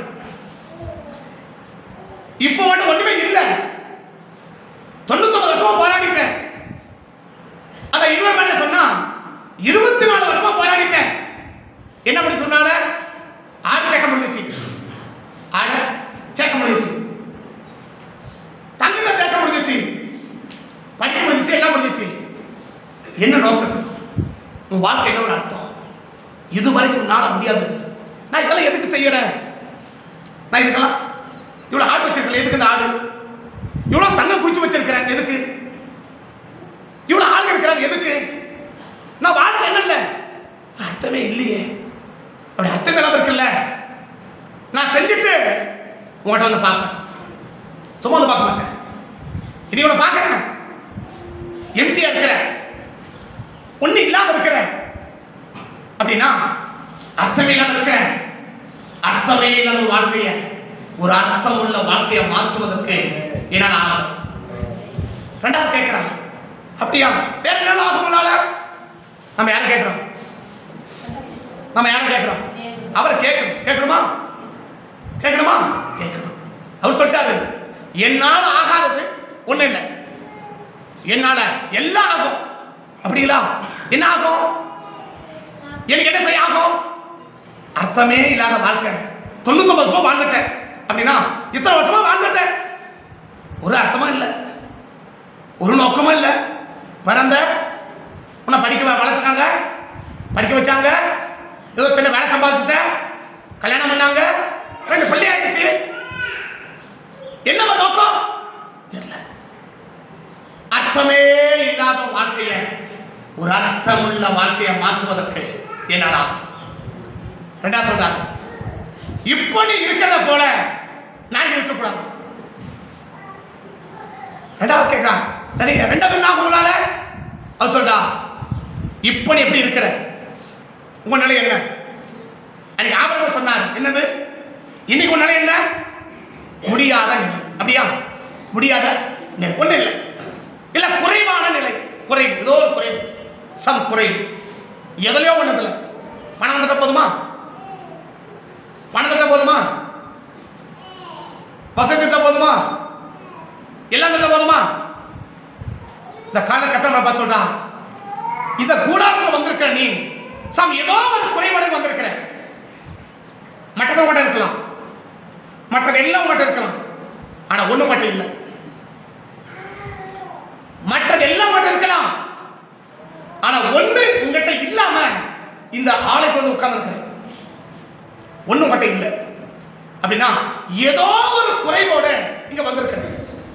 இப்போ மட்டும் ஒண்ணுமே இல்லை தொண்ணூத்தொன்பது வருஷமா போராடிட்டேன் அத இன்னொரு மேல சொன்னா இருபத்தி நாலு வருஷமா போராடிட்டேன் என்ன பண்ணி சொன்னால ஆடு சேர்க்க முடிஞ்சிச்சு ஆடு சேர்க்க முடிஞ்சிச்சு தங்கத்தை சேர்க்க முடிஞ்சிச்சு படிக்க முடிஞ்சிச்சு எல்லாம் முடிஞ்சிச்சு என்ன நோக்கத்துக்கு உன் வாழ்க்கை என்ன ஒரு அர்த்தம் இது வரைக்கும் உன்னால முடியாது நான் இதெல்லாம் எதுக்கு செய்யறேன் நான் இதுக்கெல்லாம் இவ்வளவு ஆடு வச்சிருக்கேன் எதுக்கு இந்த ஆடு இவ்வளவு தங்கம் குளிச்சு வச்சிருக்கிறேன் எதுக்கு இவ்வளவு ஆள் இருக்கிறாங்க எதுக்கு நான் வாழ்க்கை என்ன இல்ல அர்த்தமே இல்லையே அப்படி அர்த்தமே இல்லாம இருக்குல்ல நான் செஞ்சுட்டு உங்கள்கிட்ட வந்து பார்ப்பேன் சும்மா வந்து பார்க்க மாட்டேன் இனி உன்னை பார்க்கறேன் எம்டியா இருக்கிற ஒண்ணு இல்லாம இருக்கிற அப்படின்னா அர்த்தமே இல்லாம இருக்கிற அர்த்தமே இல்லாத வாழ்க்கைய ஒரு அர்த்தம் உள்ள வாழ்க்கையை மாற்றுவதற்கு என்ன ஆகும் ரெண்டாவது கேட்கிறான் அப்படியா வேற என்ன ஆகும் உன்னால நம்ம யாரை கேட்கிறோம் நம்ம யாரை கேட்கிறோம் அவரை கேட்கணும் கேட்கணுமா கேட்கணுமா கேட்கணும் அவர் சொல்லிட்டாரு என்னால் ஆகாதது ஒண்ணு இல்லை என்னால எல்லாம் ஆகும் அப்படிங்களா என்ன ஆகும் எனக்கு என்ன செய்ய ஆகும் அர்த்தமே இல்லாத வாழ்க்கை தொண்ணூத்தொன்பது வருஷமா வாழ்ந்துட்டேன் அப்படின்னா இத்தனை வருஷமா வாழ்ந்துட்டேன் ஒரு அர்த்தமா இல்லை ஒரு நோக்கமும் இல்லை பிறந்த உன்னை படிக்க வ- வளர்த்துக்காங்க படிக்க வச்சாங்க ஏதோ சின்ன வேலை சம்பாதிச்சுட்டேன் கல்யாணம் பண்ணாங்க ரெண்டு பள்ளி ஆயிடுச்சு என்னவா நோக்கம் தெரியல அர்த்தமே இல்லாத வாழ்க்கையை ஒரு அர்த்தமுள்ள வாழ்க்கையை மாற்றுவதற்கு என்னடா ரெண்டா சொல்றாங்க இப்படி இருக்கிறத போல நான் இருக்கக்கூடாது ரெண்டாவது கேட்கிறான் சரி ரெண்டாவது என்ன ஆகும் உங்களால அவர் சொல்றா இப்படி எப்படி இருக்கிற உங்க நிலை என்ன அன்னைக்கு ஆபரகம் சொன்னார் என்னது இன்னைக்கு உன் நிலை என்ன முடியாத நிலை அப்படியா முடியாத நிலை ஒண்ணு இல்லை இல்ல குறைவான நிலை குறைவு ஏதோ ஒரு குறைவு சம் குறைவு எதுலயோ ஒண்ணுதுல பணம் வந்துட்ட போதுமா பணம் தட்ட போதுமா வசதி திட்ட போதுமா எல்லாம் திட்ட போதுமா இந்த கால கத்தனை பார்த்து சொல்றான் இந்த கூடாரத்தில் வந்திருக்கிற நீ சம் ஏதோ ஒரு குறைபாடு வந்திருக்கிற மற்றதை மட்டும் இருக்கலாம் மற்றது எல்லாம் மட்டும் இருக்கலாம் ஆனா ஒண்ணு மட்டும் இல்லை மற்றது எல்லாம் மட்டும் இருக்கலாம் ஆனா ஒண்ணு உங்ககிட்ட இல்லாம இந்த ஆலைக்கு வந்து உட்கார்ந்து ஒண்ணு மட்டும் இல்லை அப்படின்னா ஏதோ ஒரு குறைவோட இங்க வந்திருக்கிறேன்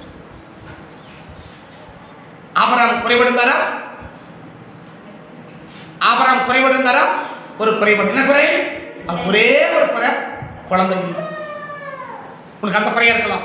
ஆபராம் குறைபாடு இருந்தாரா ஆபராம் குறைபாடு இருந்தாரா ஒரு குறைபாடு என்ன குறை அவர் ஒரே ஒரு குறை குழந்தை இல்லை உனக்கு அந்த குறையா இருக்கலாம்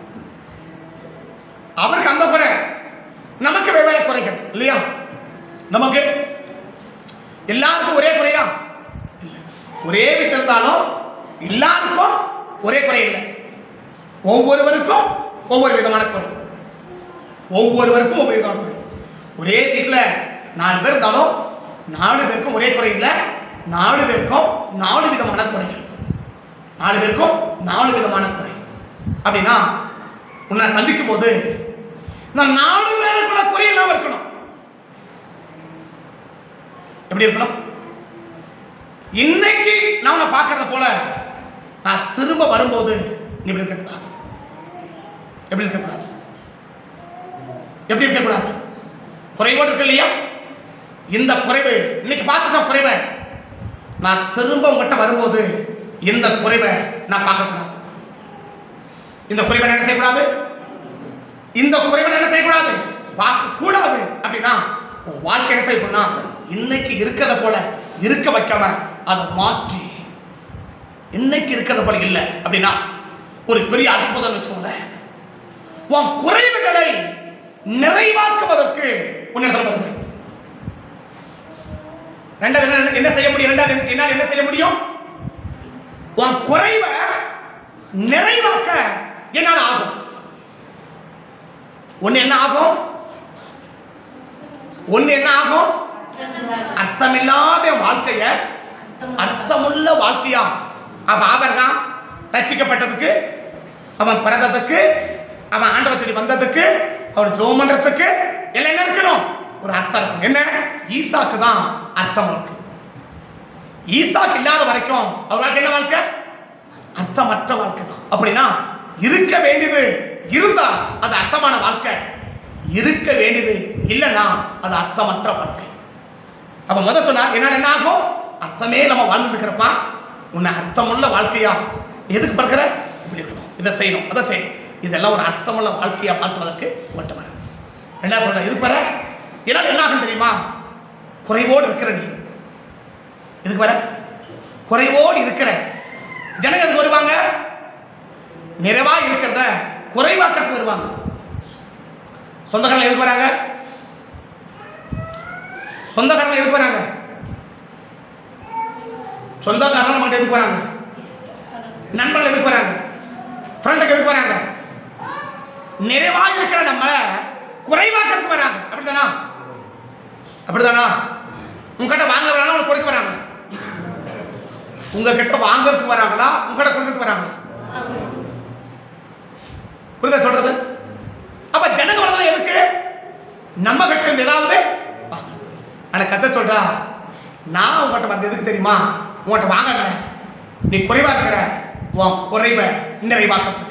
அவருக்கு அந்த குறை நமக்கு வெவ்வேறு குறைகள் இல்லையா நமக்கு எல்லாருக்கும் ஒரே குறையா இல்லை. ஒரே வீட்டில் இருந்தாலும் எல்லாருக்கும் ஒரே குறை இல்லை ஒவ்வொருவருக்கும் ஒவ்வொரு விதமான குறை ஒவ்வொருவருக்கும் ஒவ்வொரு விதமான குறை ஒரே வீட்டில் நாலு பேர் இருந்தாலும் நாலு பேருக்கும் ஒரே குறை இல்லை நாலு பேருக்கும் நாலு விதமான குறைகள் நாலு பேருக்கும் நாலு விதமான குறை அப்படின்னா உன்னை சந்திக்கும் போது இந்த நாலு பேருக்குள்ள குறை இல்லாம இருக்கணும் எப்படி இருக்கணும் இன்னைக்கு நான் உன்னை பார்க்கறத போல நான் திரும்ப வரும்போது நீ இப்படி இருக்கக்கூடாது எப்படி இருக்கக்கூடாது எப்படி இருக்கக்கூடாது குறைவோடு இருக்கு இல்லையா இந்த குறைவு இன்னைக்கு பார்த்துட்ட குறைவை நான் திரும்ப உங்ககிட்ட வரும்போது இந்த குறைவை நான் பார்க்கக்கூடாது இந்த குறைவை நான் என்ன செய்யக்கூடாது இந்த குறைவை நான் என்ன செய்யக்கூடாது பார்க்க கூடாது அப்படின்னா உன் வாழ்க்கை என்ன செய்யணும்னா இன்னைக்கு இருக்கிறத போல இருக்க வைக்காம அதை மாற்றி இன்னைக்கு இருக்கிறத போல இல்லை அப்படின்னா ஒரு பெரிய அற்புதம் வச்சுக்கோங்களேன் உன் குறைவுகளை நிறைவாக்குவதற்கு உன்னிடத்தில் வருகிறேன் ரெண்டாவது என்ன- என்ன செய்ய முடியும் ரெண்டாவது என்ன- என்னால் என்ன செய்ய முடியும் உன் குறைவை நிறைவாக்க என்னால் ஆகும் ஒண்ணு என்ன ஆகும் ஒண்ணு என்ன ஆகும் அர்த்தமில்லாத வாழ்க்கைய அர்த்தமுள்ள வாழ்க்கையா அவன் ஆபரகாம் ரட்சிக்கப்பட்டதுக்கு அவன் பிறந்ததுக்கு அவன் ஆண்டவர் தேடி வந்ததுக்கு அவர் ஜோம் பண்றதுக்கு எல்லாம் என்ன இருக்கணும் ஒரு அர்த்தம் இருக்கும் என்ன ஈசாக்கு தான் அர்த்தம் இருக்கு ஈசாக்கு இல்லாத வரைக்கும் அவர் வாழ்க்கை என்ன வாழ்க்கை அர்த்தமற்ற வாழ்க்கை தான் அப்படின்னா இருக்க வேண்டியது இருந்தா அது அர்த்தமான வாழ்க்கை இருக்க வேண்டியது இல்லைன்னா அது அர்த்தமற்ற வாழ்க்கை அப்ப முத சொன்னா என்ன என்ன ஆகும் அர்த்தமே நம்ம வாழ்ந்துட்டு இருக்கிறப்பா உன்னை அர்த்தமுள்ள வாழ்க்கையா எதுக்கு பிறகுற இப்படி இருக்கணும் இதை செய்யணும் அதை செய்யணும் இதெல்லாம் ஒரு அர்த்தமுள்ள வாழ்க்கையா மாற்றுவதற்கு மட்டும் வர என்ன சொல்ற இது பெற இதனால் என்ன ஆகும் தெரியுமா குறைவோடு இருக்கிற நீ இதுக்கு வர குறைவோடு இருக்கிற ஜனங்க எதுக்கு வருவாங்க நிறைவா இருக்கிறத குறைவாக்கிறதுக்கு வருவாங்க சொந்தக்காரங்க எதுக்கு வராங்க சொந்தக்காரங்க எதுக்கு வராங்க சொந்தக்காரங்க நம்மகிட்ட எதுக்கு வராங்க நண்பர்கள் எதுக்கு வராங்க ஃப்ரெண்டுக்கு எதுக்கு வராங்க நிறைவா இருக்கிற நம்மள குறைவாக்கிறதுக்கு வராங்க அப்படிதானா அப்படிதானா உங்ககிட்ட வாங்க வராங்களா உங்களுக்கு கொடுக்க வராங்க உங்ககிட்ட வாங்குறதுக்கு வராங்களா உங்ககிட்ட கொடுக்கறதுக்கு வராங்களா புரியுதா சொல்றது அப்ப ஜனங்க வரலாம் எதுக்கு நம்ம கிட்ட இருந்து ஏதாவது ஆனா கத்த சொல்றா நான் உங்கள்கிட்ட வந்தது எதுக்கு தெரியுமா உங்கள்கிட்ட வாங்கல நீ குறைவா இருக்கிற உன் குறைவை நிறைவாக்கிறதுக்கு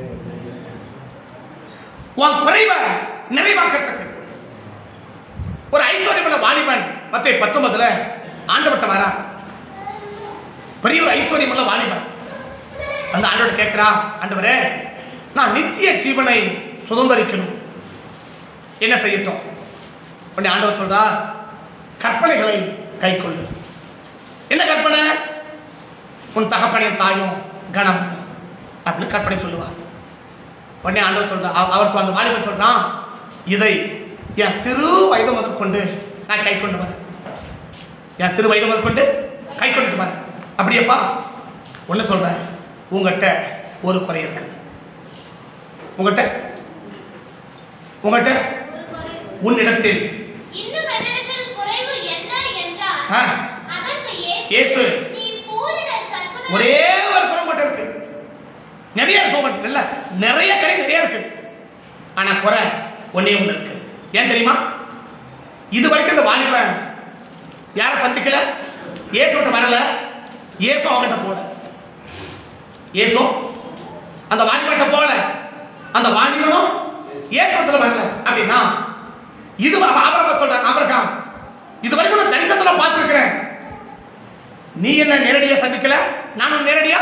உன் குறைவை நிறைவாக்கிறதுக்கு ஒரு ஐஸ்வர்யமுள்ள வாலிபன் பத்தே பத்தொன்பதுல ஆண்டவட்ட வரா பெரிய ஒரு ஐஸ்வர்யமுள்ள வாலிபன் அந்த ஆண்டோட கேட்கிறா ஆண்டவரே நான் நித்திய ஜீவனை சுதந்திரிக்கணும் என்ன செய்யட்டும் உடனே ஆண்டவர் சொல்றா கற்பனைகளை கைக்கொள்ளு என்ன கற்பனை உன் தகப்பனையும் தாயும் கணம் அப்படின்னு கற்பனை சொல்லுவா உடனே ஆண்டவர் சொல்றா அவ- அவர் சொல்~ அந்த வாலிபன் சொல்றான் இதை என் சிறு வயது முதற்கொண்டு நான் கை கொண்டு வரேன் என் சிறு வயது முதற்கொண்டு கை கொண்டுட்டு வரேன் அப்படியேப்பா ஒன்று சொல்றேன் உங்ககிட்ட ஒரு குறை இருக்குது உங்ககிட்ட உங்ககிட்ட ஒரு குறை. உன்னிடத்தில் இன்னும் என்னிடத்தில் குறைவு என்ன என்றார் ஆ, அதற்கு இயேசு இயேசு நீ பூரண சர்வ ஒரே ஒரு குறை மட்டும் இருக்கு நிறைய இருக்கு உங்கள்ட்ட இல்ல நிறைய கடை நிறைய இருக்கு ஆனா குறை ஒண்ணே ஒண்ணு இருக்கு ஏன் தெரியுமா இது வரைக்கும் இந்த வாலிபன் யாரை சந்திக்கல இயேசுட்ட வரல இயேசு அவங்கிட்ட போல இயேசு அந்த வாலிபன்ட்ட போல அந்த வாலிபனும் இயேசுத்துல வரல அப்படின்னா இது ஆபரகம் சொல்றான் ஆபரகம் இது வரைக்கும் நான் தரிசனத்துல பார்த்திருக்கிறேன் நீ என்ன நேரடியா சந்திக்கல நானும் நேரடியா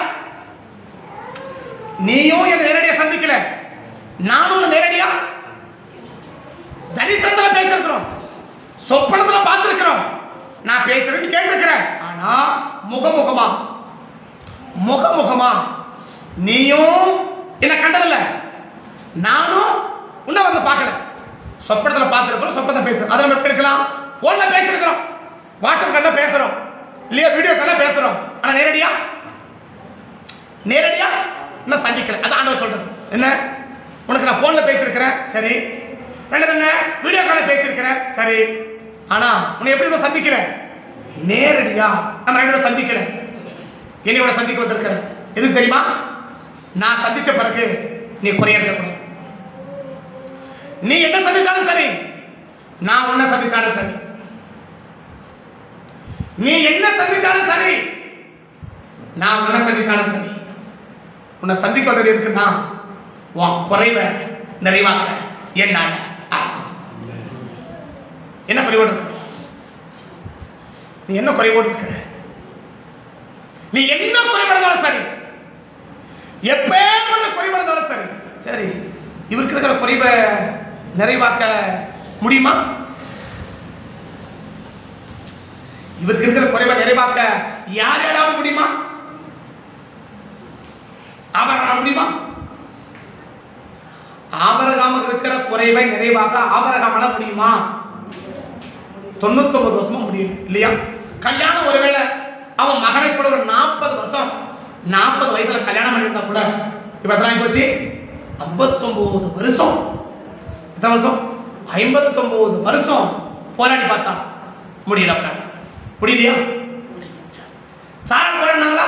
நீயும் என்ன நேரடியா சந்திக்கல நானும் உன்னை நேரடியா தரிசனத்துல பேசிருக்கிறோம் சொப்பனத்துல பார்த்திருக்கிறோம் நான் பேசுறேன்னு கேட்டிருக்கிறேன் ஆனா முகமுகமா முகமுகமா நீயும் என்ன கண்டதில்ல நானும் உன்னை வந்து பார்க்கல சொப்பனத்துல பார்த்துருக்கிறோம் சொப்பனத்தை பேசுறோம் அதை நம்ம எப்படி எடுக்கலாம் போன்ல பேசிருக்கிறோம் வாட்ஸ்அப் கண்ட பேசுறோம் இல்லையா வீடியோ கண்ட பேசுறோம் ஆனா நேரடியா நேரடியா நான் சந்திக்கல அது ஆண்டவர் சொல்றது என்ன உனக்கு நான் போன்ல பேசியிருக்கிறேன் சரி ரெண்டு என்ன வீடியோ காலில் பேசியிருக்கிறேன் சரி ஆனா உன்னை எப்படி நான் சந்திக்கல நேரடியா நம்ம ரெண்டு பேரும் சந்திக்கல என்னையோட சந்திக்க வந்திருக்கிற எதுக்கு தெரியுமா நான் சந்திச்ச பிறகு நீ குறைய இருக்கக்கூடாது நீ என்ன சந்திச்சாலும் சரி நான் உன்னை சந்திச்சாலும் சரி நீ என்ன சந்திச்சாலும் சரி நான் உன்னை சந்திச்சாலும் சரி உன்னை சந்திக்க வந்தது எதுக்குன்னா உன் குறைவை நிறைவாக்க என்னால ஆகும். என்ன குறைவோடு இருக்க நீ என்ன குறைவோடு இருக்கிற நீ என்ன குறைபடுந்தாலும் சரி எப்பேற்பட்ட குறைபடுந்தாலும் சரி சரி இவருக்கு இருக்கிற குறைவை நிறைவாக்க முடியுமா இவருக்கு இருக்கிற குறைவை நிறைவாக்க யார் யாராவது முடியுமா ஆபரகாம் முடியுமா ஆபரகாமுக்கு இருக்கிற குறைவை நிறைவாக ஆபரகாமால முடியுமா தொண்ணூத்தொன்பது வருஷமா முடியும் இல்லையா கல்யாணம் ஒருவேளை அவன் மகனை கூட ஒரு நாற்பது வருஷம் நாற்பது வயசுல கல்யாணம் பண்ணியிருந்தா கூட இப்ப எத்தனை ஆகி போச்சு ஐம்பத்தொன்பது வருஷம் எத்தனை வருஷம் ஐம்பத்தொன்பது வருஷம் போராடி பார்த்தா முடியல அவரால முடியலையா சாரல் போராடினாங்களா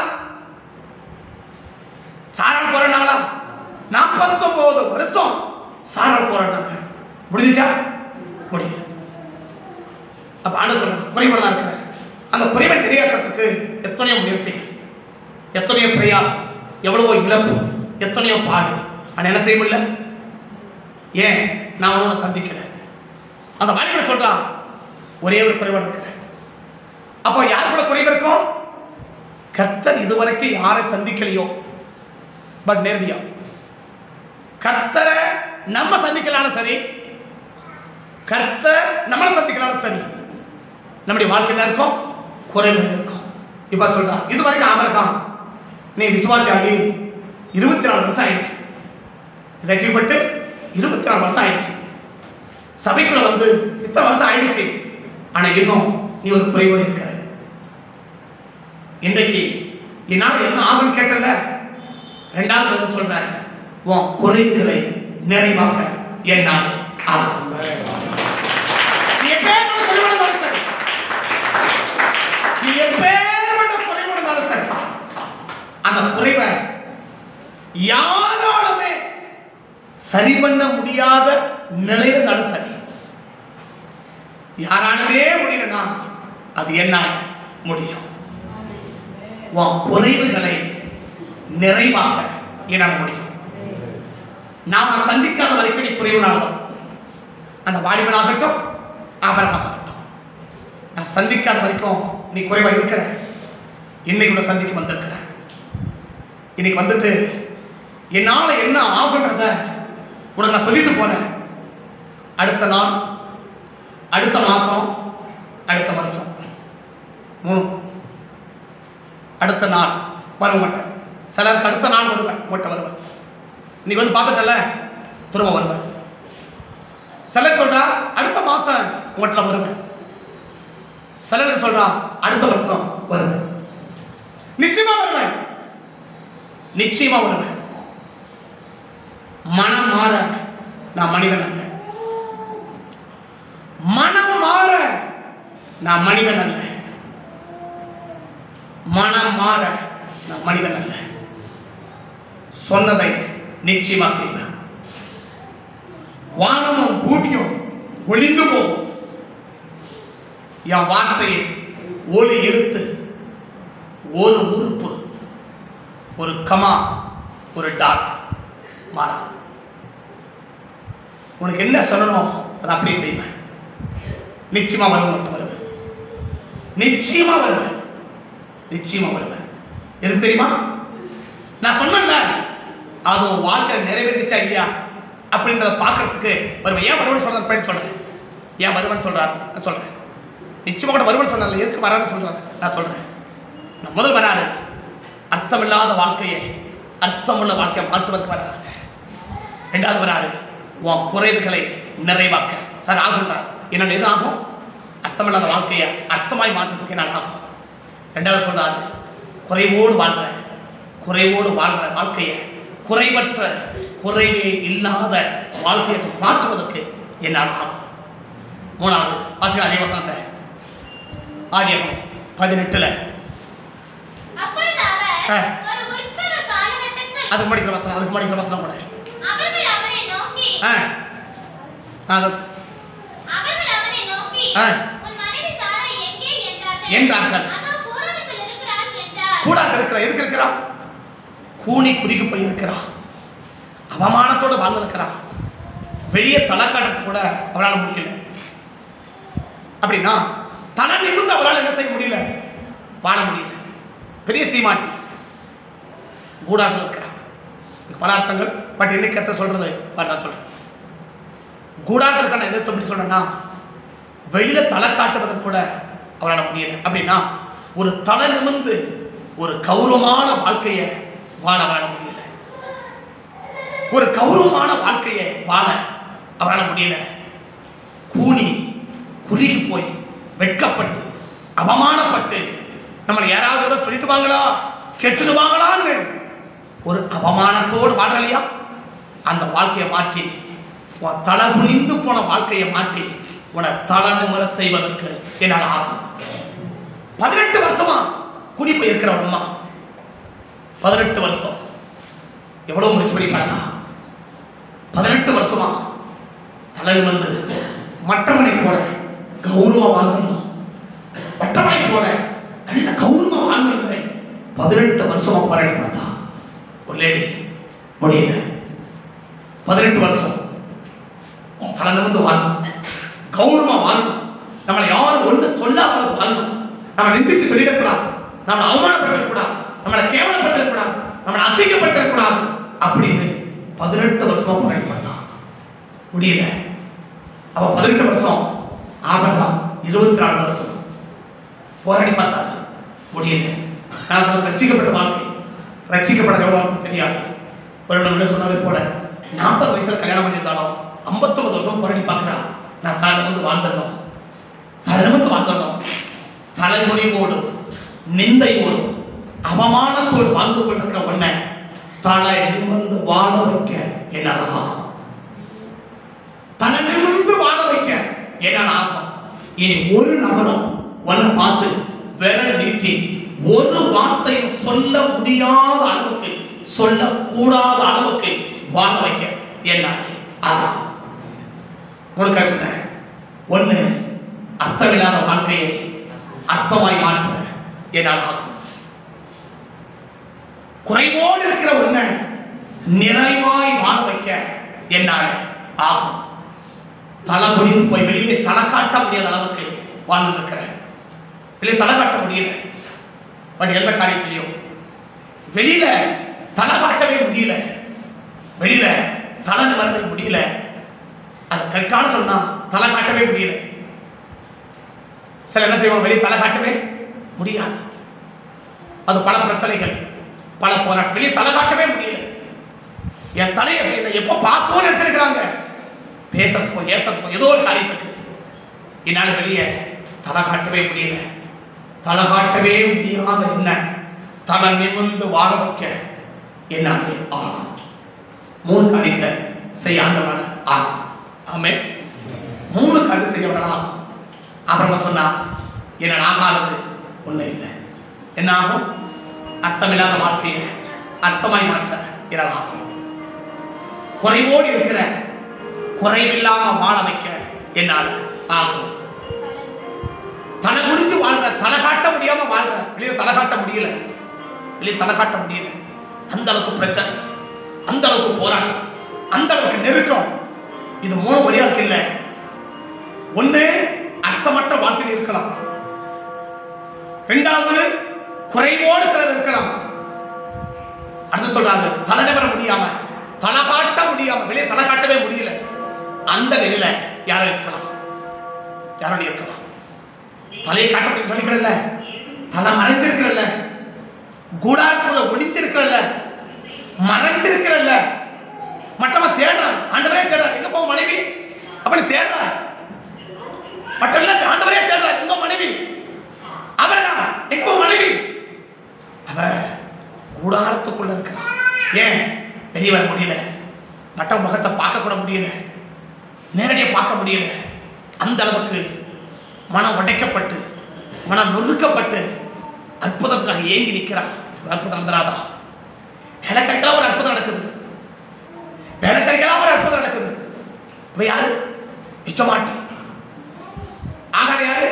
சாரல் போராடினாங்களா நாற்பத்தொன்பது வருஷம் சாரல் போராடினாங்க முடிஞ்சுச்சா முடியல அப்ப ஆண்டு சொல்ற குறைபாடு இருக்கிற அந்த குறைவை நிறையாக்கிறதுக்கு எத்தனையோ முயற்சிகள் எத்தனையோ பிரயாசம் எவ்வளவோ இழப்பு எத்தனையோ பாடு ஆனா என்ன செய்ய முடியல ஏன் நான் உன்னை சந்திக்கல அந்த வாய்ப்பு சொல்றா ஒரே ஒரு குறைபாடு இருக்கிற அப்போ யாருக்குள்ள குறைவு இருக்கும் கர்த்தர் இதுவரைக்கும் யாரை சந்திக்கலையோ பட் நேரடியா கர்த்தரை நம்ம சந்திக்கலாலும் சரி கர்த்தர் நம்மளை சந்திக்கலாலும் சரி நம்முடைய வாழ்க்கையில இருக்கும் குறைவுகள் இருக்கும் இப்ப சொல்றா இது வரைக்கும் ஆபரகாம் நீ விசுவாசி ஆகி இருபத்தி நாலு வருஷம் ஆயிடுச்சு ரசிக்கப்பட்டு இருபத்தி நாலு வருஷம் ஆயிடுச்சு சபைக்குள்ள வந்து இத்தனை வருஷம் ஆயிடுச்சு ஆனா இன்னும் நீ ஒரு குறைவோடு இருக்கிற இன்றைக்கு என்னால் என்ன ஆகும்னு கேட்டல ரெண்டாவது வந்து சொல்றேன் உன் குறைவுகளை நிறைவாக என்னால் ஆகும் நீ எப்பேற்பட்ட குறைவோடு இருந்தாலும் சரி நீ எப்பேற்பட்ட குறைவோடு இருந்தாலும் சரி அந்த குறைவை யாராலுமே சரி பண்ண முடியாத நிலையில தான் சரி யாராலுமே முடியலன்னா அது என்ன முடியும் உன் குறைவுகளை நிறைவாக்க என்னால் முடியும் நாம சந்திக்காத வரைக்கும் நீ குறைவுனால்தான் அந்த வாலிபனாகட்டும் ஆபரகமாகட்டும் நான் சந்திக்காத வரைக்கும் நீ குறைவா இருக்கிற இன்னைக்கு உன்னை சந்திக்க வந்திருக்கிற இன்னைக்கு வந்துட்டு என்னால என்ன ஆகுன்றத உனக்கு நான் சொல்லிட்டு போறேன் அடுத்த நாள் அடுத்த மாசம் அடுத்த வருஷம் மூணு அடுத்த நாள் வர மாட்டேன் சிலருக்கு அடுத்த நாள் வருவேன் உங்கள்கிட்ட வருவேன் இன்னைக்கு வந்து பார்த்துட்டல திரும்ப வருவேன் சிலர் சொல்றா அடுத்த மாசம் உங்கள்கிட்ட வருவேன் சிலருக்கு சொல்றா அடுத்த வருஷம் வருவேன் நிச்சயமா வருவேன் நிச்சயமா வருவேன் மனம் மாற நான் மனிதன் அல்ல மனம் மாற நான் மனிதன் அல்ல மனம் மாற நான் மனிதன் அல்ல சொன்னதை நிச்சயமா செய்வேன் வானமும் பூமியும் ஒளிந்து போகும் என் வார்த்தையை ஒளி எழுத்து ஒரு உறுப்பு ஒரு கமா ஒரு டாட் மாறாது உனக்கு என்ன சொல்லணும் அதை அப்படியே செய்வேன் நிச்சயமா வருவேன் மட்டும் வருவேன் நிச்சயமா வருவேன் நிச்சயமா வருவேன் எதுக்கு தெரியுமா நான் சொன்னேன்ல அது உன் வாழ்க்கையில் நிறைவேறிச்சா இல்லையா அப்படின்றத பார்க்கறதுக்கு வருவேன் ஏன் வருவன் சொல்றது படி சொல்றேன் ஏன் வருவன் சொல்றாரு நான் சொல்றேன் நிச்சயமா கூட வருவன் சொன்னால எதுக்கு வரான்னு சொல்றாரு நான் சொல்றேன் நான் முதல் வராரு அர்த்தமில்லாத வாழ்க்கையை அர்த்தமுள்ள வாழ்க்கையை மாற்றுவதற்கு வராரு ரெண்டாவது வராரு உன் குறைவுகளை நிறைவாக்க சார் ஆகுன்றார் என்னோட எது ஆகும் அர்த்தமில்லாத வாழ்க்கையை அர்த்தமாய் மாற்றத்துக்கு என்ன ஆகும் ரெண்டாவது சொல்றாரு குறைவோடு வாழ்ற குறைவோடு வாழ்ற வாழ்க்கையை குறைவற்ற குறைவே இல்லாத வாழ்க்கையை மாற்றுவதற்கு என்னால் ஆகும் மூணாவது வாசிகள் அதே வசனத்தை ஆதியகம் பதினெட்டுல அப்பொழுது அவர் ஆ. ஒரு உட்புற காலகட்டத்தில் அதுக்கு படிக்கிற வசனம் அதுக்கு படிக்கிற வசனம் கூட அவர்கள் அவரை நோக்கி ஆ அது அவர்கள் அவரை நோக்கி ஆ. உன் மனைவி சாரா எங்கே என்றார்கள் என்றார்கள். அதோ கூடாரத்தில் இருக்கிறாள் என்றார் கூடாது இருக்கிறா எதுக்கு இருக்கிறா கூனி குறுகி போய் இருக்கிறா அவமானத்தோடு வாழ்ந்திருக்கிறா வெளியே தலை காட்டுறதுக்கு கூட அவளால் முடியல அப்படின்னா தலை நிமிர்ந்து அவளால் என்ன செய்ய முடியல வாழ முடியல பெரிய சீமாட்டி கூடாரத்தில் இருக்கிறா இதுக்கு பல அர்த்தங்கள் பட் இன்னைக்கு எத்த சொல்றது தான் சொல்றேன் கூடாரத்தில் நான் எதை சொல்லி சொல்றேன்னா வெளியில தலை காட்டுவதற்கு கூட அவளால் முடியல அப்படின்னா ஒரு தலை நிமிர்ந்து ஒரு கௌரவமான வாழ்க்கையை வாழ வாழ முடியல ஒரு கௌரவமான வாழ்க்கையை வாழ அவரால் முடியல கூனி குறுகி போய் வெட்கப்பட்டு அவமானப்பட்டு நம்மளை யாராவது ஏதோ சொல்லிட்டுவாங்களா கெட்டுடுவாங்களான்னு ஒரு அவமானத்தோடு வாழலையா அந்த வாழ்க்கையை மாற்றி உன் தலை குனிந்து போன வாழ்க்கையை மாற்றி உன தலை நிமிர செய்வதற்கு என்னால் ஆகும் பதினெட்டு வருஷமா குடி போயிருக்கிற ஒரு அம்மா பதினெட்டு வருஷம் எவ்வளவு முயற்சி பண்ணி பார்த்தா பதினெட்டு வருஷமா தலை வந்து மற்றவனை போல கௌரவமா வாழ்ந்தோம் மற்றவனை போல நல்ல கௌரவமா வாழ்ந்தவனை பதினெட்டு வருஷமா போராடி பார்த்தா ஒரு லேடி முடியல பதினெட்டு வருஷம் தலை நிமிர்ந்து வாழணும் கௌரவமா வாழணும் நம்மளை யாரும் ஒன்று சொல்லாம வாழணும் நம்ம நிந்திச்சு சொல்லிடக்கூடாது நம்மளை அவமானப்படுத்தக்கூடாது நம்மளை கேவலப்படுத்தக்கூடாது நம்மளை அசிங்கப்படுத்தக்கூடாது அப்படின்னு பதினெட்டு வருஷமா போராடி பார்த்தான் முடியல அவ பதினெட்டு வருஷம் ஆபரகம் இருபத்தி நாலு வருஷம் போராடி பார்த்தாரு முடியல நான் சொல்ல ரட்சிக்கப்பட்ட வாழ்க்கை ரட்சிக்கப்பட எவ்வளோ தெரியாது ஒரு நம்ம சொன்னது போல நாற்பது வயசுல கல்யாணம் பண்ணியிருந்தாலும் ஐம்பத்தொம்பது வருஷம் போராடி பார்க்குறா நான் தலை வந்து வாழ்ந்துடணும் தலை நிமிர்ந்து வாழ்ந்துடணும் தலைமுடிவோடு நிந்தையோடு அவமானத்தோடு வாழ்ந்து கொண்டிருக்கிற உன்னை தலை நிமிர்ந்து வாழ வைக்க என்னால் ஆகும் தலை நிமிர்ந்து வாழ வைக்க என்னால் ஆகும் இனி ஒரு நபரும் உன்னை பார்த்து விரல் நீட்டி ஒரு வார்த்தையும் சொல்ல முடியாத அளவுக்கு சொல்லக்கூடாத அளவுக்கு வாழ வைக்க என்னாலே ஆகும் உங்களுக்கு சொன்னேன் ஒண்ணு அர்த்தமில்லாத வாழ்க்கையை அர்த்தமாய் மாற்ற என்னால் ஆகும் குறைவோடு இருக்கிற ஒண்ண நிறைவாய் வாழ வைக்க என்னால் ஆகும் தலை முடிந்து போய் வெளியே தலை காட்ட முடியாத அளவுக்கு வாழ்ந்துருக்கிறேன் வெளியே தலை காட்ட முடியல பட் எந்த காரியத்திலையும் வெளியில தலை காட்டவே முடியல வெளியில தலை நிமிரவே முடியல அது கரெக்டான சொன்னா தலை காட்டவே முடியல சில என்ன செய்வோம் வெளியே தலை காட்டவே முடியாது அது பல பிரச்சனைகள் பல போராட்டம் வெளியே தலை காட்டவே முடியல என் தலையை என்னை எப்போ பார்க்கவும் நினைச்சிருக்கிறாங்க பேசுறதுக்கோ ஏசுறதுக்கோ ஏதோ ஒரு காரியத்துக்கு என்னால் வெளியே தலை காட்டவே முடியல தலை காட்டவே முடியாத என்ன தலை நிமிர்ந்து வாழ வைக்க என்னாலே ஆகும் மூணு காரியத்தை செய்ய ஆண்டவனால ஆகும் ஆமே மூணு காரியம் செய்ய வரலாம் அப்புறமா சொன்னா என்ன ஆகாதது ஒன்றும் இல்லை என்ன ஆகும் அர்த்தமில்லாத வாழ்க்கையை அர்த்தமாய் மாற்ற என்னால் ஆகும் குறைவோடு இருக்கிற குறைவில்லாம வாழ வைக்க என்னால் ஆகும் தலை முடிஞ்சு வாழ்ற தலை காட்ட முடியாம வாழ்ற வெளியே தலை காட்ட முடியல வெளியே தலை காட்ட முடியல அந்த அளவுக்கு பிரச்சனை அந்த அளவுக்கு போராட்டம் அந்த அளவுக்கு நெருக்கம் இது மூணு ஒரே ஆளுக்கு இல்ல ஒண்ணு அர்த்தமற்ற வாழ்க்கையில் இருக்கலாம் ரெண்டாவது குறைவோடு சிலர் இருக்கலாம் அடுத்து சொல்றாங்க தலை நிமிர முடியாம தலை காட்ட முடியாம வெளியே தலை காட்டவே முடியல அந்த நிலையில யாரும் இருக்கலாம் யாரோட இருக்கலாம் தலையை காட்ட முடியும் சொல்லிக்கிறல்ல தலை மறைஞ்சிருக்கிறல்ல கூடாரத்துக்குள்ள ஒடிச்சிருக்கிறல்ல மறைஞ்சிருக்கிறல்ல மற்றவன் தேடுறான் ஆண்டவரே தேடுறான் எங்க போக மனைவி அப்படி தேடுறான் மற்றவெல்லாம் ஆண்டவரே தேடுறான் எங்க மனைவி அவரா எங்க போக மனைவி அவ கூடாரத்துக்குள்ள இருக்கிறான் ஏன் வெளியே வர முடியல மற்ற முகத்தை பார்க்க கூட முடியல நேரடியாக பார்க்க முடியல அந்த அளவுக்கு மனம் உடைக்கப்பட்டு மனம் நொறுக்கப்பட்டு அற்புதத்துக்காக ஏங்கி நிற்கிறான் ஒரு அற்புதம் நடந்துராதா வேலைக்கறிக்கெல்லாம் ஒரு அற்புதம் நடக்குது வேலைக்கறிக்கெல்லாம் ஒரு அற்புதம் நடக்குது இப்ப யாரு எச்சமாட்டி ஆகாத யாரு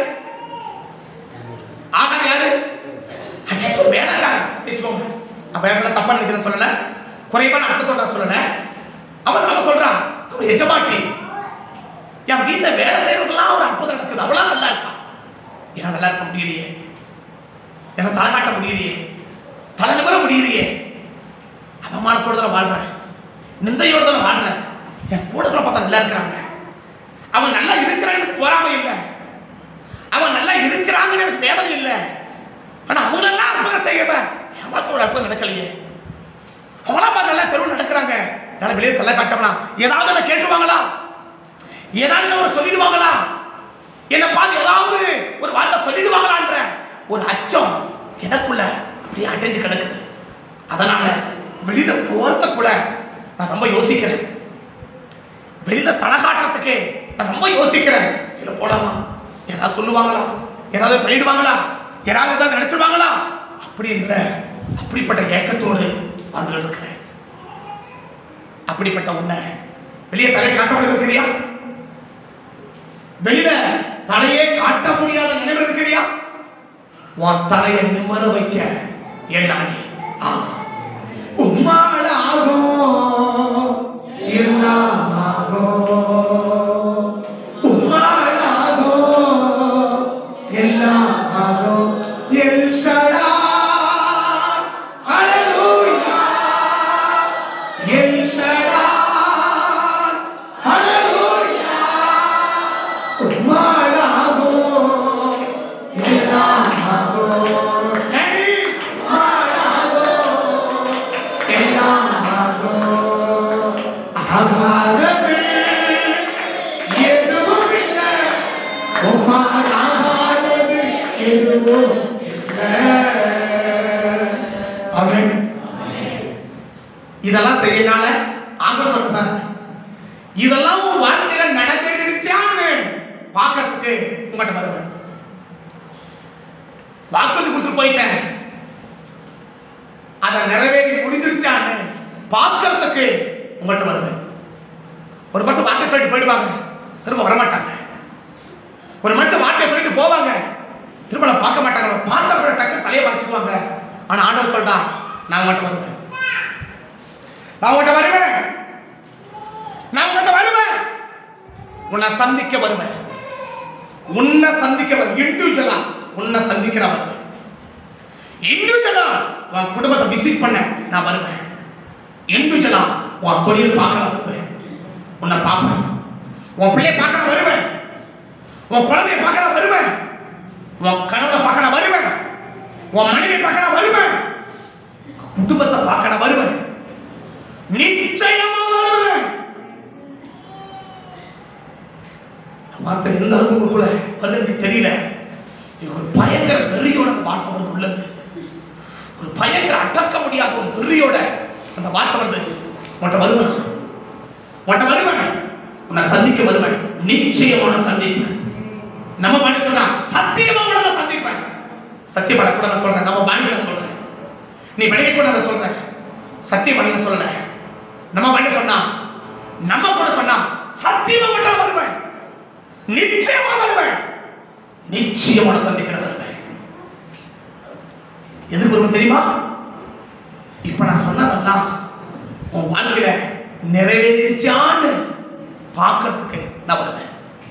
ஆகாத யாரு அச்சோ, வேலைக்காரன் வச்சுக்கோங்க அப்ப எவ்வளவு தப்பா நினைக்கிறேன் சொல்லல குறைவான அர்த்தத்தோட நான் சொல்லல அவன் அவன் சொல்றான் அவன் எஜமாட்டி என் வீட்டுல வேலை செய்யறதுலாம் ஒரு அற்புதம் நடக்குது அவளாம் நல்லா இருக்கா ஏன் நல்லா இருக்க முடியலையே எனக்கு தலை காட்ட முடியலையே தலை நிமிர முடியலையே அவமானத்தோட தான் வாழ்றேன் நிந்தையோட தான் வாழ்றேன் என் கூட கூட பார்த்தா நல்லா இருக்கிறாங்க அவன் நல்லா இருக்கிறான்னு எனக்கு பொறாமை இல்லை அவன் நல்லா இருக்கிறாங்கன்னு எனக்கு வேதனை இல்லை ஆனா அவங்களெல்லாம் அற்புதம் செய்யவன் என் வாழ்க்கை ஒரு அற்புதம் நடக்கலையே அவங்களாம் பாரு நல்லா தெருவில் நடக்கிறாங்க என்னால் வெளியே தலை காட்டவனா ஏதாவது என்ன கேட்டுருவாங்களா ஏதாவது என்ன ஒரு சொல்லிடுவாங்களா என்னை பார்த்து ஏதாவது ஒரு வார்த்தை சொல்லிடுவாங்களான்ற ஒரு அச்சம் எனக்குள்ள அப்படியே அடைஞ்சு கிடக்குது அதனால வெளியில போறத கூட நான் ரொம்ப யோசிக்கிறேன் வெளியில தலை காட்டுறதுக்கு நான் ரொம்ப யோசிக்கிறேன் வெளியில போலாமா யாராவது சொல்லுவாங்களா யாராவது பண்ணிடுவாங்களா யாராவது ஏதாவது நினைச்சிருவாங்களா அப்படின்ற அப்படிப்பட்ட ஏக்கத்தோடு வந்து இருக்கிறேன் அப்படிப்பட்ட உன்னை வெளியே தலை காட்ட முடியாது இருக்கிறியா வெளியில தலையே காட்ட முடியாத நினைவு இருக்கிறியா உன் தலையை நிமர வைக்க என்னானே ஆகும் உம்மால ஆகும் எல்லாம் ஆகும் உம்மால ஆகும் எல்லாம் ஆகும் El Shaddai hallelujah El Shaddai hallelujah உம்மால ஆகும் எல்லாம் ஆகும் டேடி உம்மால ஆகும் எல்லாம் ஆகும் ஆகாதது எதுவும் இல்லை உம்மால் ஆகாதது எதுவும் இல்லை ஆமென் இதெல்லாம் செய்யனால ஆக சொல்றாங்க இதெல்லாம் உன் வாழ்க்கையில நடந்துருச்சான்னு பார்க்கறதுக்கு உங்கள்கிட்ட வருவேன் வாக்குறுதி கொடுத்துட்டு போயிட்டேன் அதை நிறைவேறி முடிஞ்சிருச்சான்னு பார்க்கறதுக்கு உங்கள்கிட்ட வருவேன் ஒரு மனுஷன் வார்த்தை சொல்லிட்டு போயிடுவாங்க திரும்ப வரமாட்டாங்க ஒரு மனுஷன் வார்த்தையை சொல்லிட்டு போவாங்க திரும்ப நான் பார்க்க மாட்டாங்க நம்ம பார்த்த அப்புறம் டக்குனு தலையை மறைச்சுக்குவாங்க ஆனா ஆண்டவர் சொல்றா நான் உங்கள்கிட்ட வருவேன் நான் உங்கள்கிட்ட வருவேன் நான் உங்கள்கிட்ட வருவேன் உன்னை சந்திக்க வருவேன் உன்னை சந்திக்க வருவேன் இண்டிவிஜுவலா உன்னை சந்திக்க நான் வருவேன் இண்டிவிஜுவலா உன் குடும்பத்தை விசிட் பண்ண நான் வருவேன் இண்டிவிஜுவலா உன் தொழில் பார்க்க நான் வருவேன் உன்னை பார்ப்பேன் உன் பிள்ளைய பார்க்க நான் வருவேன் உன் குழந்தைய பார்க்க நான் வருவேன் உன் கணவனை பார்க்க நான் வருவேன் உன் மனைவியை பார்க்க நான் வருவேன் குடும்பத்தை பார்க்க நான் வருவேன் நிச்சயமா வருவேன் இந்த வார்த்தை எந்த அளவுக்கு உங்களுக்குள்ள வருது எனக்கு தெரியல எனக்கு ஒரு பயங்கர வெறியோட அந்த வார்த்தை வருது உள்ளது ஒரு பயங்கர அடக்க முடியாத ஒரு வெறியோட அந்த வார்த்தை வருது உன்கிட்ட வருவேன் உன்கிட்ட வருவேன் உன்னை சந்திக்க வருவேன் நிச்சயமான சந்திப்பேன் நம்ம பண்ணி சொன்னா சத்தியமா உன்னை நான் சந்திப்பேன் சத்தியப்பட கூட நான் சொல்றேன் நம்ம பாணியில சொல்றேன் நீ விலகி கூட நான் சொல்றேன் சத்தியம் பண்ண சொல்லல நம்ம பண்ணி சொன்னா நம்ம கூட சொன்னா சத்தியமா மட்டும் வருவேன் நிச்சயமா வருவேன் நிச்சயமான சந்திக்கிற வருவேன் எதுக்கு வருவேன் தெரியுமா இப்ப நான் சொன்னதெல்லாம் உன் வாழ்க்கையில நிறைவேறிச்சான்னு பார்க்கறதுக்கு நான் வருவேன்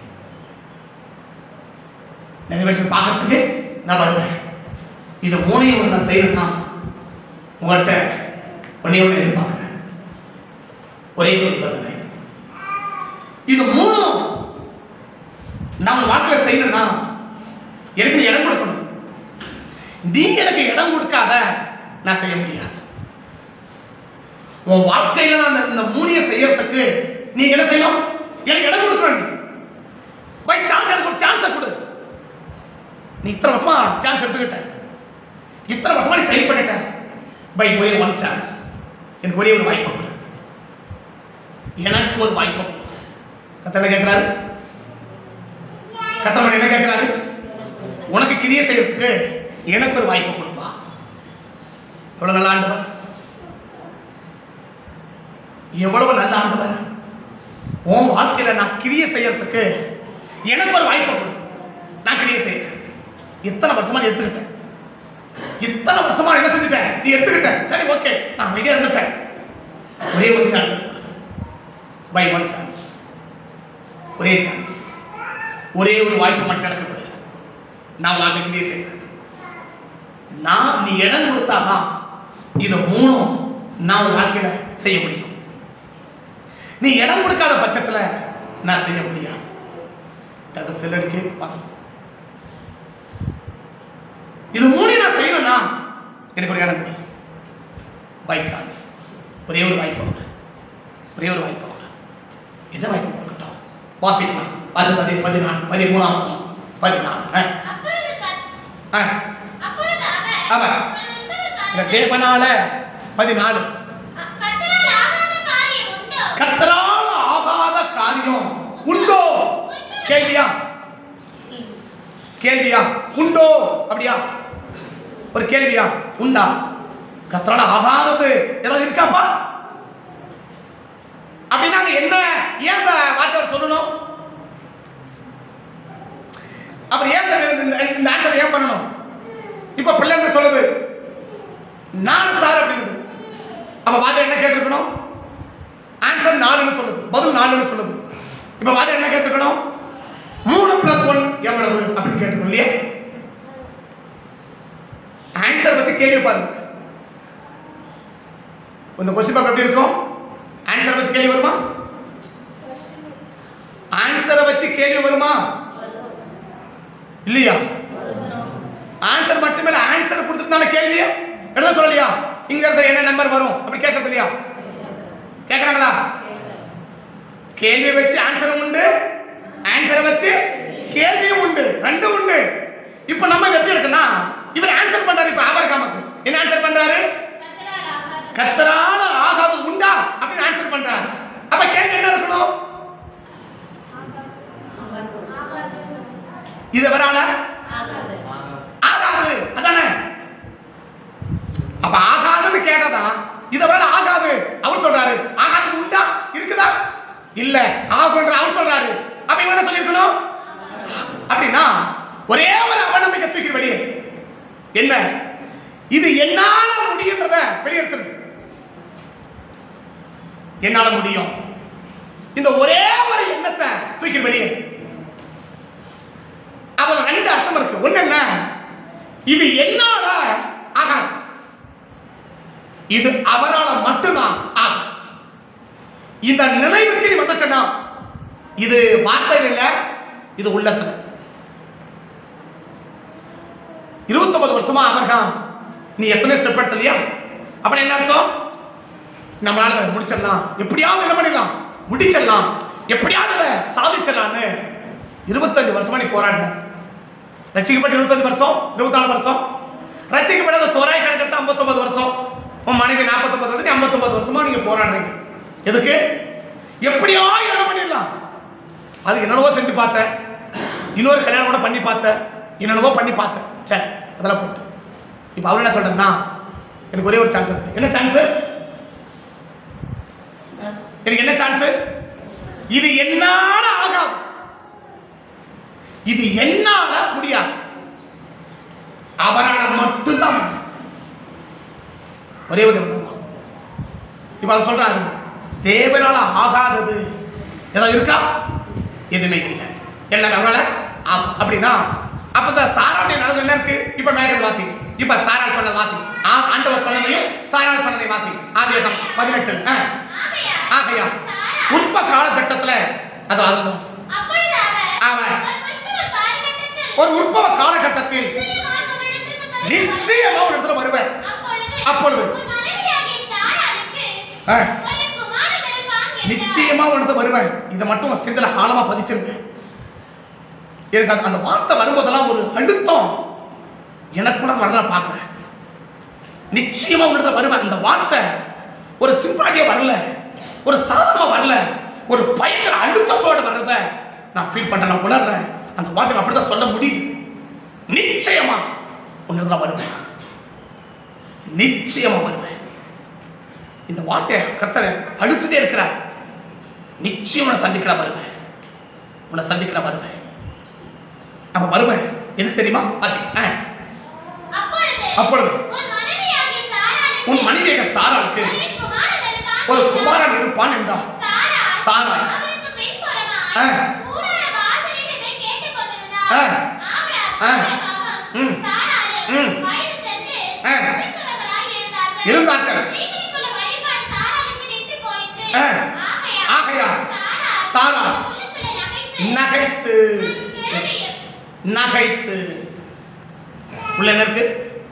நிறைவேற்றம் பார்க்கறதுக்கு நான் வருவேன் இது மூணையும் ஒன்று நான் செய்யணும்னா உங்கள்கிட்ட ஒன்னே ஒன்று எதிர்பார்க்குறேன் ஒரே ஒரு நிபந்தனை இது மூணும் நான் வாழ்க்கையில் செய்யணும்னா எனக்கு நீ இடம் கொடுக்கணும் நீ எனக்கு இடம் கொடுக்காத நான் செய்ய முடியாது உன் வாழ்க்கையில நான் இந்த- இந்த மூலிய செய்யறதுக்கு நீ என்ன செய்யணும் எனக்கு இடம் கொடுக்கணும் நீ பை சான்ஸ் எனக்கு ஒரு சான்ஸை கொடு நீ இத்தனை வருஷமா சான்ஸ் எடுத்துக்கிட்ட இத்தனை வருஷமா நீ செயல் பண்ணிட்ட பை ஒரே ஒன் சான்ஸ் எனக்கு ஒரே ஒரு வாய்ப்பு கொடு எனக்கு ஒரு வாய்ப்பு கொடு கத்தனை கேட்கிறாரு கத்தவன் என்ன கேட்கிறாரு உனக்கு கிரியை செய்யறதுக்கு எனக்கு ஒரு வாய்ப்பு கொடுப்பா எவ்வளவு நல்ல ஆண்டவர் எவ்வளவு நல்ல ஆண்டவர் உன் வாழ்க்கையில நான் கிரியை செய்யறதுக்கு எனக்கு ஒரு வாய்ப்பை கொடு நான் கிரியை செய்யறேன் இத்தனை வருஷமா நீ எடுத்துக்கிட்டேன் இத்தனை வருஷமா என்ன செஞ்சுட்டேன் நீ எடுத்துக்கிட்ட சரி ஓகே நான் அமைதியா இருந்துட்டேன் ஒரே ஒரு சான்ஸ் பை ஒன் சான்ஸ் ஒரே சான்ஸ் ஒரே ஒரு வாய்ப்பு மட்டும் எனக்கு கொடு நான் வாழ்க்கை கிரியை செய்யறேன் நான் நீ இடம் கொடுத்தாதான் இது மூணும் நான் உன் வாழ்க்கையில செய்ய முடியும் நீ இடம் கொடுக்காத பட்சத்துல நான் செய்ய முடியாது அதை சிலருக்கு பார்த்து இது மூணையும் நான் செய்யணும்னா எனக்கு ஒரு இடம் கொடு பை சான்ஸ் ஒரே ஒரு வாய்ப்பு கொடு ஒரே ஒரு வாய்ப்பு கொடு என்ன வாய்ப்பு கொடுக்கட்டும் வாசிக்கலாம் வாசி பதி பதினாலு பதிமூணாம் வசனம் பதினாலு ஆ, அப்பொழுது கர்த்த- ஆ, அப்பொழுது அவர் அவர் ஒரு உத்தம இந்த காரியம் தேவனால பதினாலு கர்த்தரால் ஆகாத காரியம் உண்டோ? கத்தரால் ஆகாத காரியம் உண்டோ கேள்வியா கேள்வியா உண்டோ அப்படியா ஒரு கேள்வியா உண்டா கத்தரால ஆகாதது ஏதாவது இருக்காப்பா அப்படின்னா அங்க என்ன ஏன் இந்த வார்த்தை அவர் சொல்லணும் அப்படி ஏன் இந்த- இந்த- இந்த ஆன்சர் ஏன் பண்ணணும் இப்ப பிள்ளைங்க சொல்லுது நான் சார் அப்படின்னுது அப்ப வார்த்தை என்ன கேட்டிருக்கணும் ஆன்சர் நாலுன்னு சொல்லுது பதில் நாலுன்னு சொல்லுது இப்ப வார்த்தை என்ன கேட்டிருக்கணும் மூணு பிளஸ் ஒன் எவ்வளவு அப்படின்னு கேட்டிருக்கணும் இல்லையா ஆன்சர் வச்சு கேள்வி பாருங்க இந்த கொஸ்டின் பேப்பர் எப்படி இருக்கும் ஆன்சர் வச்சு கேள்வி வருமா ஆன்சரை வச்சு கேள்வி வருமா இல்லையா ஆன்சர் மட்டுமே ஆன்சர் கொடுத்துட்டால கேள்வியா எழுத சொல்லலையா இங்க இருக்கிற என்ன நம்பர் வரும் அப்படி கேட்கறது இல்லையா கேட்கறாங்களா கேள்வி வச்சு ஆன்சரும் உண்டு ஆன்சரை வச்சு கேள்வியும் உண்டு ரெண்டும் உண்டு இப்போ நம்ம இது எப்படி இருக்குன்னா இவர் ஆன்சர் பண்றாரு இப்ப ஆபர் காமக்கு என்ன ஆன்சர் பண்றாரு கர்த்தரால் ஆகாத கத்தரால ஆகாதது உண்டா அப்படின்னு ஆன்சர் பண்றாரு அப்ப கேள்வி என்ன இருக்கணும் இது வரால ஆகாது ஆகாது அதானே அப்ப ஆகாதுன்னு இதை வேலை ஆகாது அவர் சொல்றாரு ஆகாதது உண்டா இருக்குதா இல்ல ஆகுன்ற அவர் சொல்றாரு அப்ப இவன் என்ன சொல்லியிருக்கணும் அப்படின்னா ஒரே ஒரு அவநம்பிக்கை தூக்கி வெளியே என்ன இது என்னால முடியுன்றத வெளியெடுத்துரு என்னால முடியும் இந்த ஒரே ஒரு எண்ணத்தை தூக்கி வெளியே அதுல ரெண்டு அர்த்தம் இருக்கு ஒண்ணு என்ன இது என்னால ஆகாது இது அவரால மட்டும்தான் ஆகும் இந்த நினைவுக்கு நீ வந்துட்டனா இது வார்த்தையில் இல்ல இது உள்ளத்துல இருபத்தொன்பது வருஷமா அவர்தான் நீ எத்தனை ஸ்டெப் எடுத்தலையா அப்படி என்ன அர்த்தம் நம்மளால அதை முடிச்சிடலாம் எப்படியாவது என்ன பண்ணிடலாம் முடிச்சிடலாம் எப்படியாவது அதை சாதிச்சிடலாம்னு இருபத்தஞ்சு வருஷமா நீ போராடின ரசிக்கப்பட்ட இருபத்தஞ்சு வருஷம் இருபத்தாலு வருஷம் ரசிக்கப்படாத தோராய கணக்கெடுத்து ஐம்பத்தொன்பது வருஷம் உன் மனைவி நாற்பத்தொன்பது வருஷம் நீ ஐம்பத்தொன்பது வருஷமா நீங்க போராடுறீங்க எதுக்கு எப்படியோ என்ன பண்ணிடலாம் அது என்னென்னவோ செஞ்சு பார்த்தேன் இன்னொரு கல்யாணம் கூட பண்ணி பார்த்தேன் என்னென்னவோ பண்ணி பார்த்தேன் சரி அதெல்லாம் போட்டு இப்போ அவர் என்ன சொல்றேன்னா எனக்கு ஒரே ஒரு சான்ஸ் இருக்கு என்ன சான்ஸ் எனக்கு என்ன சான்ஸ் இது என்னால ஆகாது இது என்னால முடியாது அவரால மட்டும்தான் முடியும் ஒரே ஒரு நிமிடம் தான். இப்ப அவர் சொல்றாரு தேவனால ஆகாதது ஏதாவது இருக்கா எதுவுமே இல்லை எல்லாம் அவரால ஆகும் அப்படின்னா அப்ப இந்த சாராவுடைய நலவு என்ன இருக்கு இப்ப மேகன் வாசி இப்ப சாரால் சொன்னது வாசி ஆ- ஆண்டவர் சொன்னதையும் சாரால் சொன்னதை வாசி ஆதியாகமம் பதினெட்டு ஆ. ஆகையால் ஆகையா உற்ப காலகட்டத்துல அது அது வாசி அப்பொழுது அவர் அவன் ஒரு காலகட்டத்தில் ஒரு உற்பவ காலகட்டத்தில் நிச்சயமாக உன்னிடத்திற்கு தோன்றுவார். நிச்சயமா ஒரு இடத்துல வருவேன் அப்பொழுது அப்பொழுது உன் மனைவியாகிய சாராளுக்கு ஆ, ஒரு குமாரன் இருப்பான் என்றார். நிச்சயமா ஒரு இடத்துல வருவேன் இதை மட்டும் உன் சிந்தனை ஆழமா பதிச்சிருங்க எனக்கு அந்த- அந்த வார்த்தை வரும்போதெல்லாம் ஒரு அழுத்தம் எனக்கு கூட வரத நான் பார்க்குறேன் நிச்சயமா ஒரு இடத்துல வருவேன் அந்த வார்த்தை ஒரு சிம்பாட்டியா வரல ஒரு சாதனமா வரல ஒரு பயங்கர அழுத்தத்தோட வர்றத நான் ஃபீல் பண்றேன் நான் உணர்றேன் அந்த வார்த்தை அப்படிதான் சொல்ல முடியுது நிச்சயமா ஒரு இடத்துல வருவேன் நிச்சயமா வருவேன் இந்த வார்த்தையை கர்த்தரை அழுத்துட்டே இருக்கிறார் நிச்சயம் உன்னை சந்திக்கிற வருவேன் உன்னை சந்திக்கிற வருவேன் அப்ப வருவேன் எது தெரியுமா வாசி ஆ. அப்பொழுது அப்பொழுது உன் மனைவியாகிய சாராளுக்கு உன் மனைவியாக சாராளுக்கு ஒரு குமாரன் இருப்பான் ஒரு என்றார். குமாரன் இருப்பான் என்றார் சாராள் சாராள். அவருக்கு பின்புறமாய் ஆ. கூடார வாசலில் இதை கேட்டுக் கொண்டிருந்தாள். ஆ. ஆபிரகாம், ஆ. ஆபிரகாமும் ம். சாராளும் ம். வயது சென்று ஆ. முதிர்ந்தவர்களாய் இருந்தார்கள். இருந்தார்கள். ஸ்திரீகளுக்குள்ள வழிபாடு சாராளுக்கு நின்று போயிற்று. ஆ. ஆகையால் ஆகையால் சாராள் சாராள் உள்ளத்திலே நகைத்து, நகைத்து நான் கிழவியும் நகைத்து உள்ள என்ன இருக்கு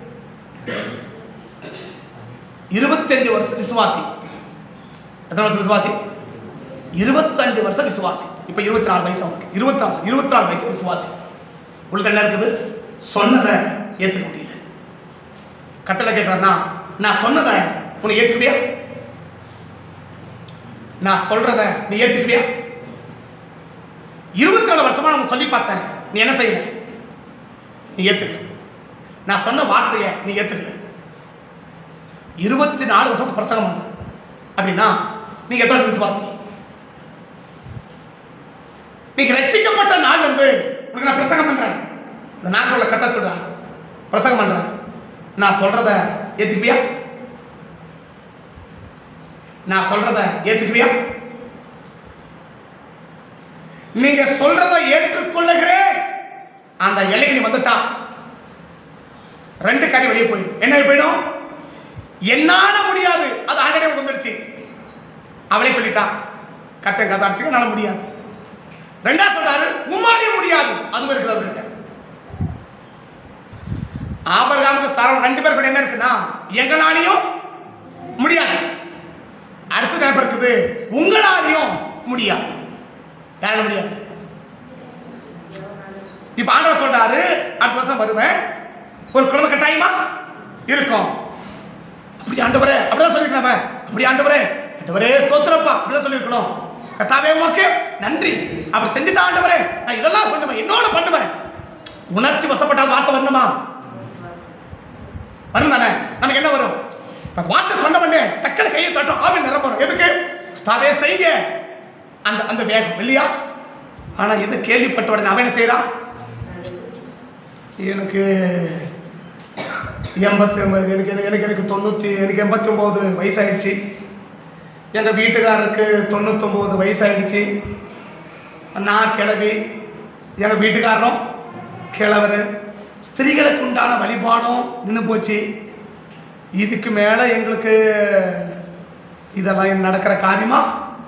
இருபத்தஞ்சு வருஷம் விசுவாசி எத்தனை வருஷம் விசுவாசி இருபத்தஞ்சு வருஷம் விசுவாசி இப்ப இருபத்தி நாலு வயசு அவனுக்கு இருபத்தி நாலு இருபத்தி நாலு வயசு விசுவாசி உங்களுக்கு என்ன இருக்குது சொன்னதை ஏத்துக்க முடியல கத்தல கேட்கறேன்னா நான் சொன்னதை உன்னை ஏத்துக்கிட்டியா நான் சொல்றத நீ ஏத்துக்கிட்டியா இருபத்தி நாலு வருஷமா நான் சொல்லி பார்த்தேன் நீ என்ன செய்யல நீ ஏத்துக்கல நான் சொன்ன வார்த்தையை நீ ஏத்துக்கல இருபத்தி நாலு வருஷத்துக்கு பிரசங்கம் பண்ண அப்படின்னா நீங்க எத்தனை வருஷம் விசுவாசி நீங்க ரட்சிக்கப்பட்ட நாள் வந்து உனக்கு நான் பிரசங்கம் பண்றேன் இந்த நான் சொல்ல கத்த சொல்றேன் பிரசங்கம் பண்றேன் நான் சொல்றத ஏத்துக்குவியா நான் சொல்றத ஏத்துக்குவியா நீங்க சொல்றத ஏற்றுக்கொள்ளுகிறேன் அந்த எல்லைக்கு நீ வந்துட்டா ரெண்டு காரியம் வெளியே போயிடும் என்ன போயிடும் என்னால முடியாது அது ஆல்ரெடி வந்துருச்சு அவளே சொல்லிட்டா கத்த கதாரிச்சு என்னால முடியாது ரெண்டா சொல்றாரு உம்மாலே முடியாது அதுவும் இருக்குது அவர்கிட்ட ஆபரகாமுக்கு சாரம் ரெண்டு பேர் கூட என்ன இருக்குன்னா எங்களாலையும் முடியாது அடுத்த நினைப்பு இருக்குது உங்களாலையும் முடியாது யாரால முடியாது இப்ப ஆண்டவர் சொல்றாரு அடுத்த வருஷம் வருவேன் ஒரு குழந்தை கட்டாயமா இருக்கும் அப்படி ஆண்டவரே அப்படிதான் சொல்லிருக்கணும் அவன். அப்படி ஆண்டவரே ஆண்டவரே ஸ்தோத்திரப்பா அப்படிதான் சொல்லிருக்கணும் கத்தாவே உமக்கு நன்றி அப்படி செஞ்சுட்டா ஆண்டவரே நான் இதெல்லாம் பண்ணுவேன் என்னோட பண்ணுவேன் உணர்ச்சி வசப்பட்ட வார்த்தை வரணுமா வரும் தானே நமக்கு என்ன வரும் அந்த வார்த்தை சொன்ன உடனே டக்குனு கையை தட்டும் ஆவி நிரம்புறோம் எதுக்கு தாவே செய்க அந்த அந்த வேகம் இல்லையா ஆனா எது கேள்விப்பட்ட உடனே அவன் என்ன செய்யறான் எனக்கு எண்பத்தி ஒன்பது எனக்கு எனக்கு எனக்கு எனக்கு தொண்ணூற்றி எனக்கு எண்பத்தி ஒம்பது வயசாயிடுச்சு எங்கள் வீட்டுக்காரருக்கு தொண்ணூத்தொம்பது வயசாயிடுச்சு நான் கிளவி எங்கள் வீட்டுக்காரரும் கிழவர் ஸ்திரீகளுக்கு உண்டான வழிபாடும் நின்று போச்சு இதுக்கு மேலே எங்களுக்கு இதெல்லாம் நடக்கிற காரியமா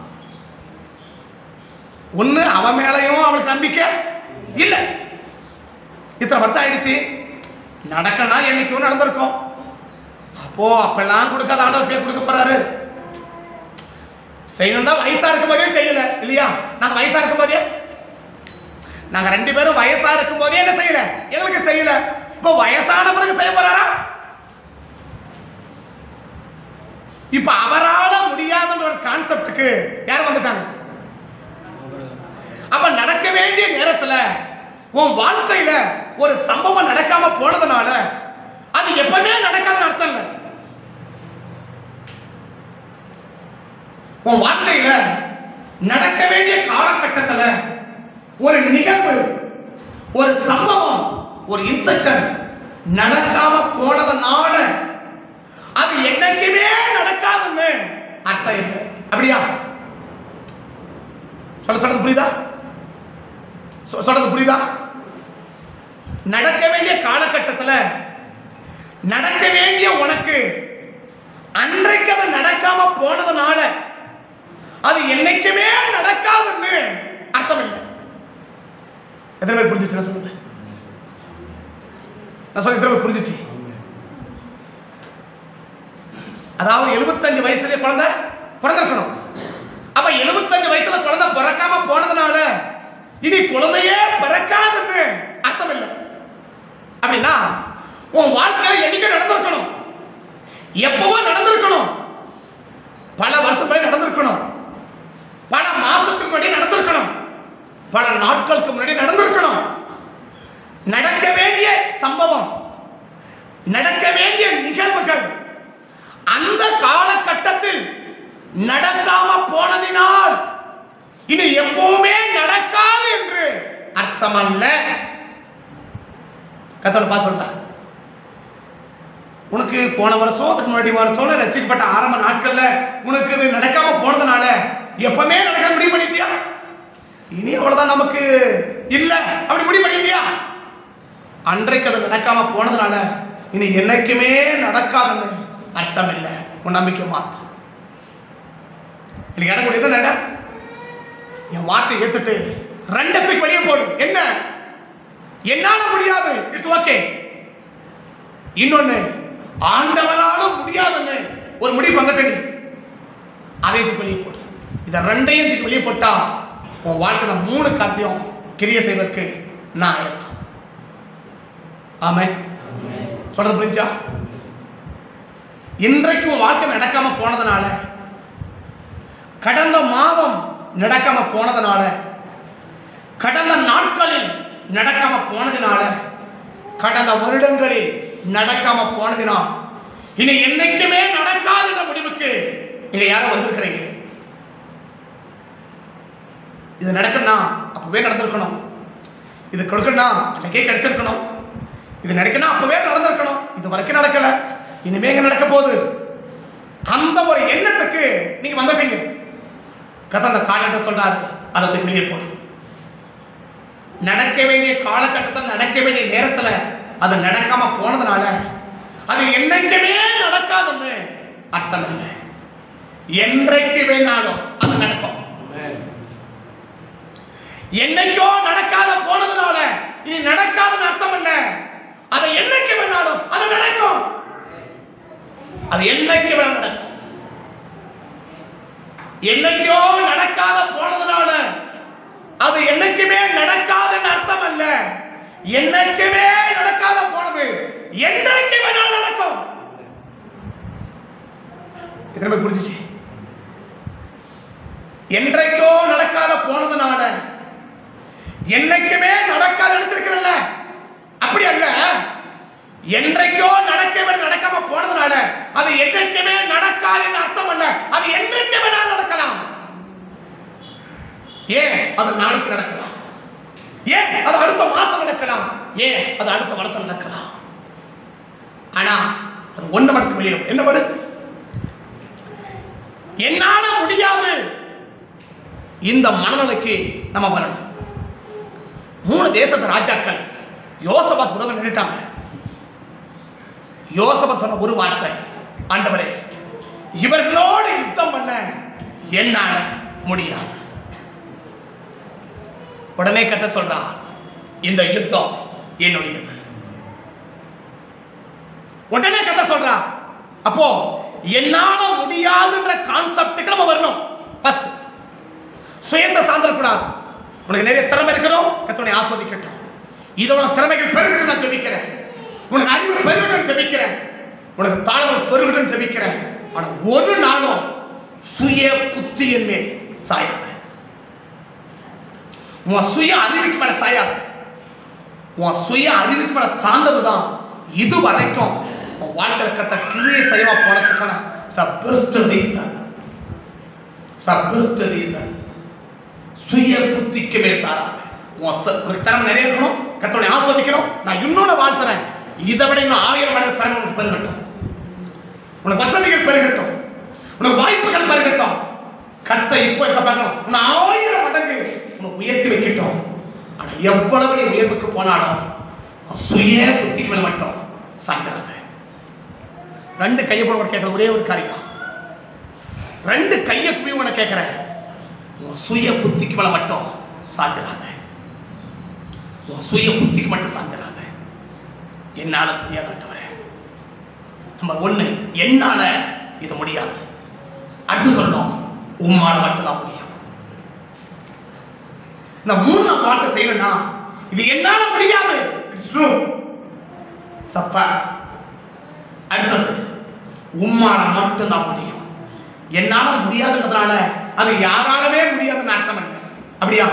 ஒன்று அவன் மேலேயும் அவளுக்கு நம்பிக்கை இல்லை இத்தனை வருஷம் ஆயிடுச்சு நடக்கனா என்னைக்கும் நடந்திருக்கும் அப்போ அப்பெல்லாம் கொடுக்காத ஆண்டவர் பேர் கொடுக்க போறாரு செய்யணும் தான் வயசா இருக்கும் போதே செய்யல இல்லையா நாங்க வயசா இருக்கும் போதே நாங்க ரெண்டு பேரும் வயசா இருக்கும் போதே என்ன செய்யல எங்களுக்கு செய்யல இப்போ வயசான பிறகு செய்ய போறாரா இப்ப அவரால முடியாதுன்ற ஒரு கான்செப்டுக்கு யார் வந்துட்டாங்க அப்ப நடக்க வேண்டிய நேரத்துல உன் வாழ்க்கையில ஒரு சம்பவம் நடக்காம போனதுனால அது எப்பவுமே நடக்காதுன்னு அர்த்தம் இல்லை உன் வாழ்க்கையில நடக்க வேண்டிய காலகட்டத்துல ஒரு நிகழ்வு ஒரு சம்பவம் ஒரு இன்செக்ஷன் நடக்காம போனதுனால அது என்னைக்குமே நடக்காதுன்னு அர்த்தம் இல்லை அப்படியா சொல்ல சொல்றது புரியுதா சொ- சொல்றது புரியுதா நடக்க வேண்டிய காலகட்டத்துல நடக்க வேண்டிய உனக்கு அன்றைக்கு அது நடக்காம போனதுனால அது என்னைக்குமே நடக்காதுன்னு அர்த்தம் இல்லை எத்தனை பேர் புரிஞ்சிச்சு நான் சொல்லுது நான் சொல்ல எத்தனை பேர் புரிஞ்சிச்சு அதாவது எழுபத்தஞ்சு வயசுலயே குழந்தை பிறந்திருக்கணும் அப்ப எழுபத்தஞ்சு வயசுல குழந்தை பிறக்காம போனதுனால இனி குழந்தையே பிறக்காதுன்னு அர்த்தம் இல்லை அப்படின்னா உன் வாழ்க்கையில என்னைக்கு நடந்திருக்கணும் எப்பவோ நடந்திருக்கணும் பல வருஷம் முன்னாடி நடந்திருக்கணும் பல மாசத்துக்கு முன்னாடி நடந்திருக்கணும் பல நாட்களுக்கு முன்னாடி நடந்திருக்கணும் நடக்க வேண்டிய சம்பவம் நடக்க வேண்டிய நிகழ்வுகள் அந்த காலகட்டத்தில் நடக்காம போனதினால் இனி எப்பவுமே நடக்காது என்று அர்த்தமல்ல கத்தோட பா சொல்றார் உனக்கு போன வருஷம் அதுக்கு முன்னாடி வருஷம் ரசிக்கப்பட்ட ஆரம்ப நாட்கள்ல உனக்கு இது நடக்காம போனதுனால எப்பவுமே நடக்க முடிவு பண்ணிட்டியா இனி அவ்வளவுதான் நமக்கு இல்ல அப்படி முடிவு பண்ணிட்டியா அன்றைக்கு அது நடக்காம போனதுனால இனி என்னைக்குமே நடக்காதுன்னு அர்த்தம் இல்லை உன் நம்பிக்கை மாத்து எனக்கு இடம் கூடியது நட என் வார்த்தை ஏத்துட்டு ரெண்டத்துக்கு வெளியே போடு என்ன என்னால முடியாது இட்ஸ் ஓகே இன்னொன்னு ஆண்டவனாலும் முடியாதுன்னு ஒரு முடிவு வந்துட்ட நீ அதை தூக்கி வெளியே போடு இதை ரெண்டையும் தூக்கி வெளியே போட்டா உன் வாழ்க்கையில மூணு காத்தியம் கிரிய செய்வதற்கு நான் அழைத்தோம் ஆமே சொல்றது புரிஞ்சா இன்றைக்கு உன் வாழ்க்கை நடக்காம போனதுனால கடந்த மாதம் நடக்காம போனதுனால கடந்த நாட்களில் நடக்காம போனதினால கடந்த வருடங்களில் நடக்காம போனதினால் இனி என்னைக்குமே நடக்காதுன்ற முடிவுக்கு நீங்க யாரும் வந்திருக்கிறீங்க இது நடக்கணும்னா அப்பவே நடந்திருக்கணும் இது கொடுக்கணும்னா அன்னைக்கே கிடைச்சிருக்கணும் இது நடக்கணும் அப்பவே நடந்திருக்கணும் இது வரைக்கும் நடக்கல இனிமே எங்க நடக்க போகுது அந்த ஒரு எண்ணத்துக்கு நீங்க வந்துட்டீங்க கதை அந்த காலத்தை சொல்றாரு அதை தூக்கி வெளியே போடு நடக்க வேண்டிய காலகட்டத்தில் நடக்க வேண்டிய நேரத்துல அது நடக்காம போனதுனால அது என்னைக்குமே நடக்காதுன்னு அர்த்தம் இல்லை என்றைக்கு வேணாலும் அது நடக்கும் என்னைக்கோ நடக்காத போனதுனால இனி நடக்காதுன்னு அர்த்தம் இல்ல அதை என்னைக்கு வேணாலும் அது நடக்கும் அது என்னைக்கு வேணாலும் நடக்கும் என்னைக்கோ நடக்காத போனதுனால அது என்னைக்குமே நடக்காதுன்னு அர்த்தம் அல்ல என்னைக்குமே நடக்காத போனது என்னைக்கு வேணாலும் நடக்கும் எத்தனை பேர் புரிஞ்சுச்சு என்றைக்கோ நடக்காத போனதுனால என்னைக்குமே நடக்காது நினைச்சிருக்கிறல்ல அப்படி அல்ல என்றைக்கோ நடக்க வேண்டிய நடக்காம போனதுனால அது என்னைக்கு நடக்காதுன்னு அர்த்தம் அல்ல அது என்றைக்கு வேணாலும் நடக்கலாம் ஏன் அது நாளைக்கு நடக்கலாம் ஏன் அது அடுத்த மாசம் நடக்கலாம் ஏன் அது அடுத்த வருஷம் நடக்கலாம் ஆனா அது ஒண்ணு மட்டும் வெளியில என்ன படு என்னால முடியாது இந்த மனநிலைக்கு நம்ம வரணும் மூணு தேசத்து ராஜாக்கள் யோசபாத் உறவை நின்றுட்டாங்க யோசபாத் சொன்ன ஒரு வார்த்தை ஆண்டவரே இவர்களோடு யுத்தம் பண்ண என்னால முடியாது உடனே கத்த சொல்றா இந்த யுத்தம் என்னுடையது உடனே கத்த சொல்றா அப்போ என்னால முடியாதுன்ற கான்செப்டுக்கு நம்ம வரணும் ஃபர்ஸ்ட் சுயத்தை சார்ந்திடக்கூடாது உனக்கு நிறைய திறமை இருக்கணும் கத்தனை ஆஸ்வதிக்கட்டும் இதோட திறமைகள் பெருகட்டும் நான் ஜெபிக்கிறேன் உனக்கு அறிவு பெருகட்டும் ஜெபிக்கிறேன் உனக்கு தாழ்தல் பெருகட்டும் ஜெபிக்கிறேன் ஆனா ஒரு நாளும் சுய புத்தியின் மேல் சாயாத உன் சுய அறிவுக்கு மேல சாயாத உன் சுய அறிவுக்கு மேல சார்ந்ததுதான் இது வரைக்கும் உன் வாழ்க்கையில் கத்த கிளிய செய்வா போனதுக்கான பெஸ்ட் ரீசன் பெஸ்ட் ரீசன் சுய புத்திக்கு மேல் சாராது உன் ச- உனக்கு திறமை நிறைய இருக்கணும் கத்தோட ஆஸ்வதிக்கணும் நான் இன்னொன்னு வாழ்த்துறேன் இதை விட இன்னும் ஆயிரம் மடங்கு திறமை உனக்கு பெருகட்டும் உனக்கு வசதிகள் பெருகட்டும் உனக்கு வாய்ப்புகள் பெருகட்டும் கத்த இப்போ இருக்க பார்க்கணும் உன்னை ஆயிரம் மடங்கு உனக்கு உயர்த்தி வைக்கட்டும் ஆனா எவ்வளவு நீ உயர்வுக்கு போனாலும் உன் சுய புத்திக்கு மேல் மட்டும் சாய்ச்சிடாத ரெண்டு கையை போட கேட்கற ஒரே ஒரு காரியம் தான் ரெண்டு கையை குவி உன கேட்கிறேன் உன் சுய புத்திக்கு மேல மட்டும் சாஞ்சிடாத உன் சுய புத்திக்கு மட்டும் சாஞ்சிடாத என்னால முடியாதவரே நம்பர் ஒண்ணு என்னால இது முடியாது அடுத்து சொல்லணும் உம்மால மட்டும்தான் முடியும் இந்த மூணு நான் பாட்டு செய்யணும்னா இது என்னால முடியாது இட்ஸ் ட்ரூ தப்பா அடுத்தது உம்மால மட்டும்தான் முடியும் என்னால முடியாதுன்றதுனால அது யாராலவே முடியாதுன்னு அர்த்தம் இல்லை அப்படியா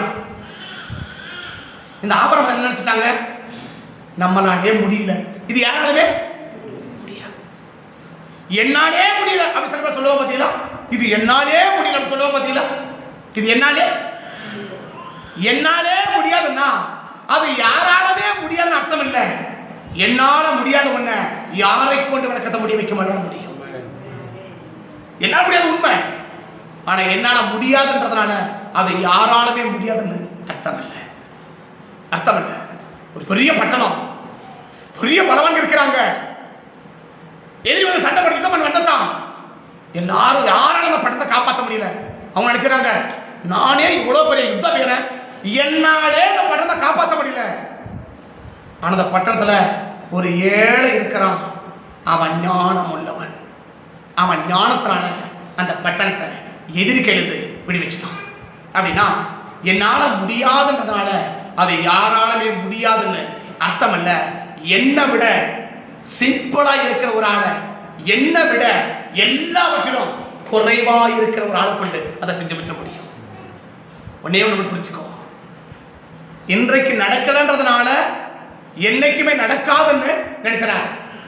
இந்த ஆபரம் என்ன நினைச்சிட்டாங்க நம்மளாலே முடியல இது யாராலுமே முடியாது என்னாலே முடியல அப்படி சில பேர் சொல்லுவோம் பார்த்தீங்களா இது என்னாலே முடியல அப்படி சொல்லுவோம் பார்த்தீங்களா இது என்னாலே என்னாலே முடியாதுன்னா அது யாராலுமே முடியாதுன்னு அர்த்தம் இல்லை என்னால முடியாத ஒண்ண யாரை கொண்டு விளக்கத்த முடிய வைக்க மாட்டாலும் முடியும் என்னால முடியாது உண்மை ஆனா என்னால முடியாதுன்றதுனால அது யாராலுமே முடியாதுன்னு அர்த்தம் இல்லை அர்த்தம் இல்லை ஒரு பெரிய பட்டணம் பெரிய பலவான் இருக்கிறாங்க எதிரி வந்து சண்டை பண்ணி யுத்தம் பண்ணி வந்துட்டான் எல்லாரும் யாராலும் அந்த பட்டணத்தை காப்பாற்ற முடியல அவங்க நினைக்கிறாங்க நானே இவ்வளவு பெரிய யுத்தம் வீரன் என்னாலே இந்த பட்டணத்தை காப்பாற்ற முடியல ஆனா அந்த பட்டணத்துல ஒரு ஏழை இருக்கிறான் அவன் ஞானம் உள்ளவன் அவன் ஞானத்தினால அந்த பட்டணத்தை எதிர்க்கு எழுது விடுவிச்சிட்டான் அப்படின்னா என்னால முடியாதுன்றதுனால அது யாராலுமே முடியாதுன்னு அர்த்தம் அல்ல என்னை விட சிம்பிளா இருக்கிற ஒரு ஆளை என்னை விட எல்லாவற்றிலும் குறைவா இருக்கிற ஒரு ஆளை கொண்டு அதை செஞ்சு விட்ட முடியும் ஒன்னே ஒன்று புரிச்சுக்கோ இன்றைக்கு நடக்கலன்றதுனால என்னைக்குமே நடக்காதுன்னு நினைச்சிடாது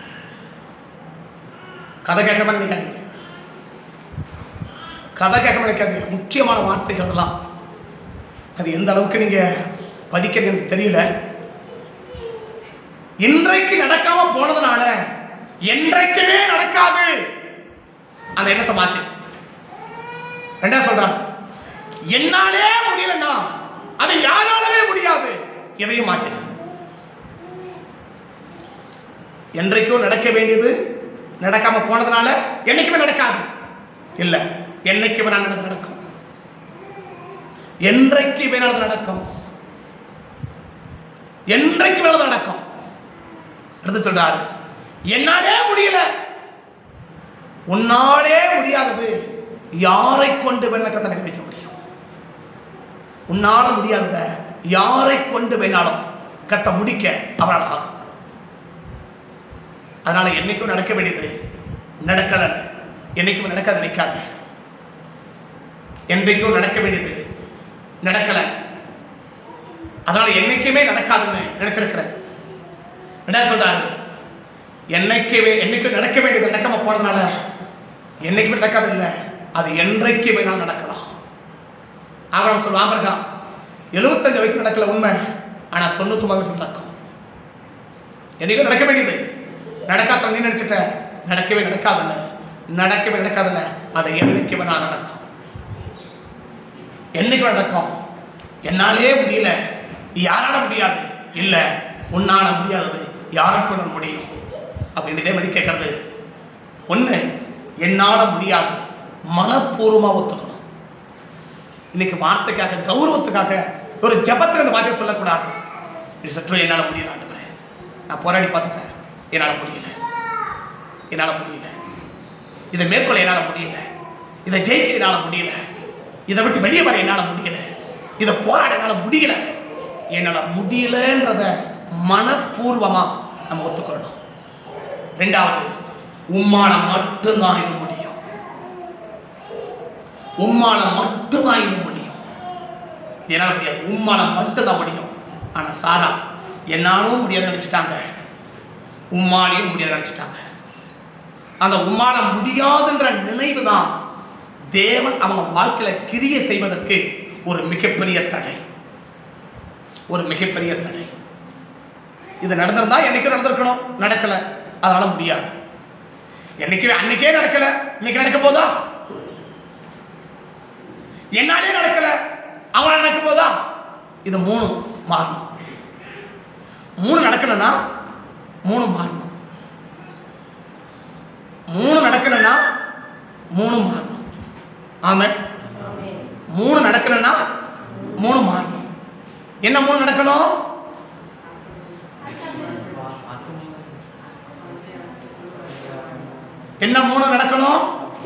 கதை கேட்க நினைக்காதீங்க கதை கேட்க நினைக்காது முக்கியமான வார்த்தைகள் அதெல்லாம் அது எந்த அளவுக்கு நீங்க பதிக்கிறது எனக்கு தெரியல இன்றைக்கு நடக்காம போனதுனால என்றைக்குமே நடக்காது அந்த எண்ணத்தை மாத்தி ரெண்டா சொல்றாங்க என்னாலே முடியலன்னா அது யாராலவே முடியாது எதையும் மாத்திரு என்றைக்கும் நடக்க வேண்டியது நடக்காம போனதுனால என்னைக்குமே நடக்காது இல்ல என்னைக்கு வேணாலும் நடக்கும் என்றைக்கு வேணாலும் நடக்கும் என்றைக்கு வேணாலும் நடக்கும் அடுத்து சொல்றாரு என்னாலே முடியல உன்னாலே முடியாதது யாரை கொண்டு வெள்ளக்கத்தை நிறைவேற்ற முடியும் உன்னால முடியாதத யாரை கொண்டு வேணாலும் கத்த முடிக்க அவரால் ஆகும் அதனால என்னைக்கும் நடக்க வேண்டியது நடக்கல என்னைக்கும் நடக்க நினைக்காது என்றைக்கும் நடக்க வேண்டியது நடக்கல அதனால என்னைக்குமே நடக்காதுன்னு நினைச்சிருக்கிறேன் என்ன சொல்றாரு என்னைக்குமே என்னைக்கும் நடக்க வேண்டியது நடக்காம போனதுனால என்னைக்குமே நடக்காது இல்லை அது என்றைக்கு வேணாலும் நடக்கலாம் ஆபரம் சொல்லுவான் ஆபரகா எழுபத்தஞ்சு வயசு நடக்கல உண்மை ஆனா தொண்ணூத்தொம்பது வயசு நடக்கும் என்னைக்கும் நடக்க வேண்டியது நடக்காத நீ நினைச்சிட்ட நடக்கவே நடக்காதுல்ல நடக்கவே நடக்காதுல்ல அதை என்னைக்கு வேணா நடக்கும் என்னைக்கு வேணா நடக்கும் என்னாலே முடியல யாரால முடியாது இல்ல உன்னால முடியாதது யாருக்கு ஒண்ணு முடியும் அப்படின்னு இதே மாதிரி கேட்கறது ஒண்ணு என்னால முடியாது மனப்பூர்வமா ஒத்துக்கணும் இன்னைக்கு வார்த்தைக்காக கௌரவத்துக்காக ஒரு ஜபத்துக்கு அந்த வார்த்தையை சொல்லக்கூடாது இது சற்று என்னால் முடியல ஆண்டவரே நான் போராடி பார்த்துட்டேன் என்னால் முடியல என்னால் முடியல இதை மேற்கொள்ள என்னால் முடியல இதை ஜெயிக்க என்னால் முடியல இதை விட்டு வெளியே வர என்னால் முடியல இதை போராட என்னால் முடியல என்னால் முடியலன்றத மனப்பூர்வமா நம்ம ஒத்துக்கொள்ளணும் ரெண்டாவது உம்மால மட்டும்தான் இது முடியும் உம்மால மட்டும்தான் இது முடியும் என்னால் முடியாது உம்மால மட்டும்தான் முடியும் ஆனா சாரா என்னாலும் முடியாது நினைச்சிட்டாங்க உம்மாலையும் முடியாது நினைச்சிட்டாங்க அந்த உம்மால முடியாதுன்ற நினைவு தான் தேவன் அவங்க வாழ்க்கையில கிரிய செய்வதற்கு ஒரு மிகப்பெரிய தடை ஒரு மிகப்பெரிய தடை இது நடந்திருந்தா என்னைக்கும் நடந்திருக்கணும் நடக்கல அதனால முடியாது என்னைக்கு அன்னைக்கே நடக்கல இன்னைக்கு நடக்க போதா என்னாலே நடக்கல அவன் நடக்க போதா இது மூணு மாறணும் மூணு நடக்கணும்னா மூணு மாறணும் மூணு நடக்கணும்னா மூணு மாறணும் ஆமா மூணு நடக்கணும்னா மூணு மாறணும் என்ன மூணு நடக்கணும் என்ன மூணு நடக்கணும்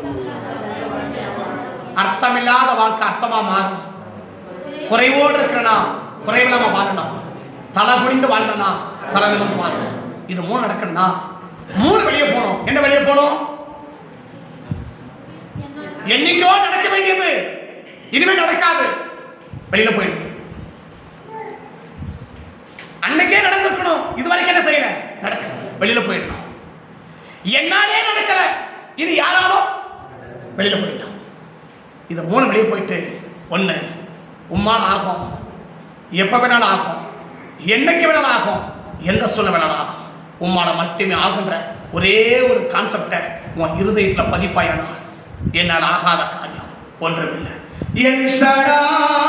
அர்த்தமில்லாத வாழ்க்கை அர்த்தமா மாறணும் குறைவோடு இருக்கிறனா குறைவில்லாம வாழணும் தலை குனிந்து வாழ்ந்தனா தலை நிமிர்ந்து வாழணும் இது மூணு நடக்கணும்னா மூணு வெளியே போகணும் என்ன வெளியே போகணும் என்னைக்கோ நடக்க வேண்டியது இனிமே நடக்காது வெளியில போயிடும் அன்னைக்கே நடந்திருக்கணும் இது வரைக்கும் என்ன செய்யல நடக்க வெளியில போயிடணும் என்னாலே நடக்கல இது யாராலோ வெளியில போயிட்டோம் இது மூணு வெளியே போயிட்டு ஒண்ணு உம்மால் ஆகும் எப்ப வேணாலும் ஆகும் என்னைக்கு வேணாலும் ஆகும் எந்த சூழ்நிலை வேணாலும் ஆகும் உம்மால மட்டுமே ஆகுன்ற ஒரே ஒரு கான்செப்டை உன் இருதயத்துல பதிப்பாயானா என்னால் ஆகாத காரியம் ஒன்றுமில்லை என் ஷடா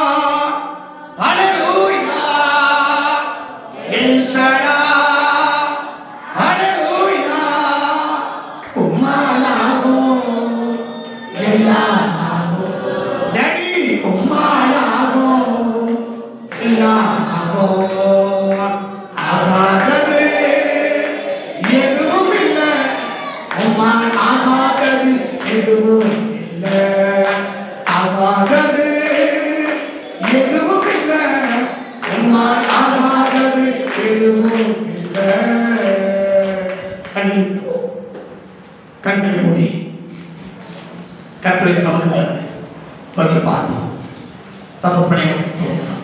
ஹalleluya என் ஷடா ஹalleluya உம்மாலாகும் எல்லாம் டேடி உம்மாலாகும் எல்லாம் ஆகாதது எதுவும் இல்லை உம்மால் ஆகாதது எதுவும் இல்லை ஆகாதது எதுவும் இல்லை உம்மால் ஆகாதது எதுவும் இல்லை கண்ணு கண்களை மூடி கத்தரை சமூகத்தை நோக்கி பார்ப்போம் தகப்பனை நோக்கி ஸ்தோத்திரம்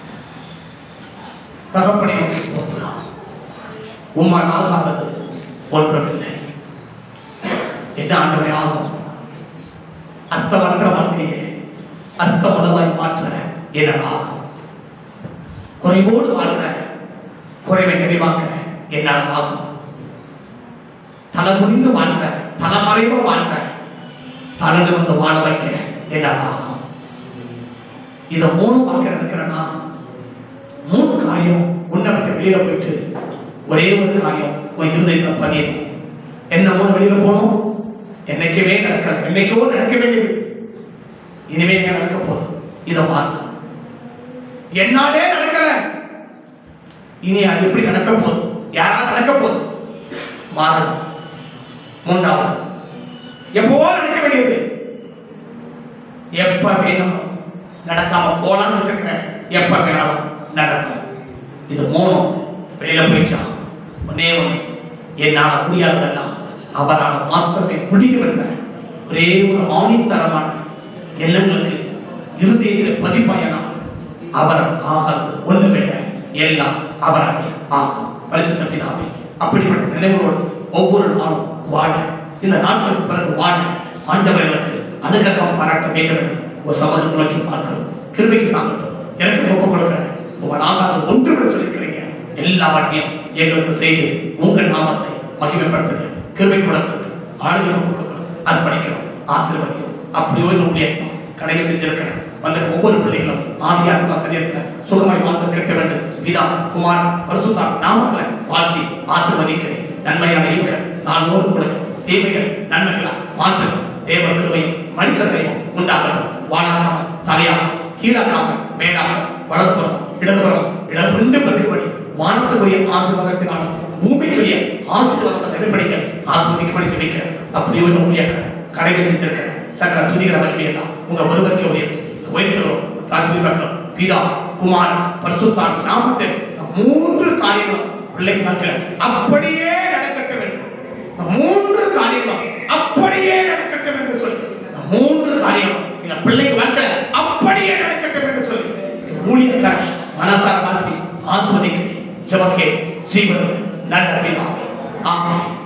தகப்பனை நோக்கி ஸ்தோத்திரம் உம்மால் ஆகாதது ஒன்றுமில்லை என்ன ஆண்டவரை ஆகும் அர்த்தமற்ற வாழ்க்கையை அர்த்தமுள்ளதாய் மாற்ற என்னால் ஆகும் குறைவோடு வாழ்ற குறைவை நிறைவாக்க என்னால் ஆகும் தலை குனிந்து வாழ்ற தலைமறைவா வாழ்ற தலை வந்து வாழ வைக்க என்னால் ஆகும் இதை மூணு வாழ்க்கை நடக்கிறேன்னா மூணு காரியம் உன்னை விட்டு வெளியில போயிட்டு ஒரே ஒரு காரியம் உன் இருதயத்தில் பதியும் என்ன மூணு வெளியில போகணும் என்னைக்குமே நடக்கல என்னைக்கோ நடக்க வேண்டியது இனிமே எங்க நடக்க போகுது இதை மாறும் என்னாலே நடக்கல இனி அது எப்படி நடக்க போகுது யாரால நடக்க போகுது மாறணும் மூன்றாவது எப்பவோ நடக்க வேண்டியது எப்ப வேணும் நடக்காம போலாம்னு வச்சிருக்கிறேன் எப்ப வேணாலும் நடக்கும் இது மூணும் வெளியில போயிட்டான் ஒன்னே ஒண்ணு என்னால முடியாததெல்லாம் அவரால் மாத்திரமே முடியும் என்ற ஒரே ஒரு மௌனித்தரமான எண்ணங்களுக்கு இருதயத்தில் பதிப்பாயனா அவர் ஆகாது ஒன்று விட எல்லாம் அவராலே ஆகும் பரிசுத்த பிதாவே அப்படிப்பட்ட நினைவுகளோடு ஒவ்வொரு நாளும் வாழ இந்த நாட்களுக்கு பிறகு வாழ ஆண்டவர்களுக்கு அனுகிரகம் பாராட்ட வேண்டும் என்று ஒரு சமூகத்தை நோக்கி பார்க்கிறோம் கிருபைக்கு தாங்கட்டும் எனக்கு ஒப்பு கொடுக்கிறேன் உங்கள் ஆகாத ஒன்று கூட சொல்லியிருக்கிறீங்க எல்லாவற்றையும் எங்களுக்கு செய்து உங்கள் நாமத்தை மகிமைப்படுத்துங்க கிருபை கொடுக்கிறது ஆளுநர் கொடுக்கிறோம் அர்ப்பணிக்கிறோம் ஆசீர்வதிக்கும் அப்படி ஒரு ஊழியம் கடமை செஞ்சிருக்கிறேன் வந்த ஒவ்வொரு பிள்ளைகளும் ஆவியாக சரியத்தில் சுகமாய் வாழ்ந்து கேட்க வேண்டும் பிதா குமார் பரிசுத்தா நாமத்தில் வாழ்த்தி ஆசீர்வதிக்கிறேன் நன்மையான இருக்க நான் நூறு கொடுக்க தீமைகள் நன்மைகளா மாற்றுங்கள் தேவ கிருபையும் மனுஷத்தையும் உண்டாகட்டும் வாழாமல் தலையாக கீழாக்காம மேலாக வலதுபுறம் இடதுபுறம் இடம் ரெண்டு பிறகுபடி வானத்துக்குரிய ஆசீர்வாதத்தினாலும் பூமிக்குரிய ஆசீர்வாதத்தை கடைபிடிக்க ஆசீர்வதிக்கப்படி ஜெபிக்க அப்படி ஒரு ஊழியர் கடமை செஞ்சிருக்க சகல துதிகிற மகிமையெல்லாம் உங்க ஒருவருக்கே உயர்வு உயர்த்துகிறோம் தாழ்த்தி பார்க்கிறோம் பிதா குமார் பரிசுத்தான் நாமத்தில் இந்த மூன்று காரியங்களும் பிள்ளை மக்கள் அப்படியே நடக்கட்ட வேண்டும் இந்த மூன்று காரியங்களும் அப்படியே நடக்கட்டும் என்று சொல்லி இந்த மூன்று காரியங்களும் இந்த பிள்ளை மக்கள் அப்படியே நடக்கட்டும் என்று சொல்லி ஊழியக்கார மனசார வாழ்த்தி ஆஸ்வதிக்கிறேன் ஜபக்கே ஜீவன் நல்ல பிதாவே ஆமென்